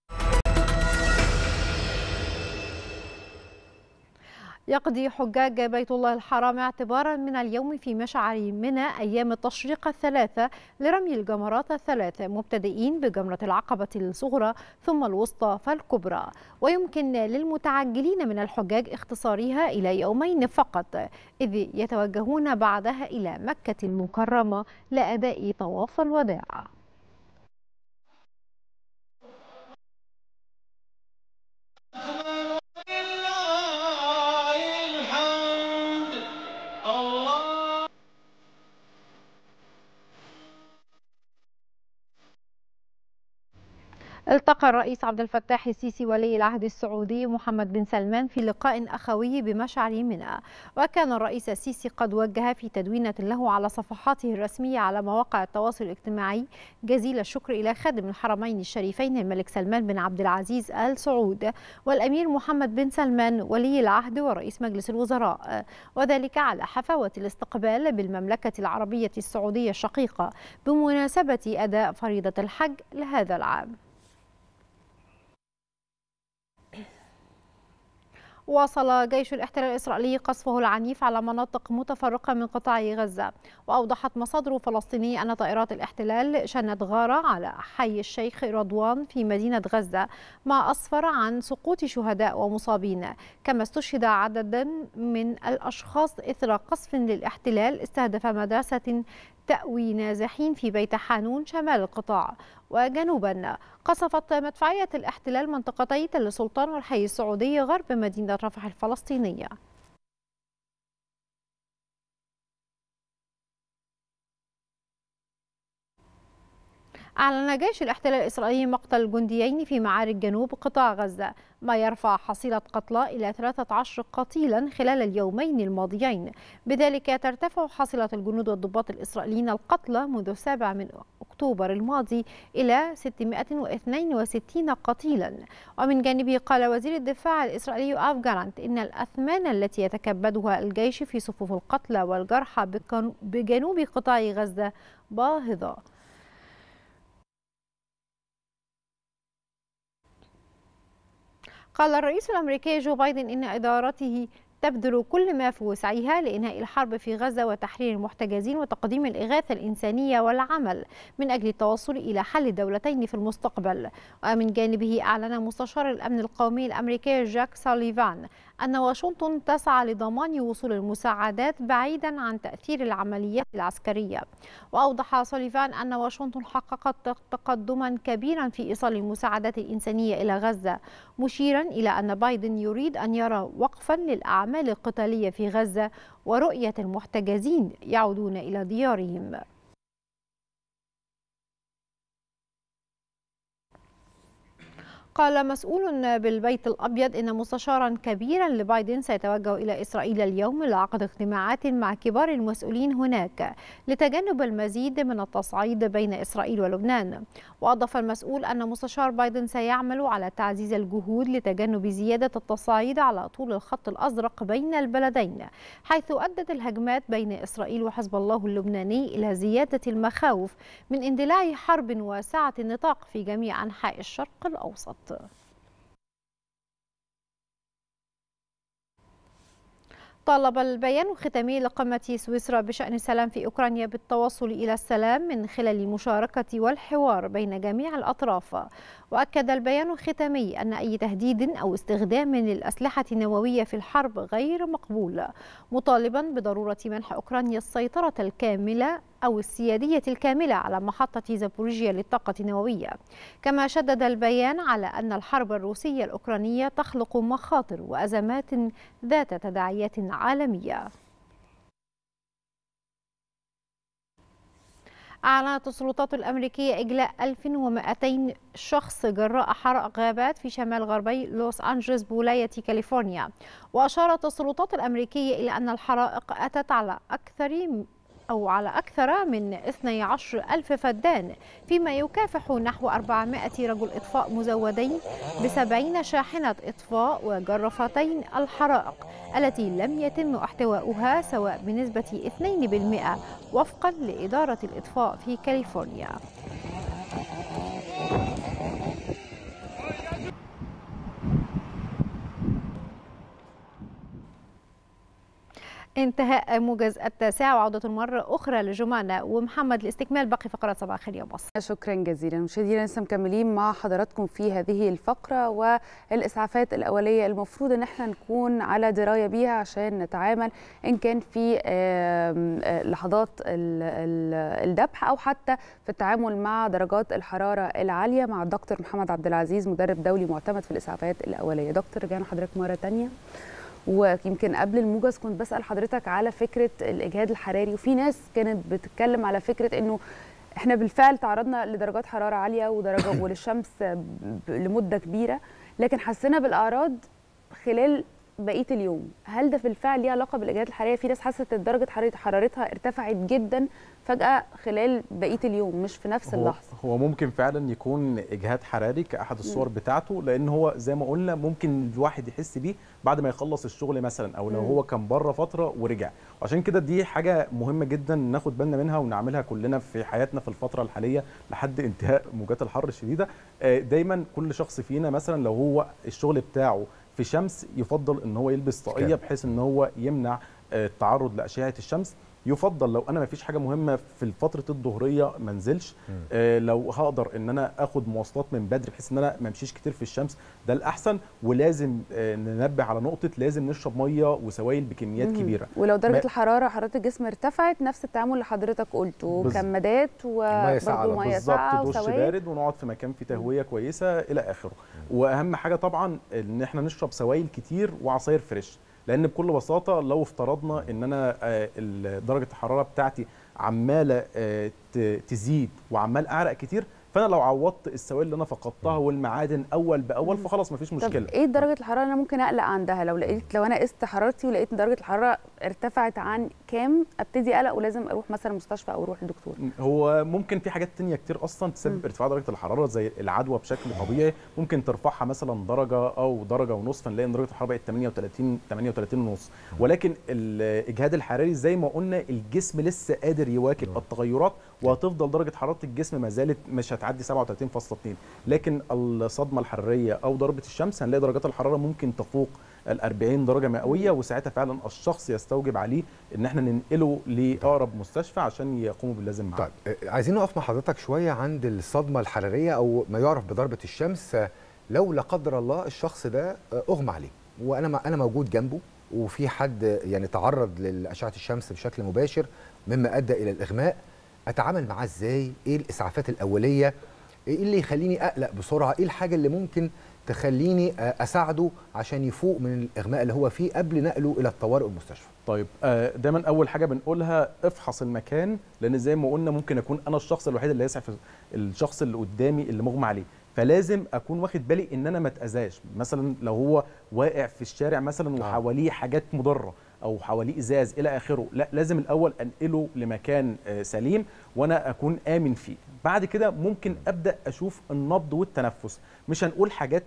يقضي حجاج بيت الله الحرام اعتبارا من اليوم في مشعر منى أيام التشريق الثلاثة لرمي الجمرات الثلاثة مبتدئين بجمرة العقبة الصغرى ثم الوسطى فالكبرى ويمكن للمتعجلين من الحجاج اختصارها إلى يومين فقط إذ يتوجهون بعدها إلى مكة المكرمة لأداء طواف الوداع التقى الرئيس عبد الفتاح السيسي ولي العهد السعودي محمد بن سلمان في لقاء أخوي بمشعر منى وكان الرئيس السيسي قد وجه في تدوينة له على صفحاته الرسمية على مواقع التواصل الاجتماعي جزيل الشكر إلى خادم الحرمين الشريفين الملك سلمان بن عبد العزيز آل سعود والأمير محمد بن سلمان ولي العهد ورئيس مجلس الوزراء وذلك على حفاوة الاستقبال بالمملكة العربية السعودية الشقيقة بمناسبة أداء فريضة الحج لهذا العام واصل جيش الاحتلال الإسرائيلي قصفه العنيف على مناطق متفرقة من قطاع غزة وأوضحت مصادر فلسطينية أن طائرات الاحتلال شنت غارة على حي الشيخ رضوان في مدينة غزة ما أسفر عن سقوط شهداء ومصابين كما استشهد عدد من الأشخاص إثر قصف للاحتلال استهدف مدرسة تأوي نازحين في بيت حانون شمال القطاع وجنوبا قصفت مدفعية الاحتلال منطقتي تل سلطان والحي السعودي غرب مدينة رفح الفلسطينية أعلن جيش الاحتلال الإسرائيلي مقتل جنديين في معارك جنوب قطاع غزة ما يرفع حصيلة قتلى إلى 13 قتيلا خلال اليومين الماضيين بذلك ترتفع حصيلة الجنود والضباط الإسرائيليين القتلى منذ السابع من أكتوبر الماضي إلى 662 قتيلا ومن جانبه قال وزير الدفاع الإسرائيلي يوآف جالانت إن الأثمان التي يتكبدها الجيش في صفوف القتلى والجرحى بكن- بجنوب قطاع غزة باهظة قال الرئيس الأمريكي جو بايدن إن إدارته تبذل كل ما في وسعها لإنهاء الحرب في غزة وتحرير المحتجزين وتقديم الإغاثة الإنسانية والعمل من أجل التوصل إلى حل الدولتين في المستقبل ومن جانبه أعلن مستشار الأمن القومي الأمريكي جاك ساليفان أن واشنطن تسعى لضمان وصول المساعدات بعيدا عن تأثير العمليات العسكرية وأوضح سوليفان أن واشنطن حققت تقدما كبيرا في إيصال المساعدات الإنسانية إلى غزة مشيرا إلى أن بايدن يريد أن يرى وقفا للأعمال القتالية في غزة ورؤية المحتجزين يعودون إلى ديارهم قال مسؤول بالبيت الأبيض إن مستشارا كبيرا لبايدن سيتوجه إلى إسرائيل اليوم لعقد اجتماعات مع كبار المسؤولين هناك لتجنب المزيد من التصعيد بين إسرائيل ولبنان وأضاف المسؤول أن مستشار بايدن سيعمل على تعزيز الجهود لتجنب زيادة التصعيد على طول الخط الأزرق بين البلدين حيث أدت الهجمات بين إسرائيل وحزب الله اللبناني إلى زيادة المخاوف من اندلاع حرب واسعة النطاق في جميع أنحاء الشرق الأوسط طالب البيان الختامي لقمة سويسرا بشأن السلام في أوكرانيا بالتوصل إلى السلام من خلال المشاركة والحوار بين جميع الأطراف وأكد البيان الختامي أن أي تهديد أو استخدام للأسلحة النووية في الحرب غير مقبول مطالبا بضرورة منح أوكرانيا السيطرة الكاملة أو السيادية الكاملة على محطة زابوريجيا للطاقة النووية كما شدد البيان على أن الحرب الروسية الأوكرانية تخلق مخاطر وأزمات ذات تداعيات عالمية أعلنت السلطات الأمريكية إجلاء 1200 شخص جراء حرق غابات في شمال غربي لوس أنجلوس بولاية كاليفورنيا وأشارت السلطات الأمريكية إلى أن الحرائق أتت على أكثر أو على أكثر من 12 ألف فدان فيما يكافح نحو 400 رجل إطفاء مزودين بسبعين شاحنة إطفاء وجرفتين الحرائق التي لم يتم احتواؤها سواء بنسبة 2% وفقا لإدارة الإطفاء في كاليفورنيا انتهاء موجز التاسعة وعودة مرة أخرى لجمانة ومحمد لاستكمال باقي فقرات صباح الخير يا مصر شكرا جزيلا مشاهدينا لسه مكملين مع حضراتكم في هذه الفقرة والإسعافات الأولية المفروض إن احنا نكون على دراية بيها عشان نتعامل إن كان في آم، آه، لحظات ال- ال- الذبح أو حتى في التعامل مع درجات الحرارة العالية مع الدكتور محمد عبد العزيز مدرب دولي معتمد في الإسعافات الأولية دكتور رجعنا حضرتك مرة تانية ويمكن قبل الموجز كنت بسأل حضرتك على فكرة الإجهاد الحراري وفي ناس كانت بتتكلم على فكرة إنه احنا بالفعل تعرضنا لدرجات حرارة عالية ودرجة وللشمس ب- لمدة كبيرة لكن حسينا بالأعراض خلال بقية اليوم هل ده بالفعل ليه علاقة بالإجهاد الحراري في ناس حست إن درجة حرارة حرارتها ارتفعت جدا فجأة خلال بقية اليوم مش في نفس هو اللحظة هو ممكن فعلا يكون اجهاد حراري كاحد الصور بتاعته لان هو زي ما قلنا ممكن الواحد يحس بيه بعد ما يخلص الشغل مثلا او لو مم. هو كان بره فتره ورجع وعشان كده دي حاجه مهمه جدا ناخد بالنا منها ونعملها كلنا في حياتنا في الفتره الحاليه لحد انتهاء موجات الحر الشديده آه، دايما كل شخص فينا مثلا لو هو الشغل بتاعه في شمس يفضل ان هو يلبس طاقيه كامل. بحيث ان هو يمنع آه، التعرض لاشعه الشمس يفضل لو انا ما فيش حاجه مهمه في فتره الظهريه ما انزلش آه لو هقدر ان انا اخد مواصلات من بدري بحيث ان انا ما امشيش كتير في الشمس ده الاحسن ولازم آه ننبه على نقطه لازم نشرب ميه وسوائل بكميات مهم. كبيره ولو درجة ما- الحرارة حرارة الجسم ارتفعت نفس التعامل اللي حضرتك قلته بز- كمادات وبرضه ميه ساقعة بالظبط دش وسوائل بارد ونقعد في مكان فيه تهويه كويسه الى اخره واهم حاجه طبعا ان احنا نشرب سوائل كتير وعصاير فريش لان بكل بساطه لو افترضنا ان انا آه، ال- درجه الحراره بتاعتي عماله آه، ت- تزيد وعمال اعرق كتير فانا لو عوضت السوائل اللي انا فقدتها والمعادن اول باول فخلاص مفيش طب مشكله ايه درجه الحراره اللي انا ممكن اقلق عندها لو لقيت لو انا قست حرارتي ولقيت إن درجه الحراره ارتفعت عن كام ابتدي اقلق ولازم اروح مثلا مستشفى او اروح لدكتور هو ممكن في حاجات تانية كتير اصلا تسبب مم. ارتفاع درجه الحراره زي العدوى بشكل طبيعي ممكن ترفعها مثلا درجه او درجه ونص فنلاقي ان درجه الحراره بقت 38 38 ونص ولكن الاجهاد الحراري زي ما قلنا الجسم لسه قادر يواكب التغيرات وهتفضل درجه حراره الجسم ما زالت مش هتعدي 37.2 لكن الصدمه الحراريه او ضربه الشمس هنلاقي درجات الحراره ممكن تفوق ال 40 درجه مئويه وساعتها فعلا الشخص يستوجب عليه ان احنا ننقله لاقرب مستشفى عشان يقوموا باللازم معاه طيب آه، عايزين نقف مع حضرتك شويه عند الصدمه الحراريه او ما يعرف بضربه الشمس آه، لو لا قدر الله الشخص ده آه، اغمى عليه وانا انا موجود جنبه وفي حد آه، يعني تعرض لاشعه الشمس بشكل مباشر مما ادى الى الاغماء اتعامل معاه ازاي ايه الاسعافات الاوليه ايه اللي يخليني اقلق بسرعه ايه الحاجه اللي ممكن تخليني آه، اساعده عشان يفوق من الاغماء اللي هو فيه قبل نقله الى الطوارئ والمستشفى طيب آه، دايما اول حاجه بنقولها افحص المكان لان زي ما قلنا ممكن اكون انا الشخص الوحيد اللي يسعف الشخص اللي قدامي اللي مغمى عليه فلازم اكون واخد بالي ان انا ما اتاذاش مثلا لو هو واقع في الشارع مثلا وحواليه حاجات مضره او حواليه ازاز الى اخره لا لازم الاول انقله لمكان آه، سليم وانا اكون امن فيه بعد كده ممكن ابدا اشوف النبض والتنفس مش هنقول حاجات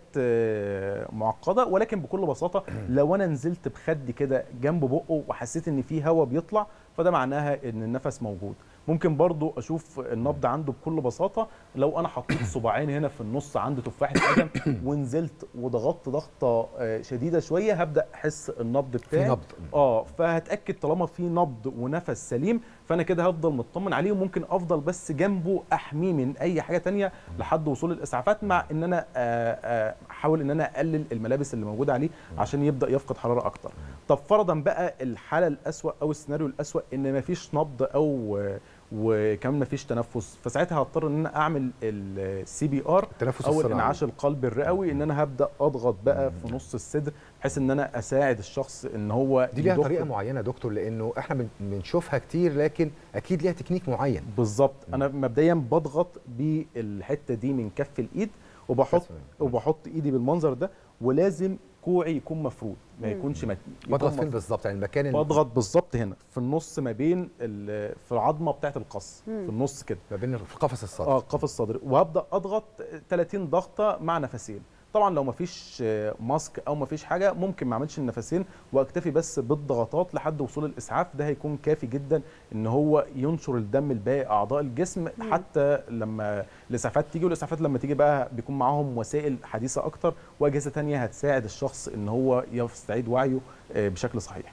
آه، معقده ولكن بكل بساطه لو انا نزلت بخدي كده جنب بقه وحسيت ان في هواء بيطلع فده معناها ان النفس موجود ممكن برضو اشوف النبض عنده بكل بساطه لو انا حطيت صباعين هنا في النص عند تفاحه قدم ونزلت وضغطت ضغطه آه، شديده شويه هبدا احس النبض بتاعي نبض. اه فهتاكد طالما في نبض ونفس سليم فانا كده هفضل مطمن عليه وممكن افضل بس جنبه احميه من اي حاجه تانية لحد وصول الاسعافات مع ان انا آه، آه، احاول ان انا اقلل الملابس اللي موجوده عليه عشان يبدا يفقد حراره اكتر طب فرضا بقى الحاله الاسوا او السيناريو الاسوا ان مفيش نبض او وكمان مفيش تنفس فساعتها هضطر ان انا اعمل السي بي ار التنفس او الصناعي. الانعاش القلبي الرئوي ان انا هبدا اضغط بقى في نص الصدر بحيث ان انا اساعد الشخص ان هو دي ليها يضخ طريقه معينه يا دكتور لانه احنا بن- بنشوفها كتير لكن اكيد ليها تكنيك معين بالظبط انا مبدئيا بضغط بالحته دي من كف الايد وبحط وبحط ايدي بالمنظر ده ولازم كوعي يكون مفرود ما مم. يكونش متني بضغط يكون فين مفرود. بالظبط يعني المكان ال- بضغط بالظبط هنا في النص ما بين ال- في العظمه بتاعه القص مم. في النص كده ما بين في قفص الصدر اه قفص الصدر وهبدا اضغط 30 ضغطه مع نفسين طبعا لو مفيش آه، ماسك او مفيش حاجه ممكن ما اعملش النفسين واكتفي بس بالضغطات لحد وصول الاسعاف ده هيكون كافي جدا ان هو ينشر الدم لباقي اعضاء الجسم حتى لما الاسعافات تيجي والاسعافات لما تيجي بقى بيكون معاهم وسائل حديثه اكتر واجهزه تانية هتساعد الشخص ان هو يستعيد وعيه آه، بشكل صحيح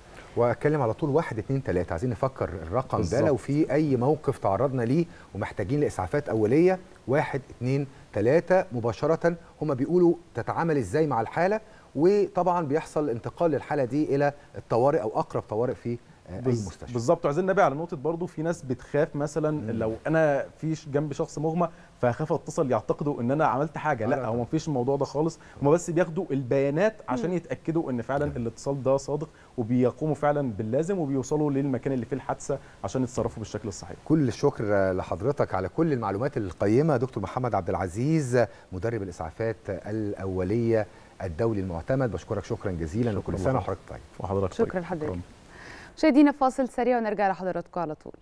واتكلم على طول واحد اتنين تلاته عايزين نفكر الرقم ده بالظبط. لو في اي موقف تعرضنا ليه ومحتاجين لاسعافات اوليه واحد اتنين تلاته مباشره هما بيقولوا تتعامل ازاي مع الحاله وطبعا بيحصل انتقال للحاله دي الى الطوارئ او اقرب طوارئ في آه، اي بز- مستشفى بالظبط وعايزين نبي على نقطه برضو في ناس بتخاف مثلا لو انا في ش- جنبي شخص مغمى فهخاف اتصل يعتقدوا ان انا عملت حاجه لا هو مفيش الموضوع ده خالص هم بس بياخدوا البيانات عشان يتاكدوا ان فعلا الاتصال ده صادق وبيقوموا فعلا باللازم وبيوصلوا للمكان اللي فيه الحادثه عشان يتصرفوا بالشكل الصحيح كل الشكر آه، لحضرتك على كل المعلومات القيمه دكتور محمد عبد العزيز مدرب الاسعافات الاوليه الدولي المعتمد بشكرك شكرا جزيلا وكل سنه وحضرتك طيب وحضرتك شكرا لحضرتك مشاهدينا فاصل سريع ونرجع لحضراتكم على طول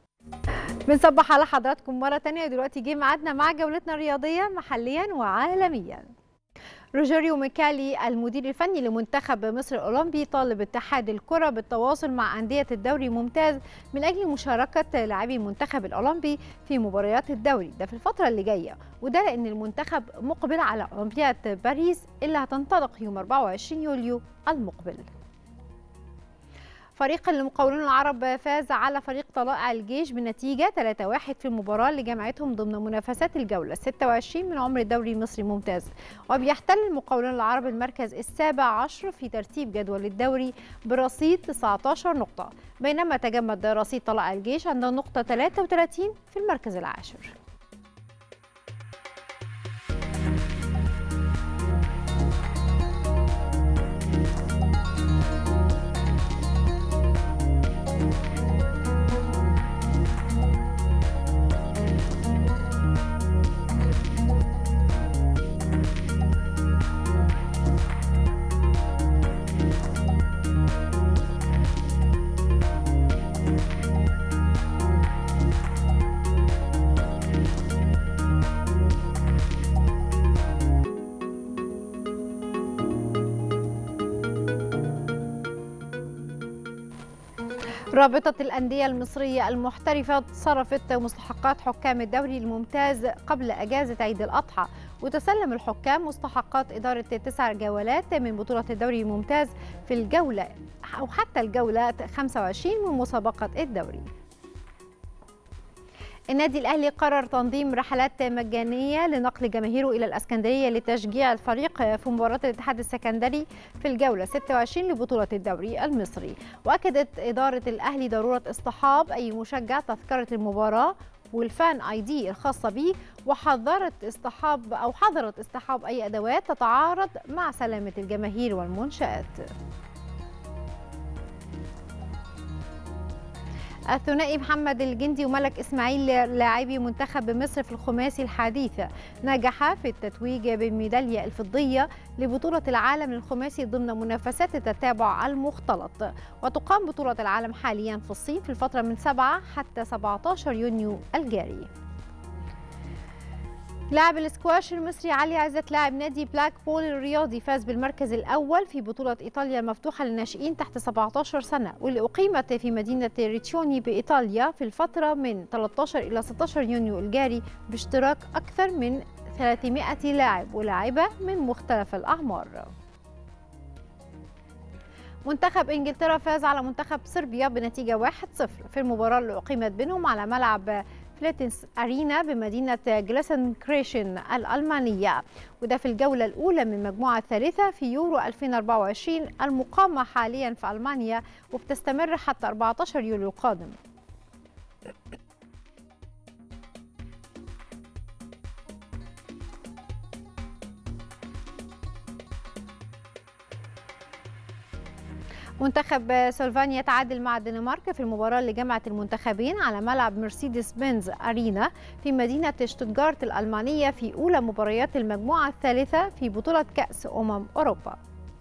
بنصبح على حضراتكم مرة تانية دلوقتي جه ميعادنا مع جولتنا الرياضية محليا وعالميا روجيريو ميكالي المدير الفني لمنتخب مصر الأولمبي طالب اتحاد الكرة بالتواصل مع أندية الدوري الممتاز من أجل مشاركة لاعبي المنتخب الأولمبي في مباريات الدوري ده في الفترة اللي جاية وده لأن المنتخب مقبل على أولمبياد باريس اللي هتنطلق يوم 24 يوليو المقبل فريق المقاولون العرب فاز على فريق طلائع الجيش بنتيجة 3-1 في المباراة اللي جمعتهم ضمن منافسات الجولة 26 من عمر الدوري المصري ممتاز وبيحتل المقاولون العرب المركز السابع عشر في ترتيب جدول الدوري برصيد 19 نقطة بينما تجمد رصيد طلائع الجيش عند النقطة 33 في المركز العاشر رابطة الأندية المصرية المحترفة صرفت مستحقات حكام الدوري الممتاز قبل أجازة عيد الأضحى وتسلم الحكام مستحقات إدارة تسع جولات من بطولة الدوري الممتاز في الجولة أو حتى الجولة 25 من مسابقة الدوري النادي الأهلي قرر تنظيم رحلات مجانية لنقل جماهيره إلى الأسكندرية لتشجيع الفريق في مباراة الاتحاد السكندري في الجولة 26 لبطولة الدوري المصري وأكدت إدارة الأهلي ضرورة اصطحاب أي مشجع تذكرة المباراة والفان اي دي الخاصة به وحذرت اصطحاب أو حظرت اصطحاب أي أدوات تتعارض مع سلامة الجماهير والمنشآت الثنائي محمد الجندي وملك اسماعيل لاعبي منتخب مصر في الخماسي الحديث نجح في التتويج بالميداليه الفضيه لبطوله العالم للخماسي ضمن منافسات التتابع المختلط وتقام بطوله العالم حاليا في الصين في الفتره من 7 حتى 17 يونيو الجاري لاعب الاسكواش المصري علي عزت لاعب نادي بلاك بول الرياضي فاز بالمركز الأول في بطولة إيطاليا المفتوحة للناشئين تحت 17 سنة واللي أقيمت في مدينة ريتشوني بإيطاليا في الفترة من 13 إلى 16 يونيو الجاري باشتراك أكثر من 300 لاعب ولاعبة من مختلف الأعمار منتخب انجلترا فاز على منتخب صربيا بنتيجة 1-0 في المباراة اللي أقيمت بينهم على ملعب فليتنس أرينا بمدينة جليسن كريشن الألمانية وده في الجولة الأولى من المجموعة الثالثة في يورو 2024 المقامة حاليا في ألمانيا وبتستمر حتى 14 يوليو القادم منتخب سلوفانيا تعادل مع الدنمارك في المباراة اللي جمعت المنتخبين على ملعب مرسيدس بنز أرينا في مدينة شتوتغارت الألمانية في أولى مباريات المجموعة الثالثة في بطولة كأس أمم أوروبا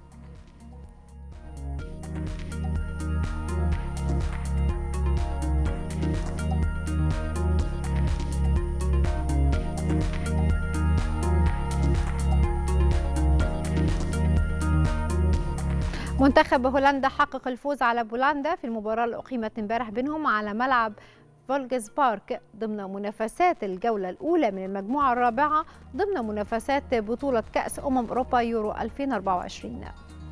منتخب هولندا حقق الفوز على بولندا في المباراة اللي أقيمت امبارح بينهم على ملعب فولجز بارك ضمن منافسات الجولة الأولى من المجموعة الرابعة ضمن منافسات بطولة كأس أمم أوروبا يورو 2024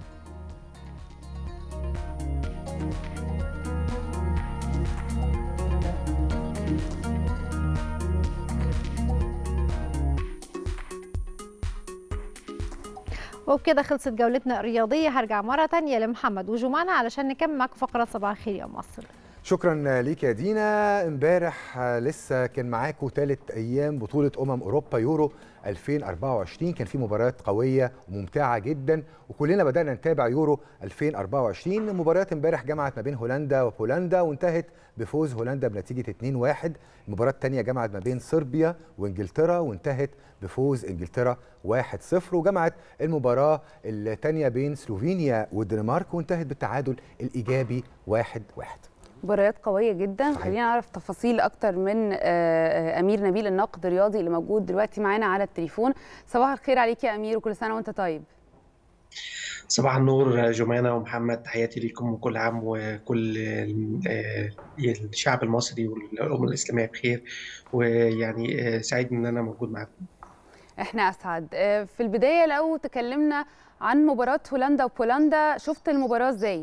وبكده خلصت جولتنا الرياضية هرجع مرة تانية لمحمد وجمانة علشان نكمل معاكم فقرة صباح الخير يا مصر شكرا ليك يا دينا امبارح لسه كان معاكم ثالث ايام بطوله امم اوروبا يورو 2024 كان في مباريات قويه وممتعه جدا وكلنا بدانا نتابع يورو 2024 مباريات امبارح جمعت ما بين هولندا وبولندا وانتهت بفوز هولندا بنتيجه 2-1 المباراه الثانيه جمعت ما بين صربيا وانجلترا وانتهت بفوز انجلترا 1-0 وجمعت المباراه الثانيه بين سلوفينيا والدنمارك وانتهت بالتعادل الايجابي 1-1 مباريات قويه جدا صحيح. خلينا نعرف تفاصيل اكتر من آه، آه، امير نبيل الناقد الرياضي اللي موجود دلوقتي معانا على التليفون صباح الخير عليك يا امير وكل سنه وانت طيب صباح النور جمانة ومحمد تحياتي لكم وكل عام وكل آه، الشعب المصري والأمة الإسلامية بخير ويعني آه، سعيد إن أنا موجود معكم احنا اسعد آه، في البدايه لو تكلمنا عن مباراه هولندا وبولندا شفت المباراه ازاي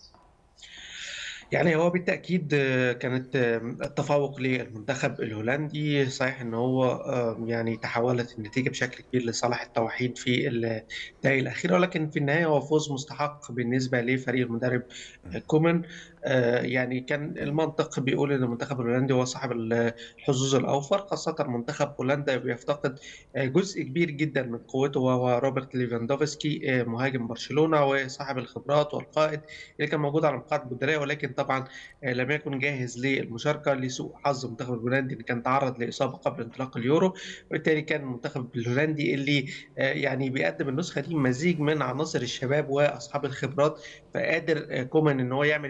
يعني هو بالتأكيد آه، كانت آه، التفوق للمنتخب الهولندي صحيح ان هو آه، يعني تحولت النتيجة بشكل كبير لصالح التوحيد في الدقائق الأخيرة ولكن في النهاية هو فوز مستحق بالنسبة لفريق المدرب آه، كومان آه، يعني كان المنطق بيقول ان المنتخب الهولندي هو صاحب الحظوظ الأوفر خاصة منتخب هولندا بيفتقد آه، جزء كبير جدا من قوته وهو روبرت ليفاندوفسكي آه، مهاجم برشلونة وصاحب الخبرات والقائد اللي كان موجود على مقاعد البدلاء ولكن طبعا آه، لم يكن جاهز للمشاركة لسوء حظ المنتخب الهولندي اللي كان تعرض لإصابة قبل انطلاق اليورو وبالتالي كان المنتخب الهولندي اللي آه، يعني بيقدم النسخة دي مزيج من عناصر الشباب وأصحاب الخبرات فقادر آه، كومان ان هو يعمل التوليفة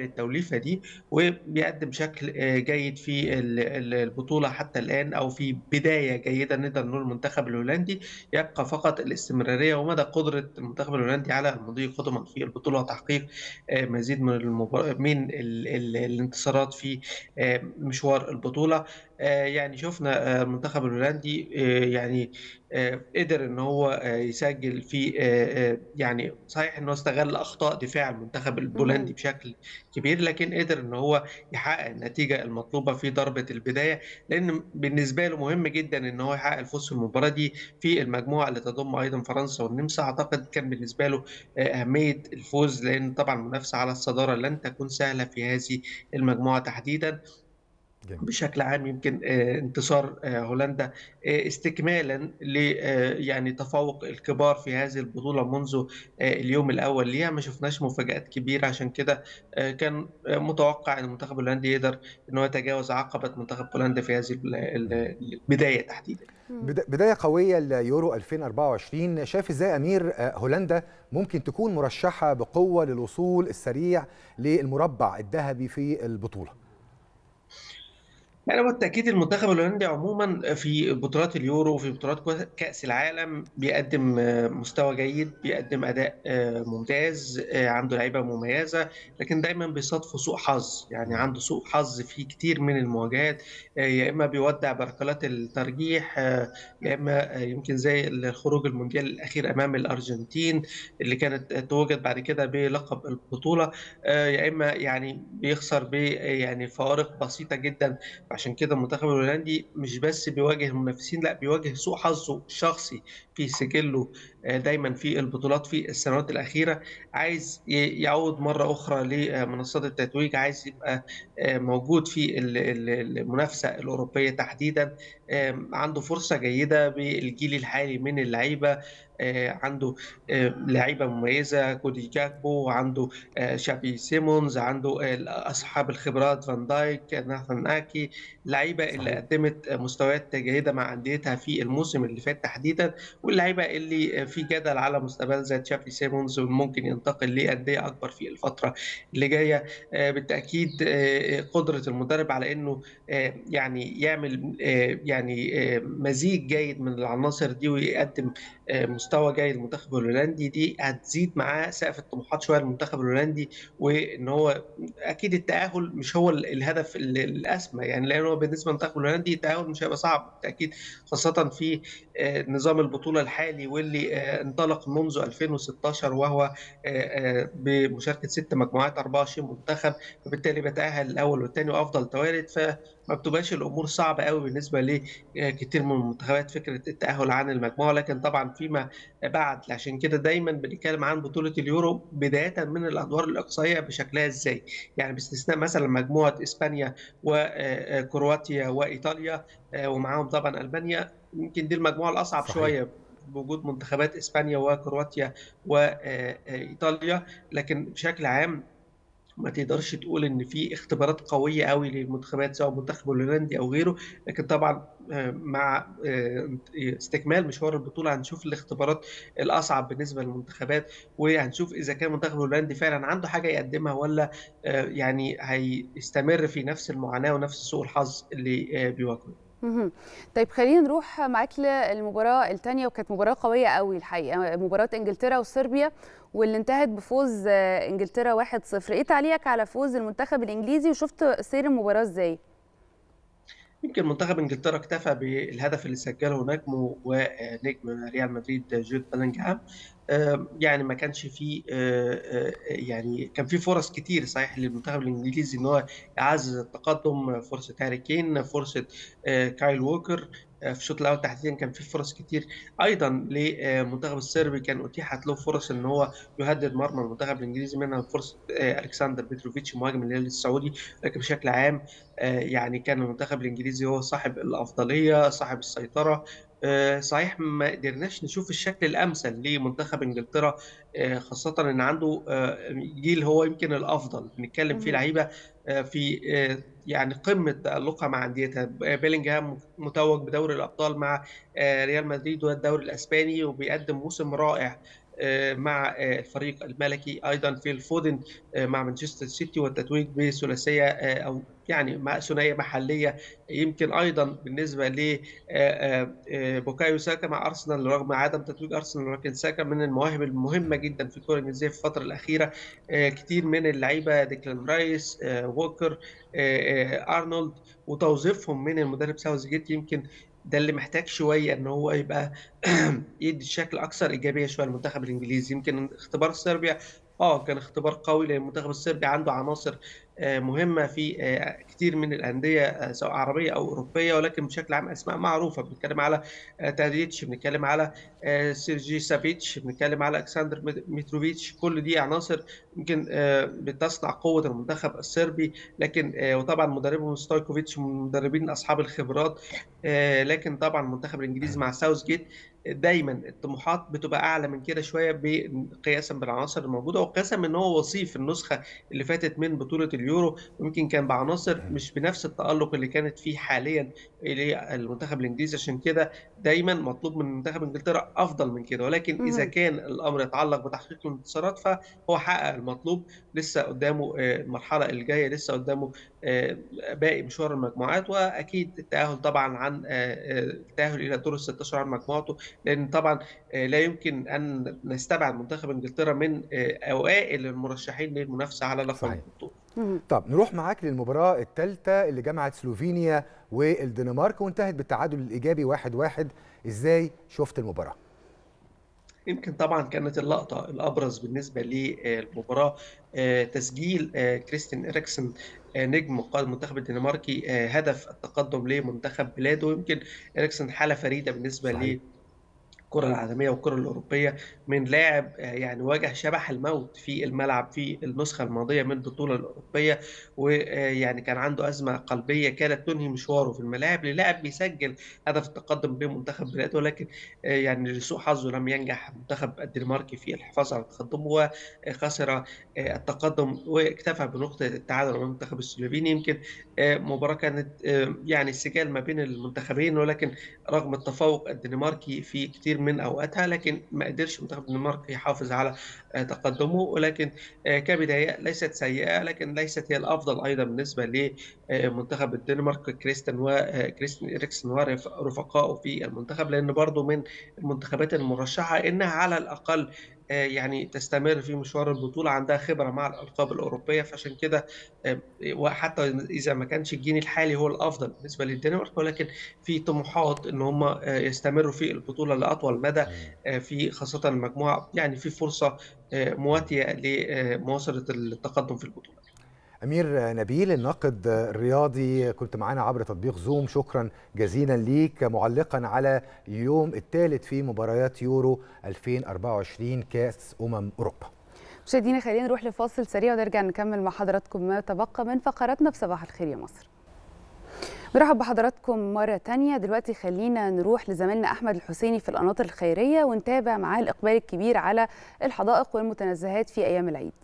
الحليفة دي وبيقدم بشكل آه، جيد في ال- ال- البطولة حتى الآن أو في بداية جيدة نقدر نقول المنتخب الهولندي يبقى فقط الاستمرارية ومدى قدرة المنتخب الهولندي على المضي قدما في البطولة وتحقيق آه، مزيد من المبار... من ال... ال... الانتصارات في آه، مشوار البطولة آه، يعني شفنا آه، المنتخب الهولندي آه، يعني آه، قدر ان هو آه، يسجل في آه، آه، يعني صحيح انه استغل اخطاء دفاع المنتخب البولندي مهم. بشكل كبير لكن قدر ان هو يحقق النتيجه المطلوبه في ضربه البدايه لان بالنسبه له مهم جدا ان هو يحقق الفوز في المباراه دي في المجموعه اللي تضم ايضا فرنسا والنمسا اعتقد كان بالنسبه له آه، اهميه الفوز لان طبعا المنافسه على الصداره لن تكون سهله في هذه المجموعه تحديدا بشكل عام يمكن آه، انتصار آه، هولندا آه، استكمالا ل آه، يعني تفوق الكبار في هذه البطولة منذ آه، اليوم الأول ليها ما شفناش مفاجآت كبيرة عشان كده آه، كان آه، متوقع أن المنتخب الهولندي يقدر أن هو يتجاوز عقبة منتخب هولندا في هذه ال- ال- البداية تحديدا بدا- بدايه قويه ليورو 2024 شايف ازاي امير آه، هولندا ممكن تكون مرشحه بقوه للوصول السريع للمربع الذهبي في البطوله يعني بالتأكيد المنتخب الهولندي عموما في بطولات اليورو وفي بطولات كو- كأس العالم بيقدم آه، مستوى جيد بيقدم أداء آه، ممتاز آه، عنده لعيبة مميزة لكن دايما بيصادفه سوء حظ يعني عنده سوء حظ في كتير من المواجهات آه، يا إما بيودع بركلات الترجيح آه، يا إما آه، يمكن زي الخروج المونديال الأخير أمام الأرجنتين اللي كانت توجد بعد كده بلقب البطولة آه، يا إما يعني بيخسر ب يعني فوارق بسيطة جدا عشان كده المنتخب الهولندي مش بس بيواجه المنافسين لا بيواجه سوء حظه الشخصي في سجله آه، دايما في البطولات في السنوات الأخيرة عايز ي- يعود مرة أخرى لمنصات التتويج عايز يبقى آه، موجود في ال- ال- المنافسة الأوروبية تحديدا آم، عنده فرصة جيدة بالجيل الحالي من اللعيبة آه، عنده آه، لعيبة مميزة كودي جاكبو عنده آه، شابي سيمونز عنده آه، أصحاب الخبرات فان دايك ناثان آكي لعيبة اللي قدمت آه، مستويات جيدة مع أنديتها في الموسم اللي فات تحديدا واللعيبة اللي آه، في جدل على مستقبل زي تشابي سيمونز وممكن ينتقل لأندية أكبر في الفترة اللي جاية آه، بالتأكيد آه، قدرة المدرب على إنه آه، يعني يعمل آه، يعني آه، مزيج جيد من العناصر دي ويقدم آه، مستوى جيد للمنتخب الهولندي دي هتزيد معاه سقف الطموحات شويه للمنتخب الهولندي وان هو اكيد التاهل مش هو ال- الهدف ال- الاسمى يعني لان هو بالنسبه للمنتخب الهولندي التاهل مش هيبقى صعب بالتاكيد خاصه في آه، نظام البطوله الحالي واللي آه، انطلق منذ 2016 وهو آه، آه، بمشاركه ست مجموعات 24 منتخب فبالتالي بيتاهل الاول والثاني وافضل توارد فما بتبقاش الامور صعبه قوي بالنسبه لكثير من المنتخبات فكره التاهل عن المجموعه لكن طبعا فيما بعد عشان كده دايما بنتكلم عن بطوله اليورو بدايه من الادوار الاقصائيه بشكلها ازاي يعني باستثناء مثلا مجموعه اسبانيا وكرواتيا وايطاليا آه، ومعاهم طبعا المانيا يمكن دي المجموعه الاصعب صحيح. شويه بوجود منتخبات اسبانيا وكرواتيا وايطاليا لكن بشكل عام ما تقدرش تقول ان في اختبارات قويه قوي للمنتخبات سواء المنتخب الهولندي او غيره لكن طبعا آه، مع آه، استكمال مشوار البطوله هنشوف الاختبارات الاصعب بالنسبه للمنتخبات وهنشوف اذا كان المنتخب الهولندي فعلا عنده حاجه يقدمها ولا آه، يعني هيستمر في نفس المعاناه ونفس سوء الحظ اللي آه، بيواجهه مهم. طيب خلينا نروح معاك للمباراة الثانية وكانت مباراة قوية قوي الحقيقة مباراة انجلترا وصربيا واللي انتهت بفوز آه، انجلترا 1-0 ايه تعليقك على فوز المنتخب الانجليزي وشفت سير المباراة ازاي؟ يمكن منتخب انجلترا اكتفى بالهدف اللي سجله نجمه ونجم ريال مدريد جود بلينغهام آه، يعني ما كانش فيه آه، آه، يعني كان في فرص كتير صحيح للمنتخب الانجليزي ان هو يعزز التقدم فرصه هاري كين فرصه آه، كايل ووكر آه، في الشوط الاول تحديدا كان في فرص كتير ايضا للمنتخب الصربي كان اتيحت له فرص ان هو يهدد مرمى المنتخب الانجليزي منها فرصه آه، الكسندر بيتروفيتش مهاجم الهلال السعودي لكن بشكل عام آه، يعني كان المنتخب الانجليزي هو صاحب الافضليه صاحب السيطره آه، صحيح ما قدرناش نشوف الشكل الامثل لمنتخب انجلترا آه، خاصه ان عنده آه، جيل هو يمكن الافضل بنتكلم فيه مهم. لعيبه آه، في آه، يعني قمه تالقها مع انديتها بيلينجهام متوج بدوري الابطال مع آه، ريال مدريد والدوري الاسباني وبيقدم موسم رائع آه، مع آه، الفريق الملكي ايضا في الفودن آه، مع مانشستر سيتي والتتويج بثلاثيه آه، او يعني مع ثنائيه محليه يمكن ايضا بالنسبه ل بوكايو ساكا مع ارسنال رغم عدم تتويج ارسنال ولكن ساكا من المواهب المهمه جدا في الكره الانجليزيه في الفتره الاخيره آه، كتير من اللعيبه ديكلان رايس آه، ووكر آه، آه، ارنولد وتوظيفهم من المدرب ساوث جيت يمكن ده اللي محتاج شويه ان هو يبقى يدي شكل اكثر ايجابيه شويه للمنتخب الانجليزي يمكن اختبار صربيا اه كان اختبار قوي لان المنتخب الصربي عنده عناصر آه، مهمه في آه، كتير من الانديه آه، سواء عربيه او اوروبيه ولكن بشكل عام اسماء معروفه بنتكلم على آه، تاديتش بنتكلم على آه، سيرجي سافيتش بنتكلم على الكسندر ميت- ميتروفيتش كل دي عناصر يمكن آه، بتصنع قوه المنتخب الصربي لكن آه، وطبعا مدربهم ستويكوفيتش من المدربين اصحاب الخبرات آه، لكن طبعا المنتخب الانجليزي مع ساوث جيت دايما الطموحات بتبقى اعلى من كده شويه ب- قياسا بالعناصر الموجوده وقياسا ان هو وصيف النسخه اللي فاتت من بطوله اليورو يمكن كان بعناصر مش بنفس التالق اللي كانت فيه حاليا للمنتخب الانجليزي عشان كده دايما مطلوب من منتخب انجلترا افضل من كده ولكن اذا مهم. كان الامر يتعلق بتحقيق الانتصارات فهو حقق المطلوب لسه قدامه آه، المرحله الجايه لسه قدامه آه، باقي مشوار المجموعات واكيد التاهل طبعا عن آه، آه، التاهل الى دور ال 16 عن مجموعته لان طبعا آه، لا يمكن ان نستبعد منتخب انجلترا من آه، اوائل المرشحين للمنافسه على لقب صحيح. البطوله طب نروح معاك للمباراة الثالثة اللي جمعت سلوفينيا والدنمارك وانتهت بالتعادل الإيجابي واحد واحد إزاي شفت المباراة؟ يمكن طبعا كانت اللقطة الأبرز بالنسبة للمباراة آه، تسجيل آه، كريستين إريكسن آه، نجم قائد المنتخب الدنماركي آه، هدف التقدم لمنتخب بلاده ويمكن إريكسن حالة فريدة بالنسبة صحيح. الكرة العالمية والكرة الأوروبية من لاعب آه، يعني واجه شبح الموت في الملعب في النسخة الماضية من البطولة الأوروبية ويعني كان عنده أزمة قلبية كانت تنهي مشواره في الملاعب للاعب بيسجل هدف التقدم بمنتخب بلاده ولكن آه، يعني لسوء حظه لم ينجح المنتخب الدنماركي في الحفاظ على تقدمه وخسر آه، التقدم واكتفى بنقطة التعادل أمام المنتخب السلوفيني يمكن آه، مباراة كانت آه، يعني سجال ما بين المنتخبين ولكن رغم التفوق الدنماركي في كتير من أوقاتها لكن ما قدرش المنتخب الدنماركي يحافظ على آه، تقدمه ولكن آه، كبداية ليست سيئة لكن ليست هي الأفضل أيضا بالنسبة لمنتخب الدنمارك كريستن وكريستن إريكسن ورفقائه في المنتخب لأن برضو من المنتخبات المرشحة إنها على الأقل آه، يعني تستمر في مشوار البطولة عندها خبرة مع الألقاب الأوروبية فعشان كده آه، وحتى إذا ما كانش الجيل الحالي هو الأفضل بالنسبة للدنمارك ولكن في طموحات إن هم آه، يستمروا في البطولة لأطول مدى آه، في خاصة المجموعة يعني في فرصة آه، مواتية لمواصلة التقدم في البطولة أمير نبيل الناقد الرياضي كنت معانا عبر تطبيق زوم شكرا جزيلا ليك معلقا على اليوم الثالث في مباريات يورو 2024 كأس أمم أوروبا مشاهدينا خلينا نروح لفاصل سريع ونرجع نكمل مع حضراتكم ما تبقى من فقراتنا في صباح الخير يا مصر مرحب بحضراتكم مرة تانية دلوقتي خلينا نروح لزميلنا أحمد الحسيني في القناطر الخيرية ونتابع معاه الإقبال الكبير على الحدائق والمتنزهات في أيام العيد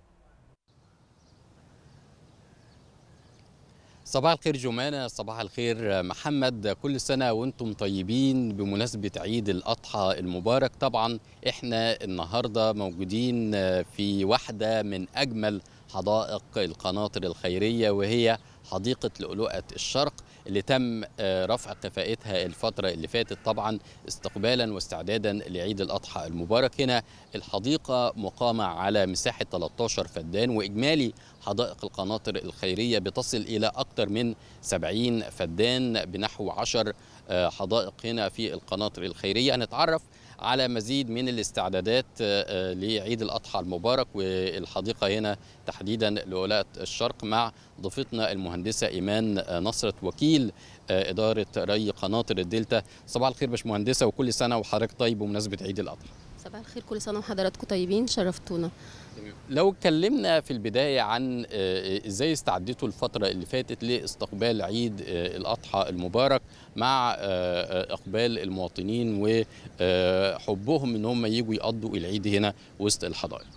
صباح الخير جمانة صباح الخير محمد كل سنة وانتم طيبين بمناسبة عيد الأضحى المبارك طبعا احنا النهاردة موجودين في واحدة من أجمل حدائق القناطر الخيرية وهي حديقة لؤلؤة الشرق اللي تم رفع كفاءتها الفترة اللي فاتت طبعا استقبالا واستعدادا لعيد الأضحى المبارك هنا الحديقة مقامة على مساحة 13 فدان وإجمالي حدائق القناطر الخيرية بتصل إلى أكثر من 70 فدان بنحو 10 حدائق هنا في القناطر الخيرية هنتعرف على مزيد من الاستعدادات لعيد الأضحى المبارك والحديقة هنا تحديدا لولاة الشرق مع ضيفتنا المهندسة إيمان نصرت وكيل إدارة ري قناطر الدلتا صباح الخير باش مهندسة وكل سنة وحضرتك طيب بمناسبة عيد الأضحى صباح الخير كل سنة وحضراتكم طيبين شرفتونا لو اتكلمنا في البداية عن ازاي استعدتوا الفترة اللي فاتت لاستقبال عيد الأضحى المبارك مع إقبال المواطنين وحبهم إن هم يجوا يقضوا العيد هنا وسط الحدائق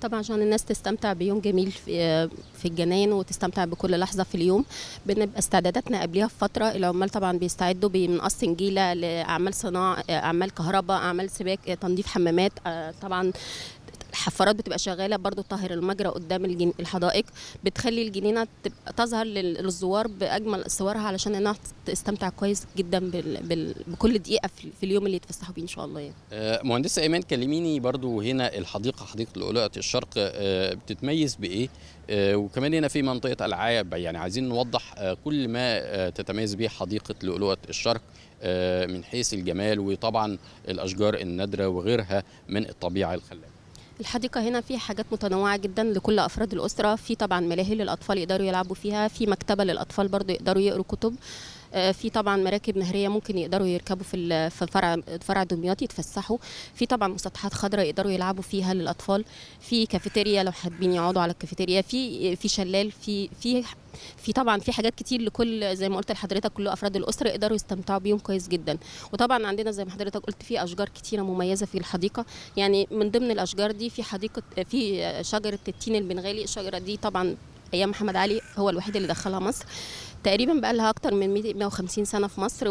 طبعا عشان الناس تستمتع بيوم جميل في في الجناين وتستمتع بكل لحظه في اليوم بنبقى استعداداتنا قبلها بفتره العمال طبعا بيستعدوا بي- من قص نجيله لاعمال صناعه اعمال كهرباء اعمال سباك تنظيف حمامات آه، طبعا الحفارات بتبقى شغاله برضو طاهر المجرى قدام الجن... الحدائق بتخلي الجنينه تبقى تظهر لل- للزوار باجمل صورها علشان انها تستمتع كويس جدا بال... بال... بكل دقيقه في... في اليوم اللي يتفسحوا بيه ان شاء الله يعني. آه، مهندسة إيمان كلميني برضو هنا الحديقة حديقة لؤلؤة الشرق آه، بتتميز بإيه آه، وكمان هنا في منطقة ألعاب يعني عايزين نوضح آه، كل ما آه، تتميز به حديقة لؤلؤة الشرق آه، من حيث الجمال وطبعا الأشجار النادرة وغيرها من الطبيعة الخلابة الحديقة هنا فيها حاجات متنوعة جدا لكل أفراد الأسرة في طبعا ملاهي للأطفال يقدروا يلعبوا فيها في مكتبة للأطفال برضو يقدروا يقروا كتب آه، في طبعا مراكب نهريه ممكن يقدروا يركبوا في ال- في فرع فرع دمياط يتفسحوا في طبعا مسطحات خضراء يقدروا يلعبوا فيها للاطفال في كافيتيريا لو حابين يقعدوا على الكافيتيريا في في شلال في في في طبعا في حاجات كتير لكل زي ما قلت لحضرتك كل افراد الاسره يقدروا يستمتعوا بيهم كويس جدا وطبعا عندنا زي ما حضرتك قلت في اشجار كتيره مميزه في الحديقه يعني من ضمن الاشجار دي في حديقه في شجره التين البنغالي الشجره دي طبعا ايام محمد علي هو الوحيد اللي دخلها مصر تقريبا بقى لها اكتر من 100 150 سنه في مصر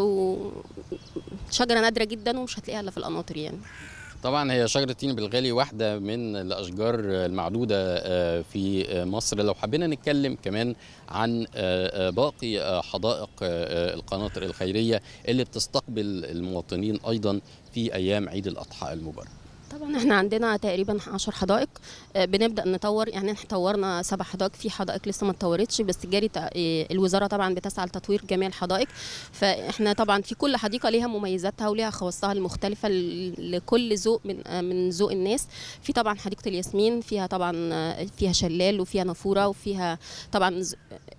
وشجره نادره جدا ومش هتلاقيها الا في القناطر يعني طبعا هي شجرة التين بالغالي واحدة من الأشجار المعدودة آه، في آه، مصر لو حبينا نتكلم كمان عن آه، آه، باقي آه، حدائق آه، آه، القناطر الخيرية اللي بتستقبل المواطنين أيضا في أيام عيد الأضحى المبارك طبعا احنا عندنا تقريبا 10 حدائق آه، بنبدا نطور يعني احنا طورنا سبع حدائق في حدائق لسه ما اتطورتش بس جاري تع- آه، الوزاره طبعا بتسعى لتطوير جميع الحدائق فاحنا طبعا في كل حديقه ليها مميزاتها وليها خواصها المختلفه ل- لكل ذوق من آه، من ذوق الناس في طبعا حديقه الياسمين فيها طبعا آه، فيها شلال وفيها نافوره وفيها طبعا ز-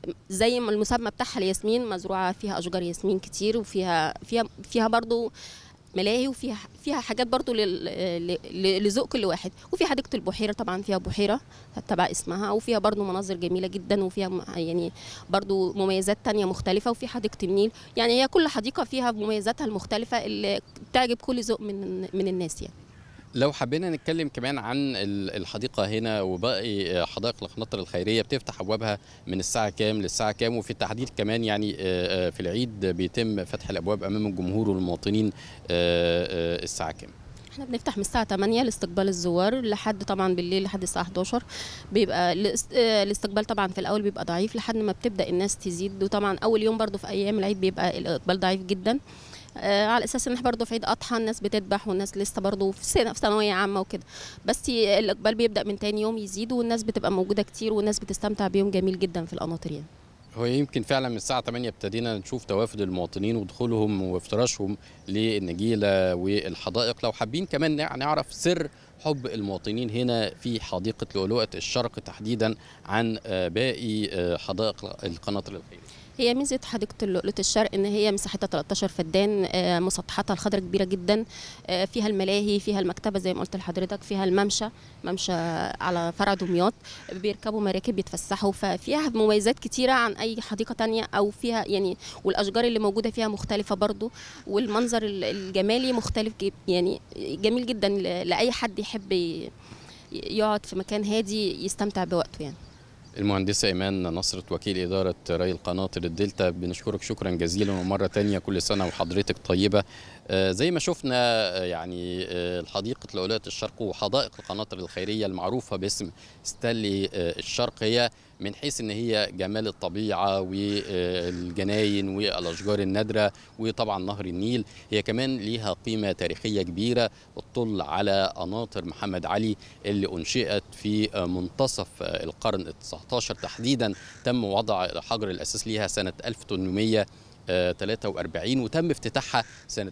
زي ما المسمى بتاعها الياسمين مزروعه فيها اشجار ياسمين كتير وفيها فيها فيها برضو ملاهي وفيها فيها حاجات برضو لل- ل- ل- لذوق كل واحد وفي حديقه البحيره طبعا فيها بحيره تبع اسمها وفيها برضو مناظر جميله جدا وفيها م- يعني برضو مميزات تانية مختلفه وفي حديقه النيل يعني هي كل حديقه فيها مميزاتها المختلفه اللي تعجب كل ذوق من من الناس يعني لو حبينا نتكلم كمان عن ال- الحديقة هنا وباقي آه، حدائق القناطر الخيرية بتفتح أبوابها من الساعة كام للساعة كام وفي التحديد كمان يعني آه، آه، في العيد بيتم فتح الأبواب أمام الجمهور والمواطنين آه، آه، الساعة كام احنا بنفتح من الساعة 8 لاستقبال الزوار لحد طبعا بالليل لحد الساعة 11 بيبقى الاست- آه، الاستقبال طبعا في الأول بيبقى ضعيف لحد ما بتبدأ الناس تزيد وطبعا أول يوم برضو في أيام العيد بيبقى الإقبال ضعيف جدا آه على اساس ان احنا برضه في عيد اضحى الناس بتذبح والناس لسه برضه في سنه في ثانويه عامه وكده بس ي- الاقبال بيبدا من تاني يوم يزيد والناس بتبقى موجوده كتير والناس بتستمتع بيوم جميل جدا في القناطر يعني هو يمكن فعلا من الساعة 8 ابتدينا نشوف توافد المواطنين ودخولهم وافتراشهم للنجيلة والحدائق لو حابين كمان نع- نعرف سر حب المواطنين هنا في حديقة لؤلؤة الشرق تحديدا عن آه، باقي آه، حدائق القناطر الخيرية هي ميزه حديقه اللؤلؤة الشرق ان هي مساحتها 13 فدان آه، مسطحاتها الخضراء كبيره جدا آه، فيها الملاهي فيها المكتبه زي ما قلت لحضرتك فيها الممشى ممشى على فرع دمياط بيركبوا مراكب يتفسحوا ففيها مميزات كتيره عن اي حديقه تانية او فيها يعني والاشجار اللي موجوده فيها مختلفه برضو والمنظر ال- الجمالي مختلف جد يعني جميل جدا ل- لاي حد يحب ي- يقعد في مكان هادي يستمتع بوقته يعني المهندسة إيمان نصرة وكيل إدارة ري القناطر الدلتا بنشكرك شكرا جزيلا ومرة تانية كل سنة وحضرتك طيبة آه، زي ما شفنا آه، يعني آه، الحديقة لؤلؤة الشرق وحدائق القناطر الخيرية المعروفة باسم ستانلي آه، الشرق هي من حيث ان هي جمال الطبيعه والجناين والاشجار النادره وطبعا نهر النيل هي كمان ليها قيمه تاريخيه كبيره بتطل على قناطر محمد علي اللي انشئت في منتصف القرن ال 19 تحديدا تم وضع حجر الاساس ليها سنه 1800 43 وتم افتتاحها سنة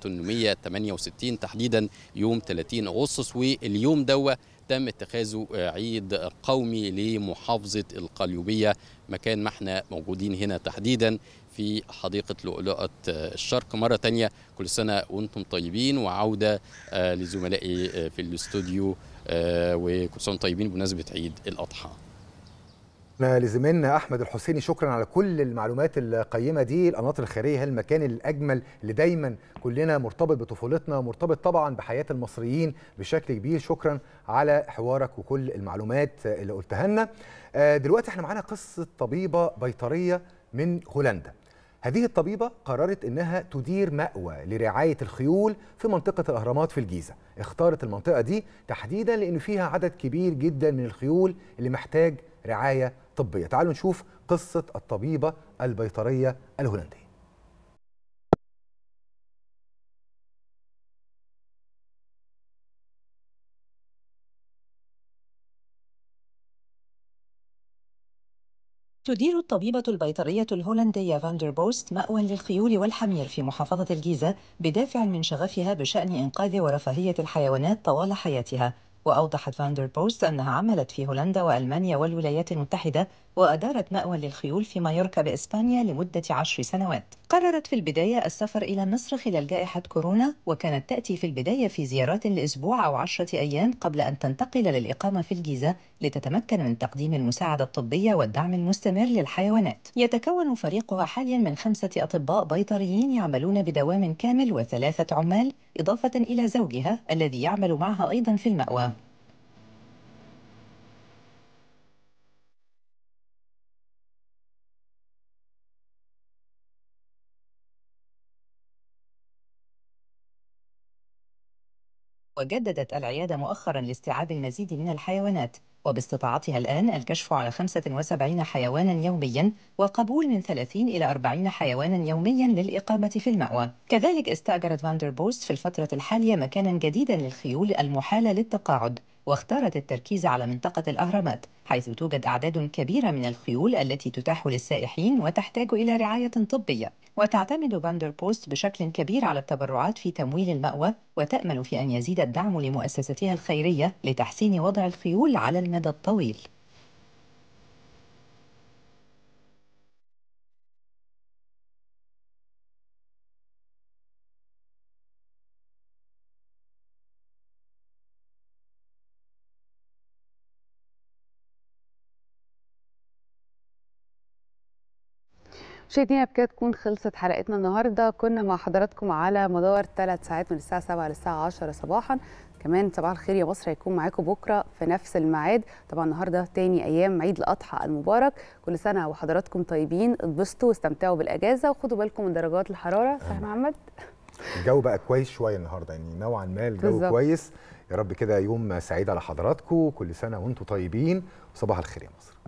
1868 تحديدا يوم 30 أغسطس واليوم دوا تم اتخاذه عيد قومي لمحافظة القليوبية مكان ما احنا موجودين هنا تحديدا في حديقة لؤلؤة الشرق مرة تانية كل سنة وانتم طيبين وعودة آه، لزملائي آه، في الاستوديو آه، وكل سنة وانتم طيبين بمناسبة عيد الأضحى لزميلنا احمد الحسيني شكرا على كل المعلومات القيمه دي القناطر الخيريه هي المكان الاجمل اللي دايما كلنا مرتبط بطفولتنا مرتبط طبعا بحياه المصريين بشكل كبير شكرا على حوارك وكل المعلومات اللي قلتها لنا آه، دلوقتي احنا معانا قصه طبيبه بيطريه من هولندا هذه الطبيبة قررت إنها تدير مأوى لرعاية الخيول في منطقة الأهرامات في الجيزة اختارت المنطقة دي تحديدا لأن فيها عدد كبير جدا من الخيول اللي محتاج رعاية طبية تعالوا نشوف قصة الطبيبة البيطرية الهولندية تدير الطبيبة البيطرية الهولندية فاندر بوست مأوى للخيول والحمير في محافظة الجيزة بدافع من شغفها بشأن إنقاذ ورفاهية الحيوانات طوال حياتها وأوضحت فاندر بوست أنها عملت في هولندا وألمانيا والولايات المتحدة وأدارت مأوى للخيول في مايوركا بإسبانيا لمدة عشر سنوات قررت في البداية السفر إلى مصر خلال جائحة كورونا وكانت تأتي في البداية في زيارات لأسبوع أو عشرة أيام قبل أن تنتقل للإقامة في الجيزة لتتمكن من تقديم المساعدة الطبية والدعم المستمر للحيوانات يتكون فريقها حاليا من خمسة أطباء بيطريين يعملون بدوام كامل وثلاثة عمال إضافة إلى زوجها الذي يعمل معها أيضا في المأوى وجددت العيادة مؤخرا لاستيعاب المزيد من الحيوانات وباستطاعتها الآن الكشف على 75 حيوانا يوميا وقبول من 30 إلى 40 حيوانا يوميا للإقامة في المأوى كذلك استأجرت فاندر بوست في الفترة الحالية مكانا جديدا للخيول المحالة للتقاعد واختارت التركيز على منطقة الأهرامات حيث توجد أعداد كبيرة من الخيول التي تتاح للسائحين وتحتاج إلى رعاية طبية وتعتمد فاندر بوست بشكل كبير على التبرعات في تمويل المأوى وتأمل في أن يزيد الدعم لمؤسستها الخيرية لتحسين وضع الخيول على المدى الطويل مشاهدينا بكده تكون خلصت حلقتنا النهارده كنا مع حضراتكم على مدار ثلاث ساعات من الساعه 7 للساعه 10 صباحا كمان صباح الخير يا مصر هيكون معاكم بكره في نفس الميعاد طبعا النهارده تاني ايام عيد الاضحى المبارك كل سنه وحضراتكم طيبين اتبسطوا واستمتعوا بالاجازه وخدوا بالكم من درجات الحراره صح يا محمد الجو بقى كويس شويه النهارده يعني نوعا ما الجو بالظبط. كويس يا رب كده يوم سعيد على حضراتكم كل سنه وانتم طيبين وصباح الخير يا مصر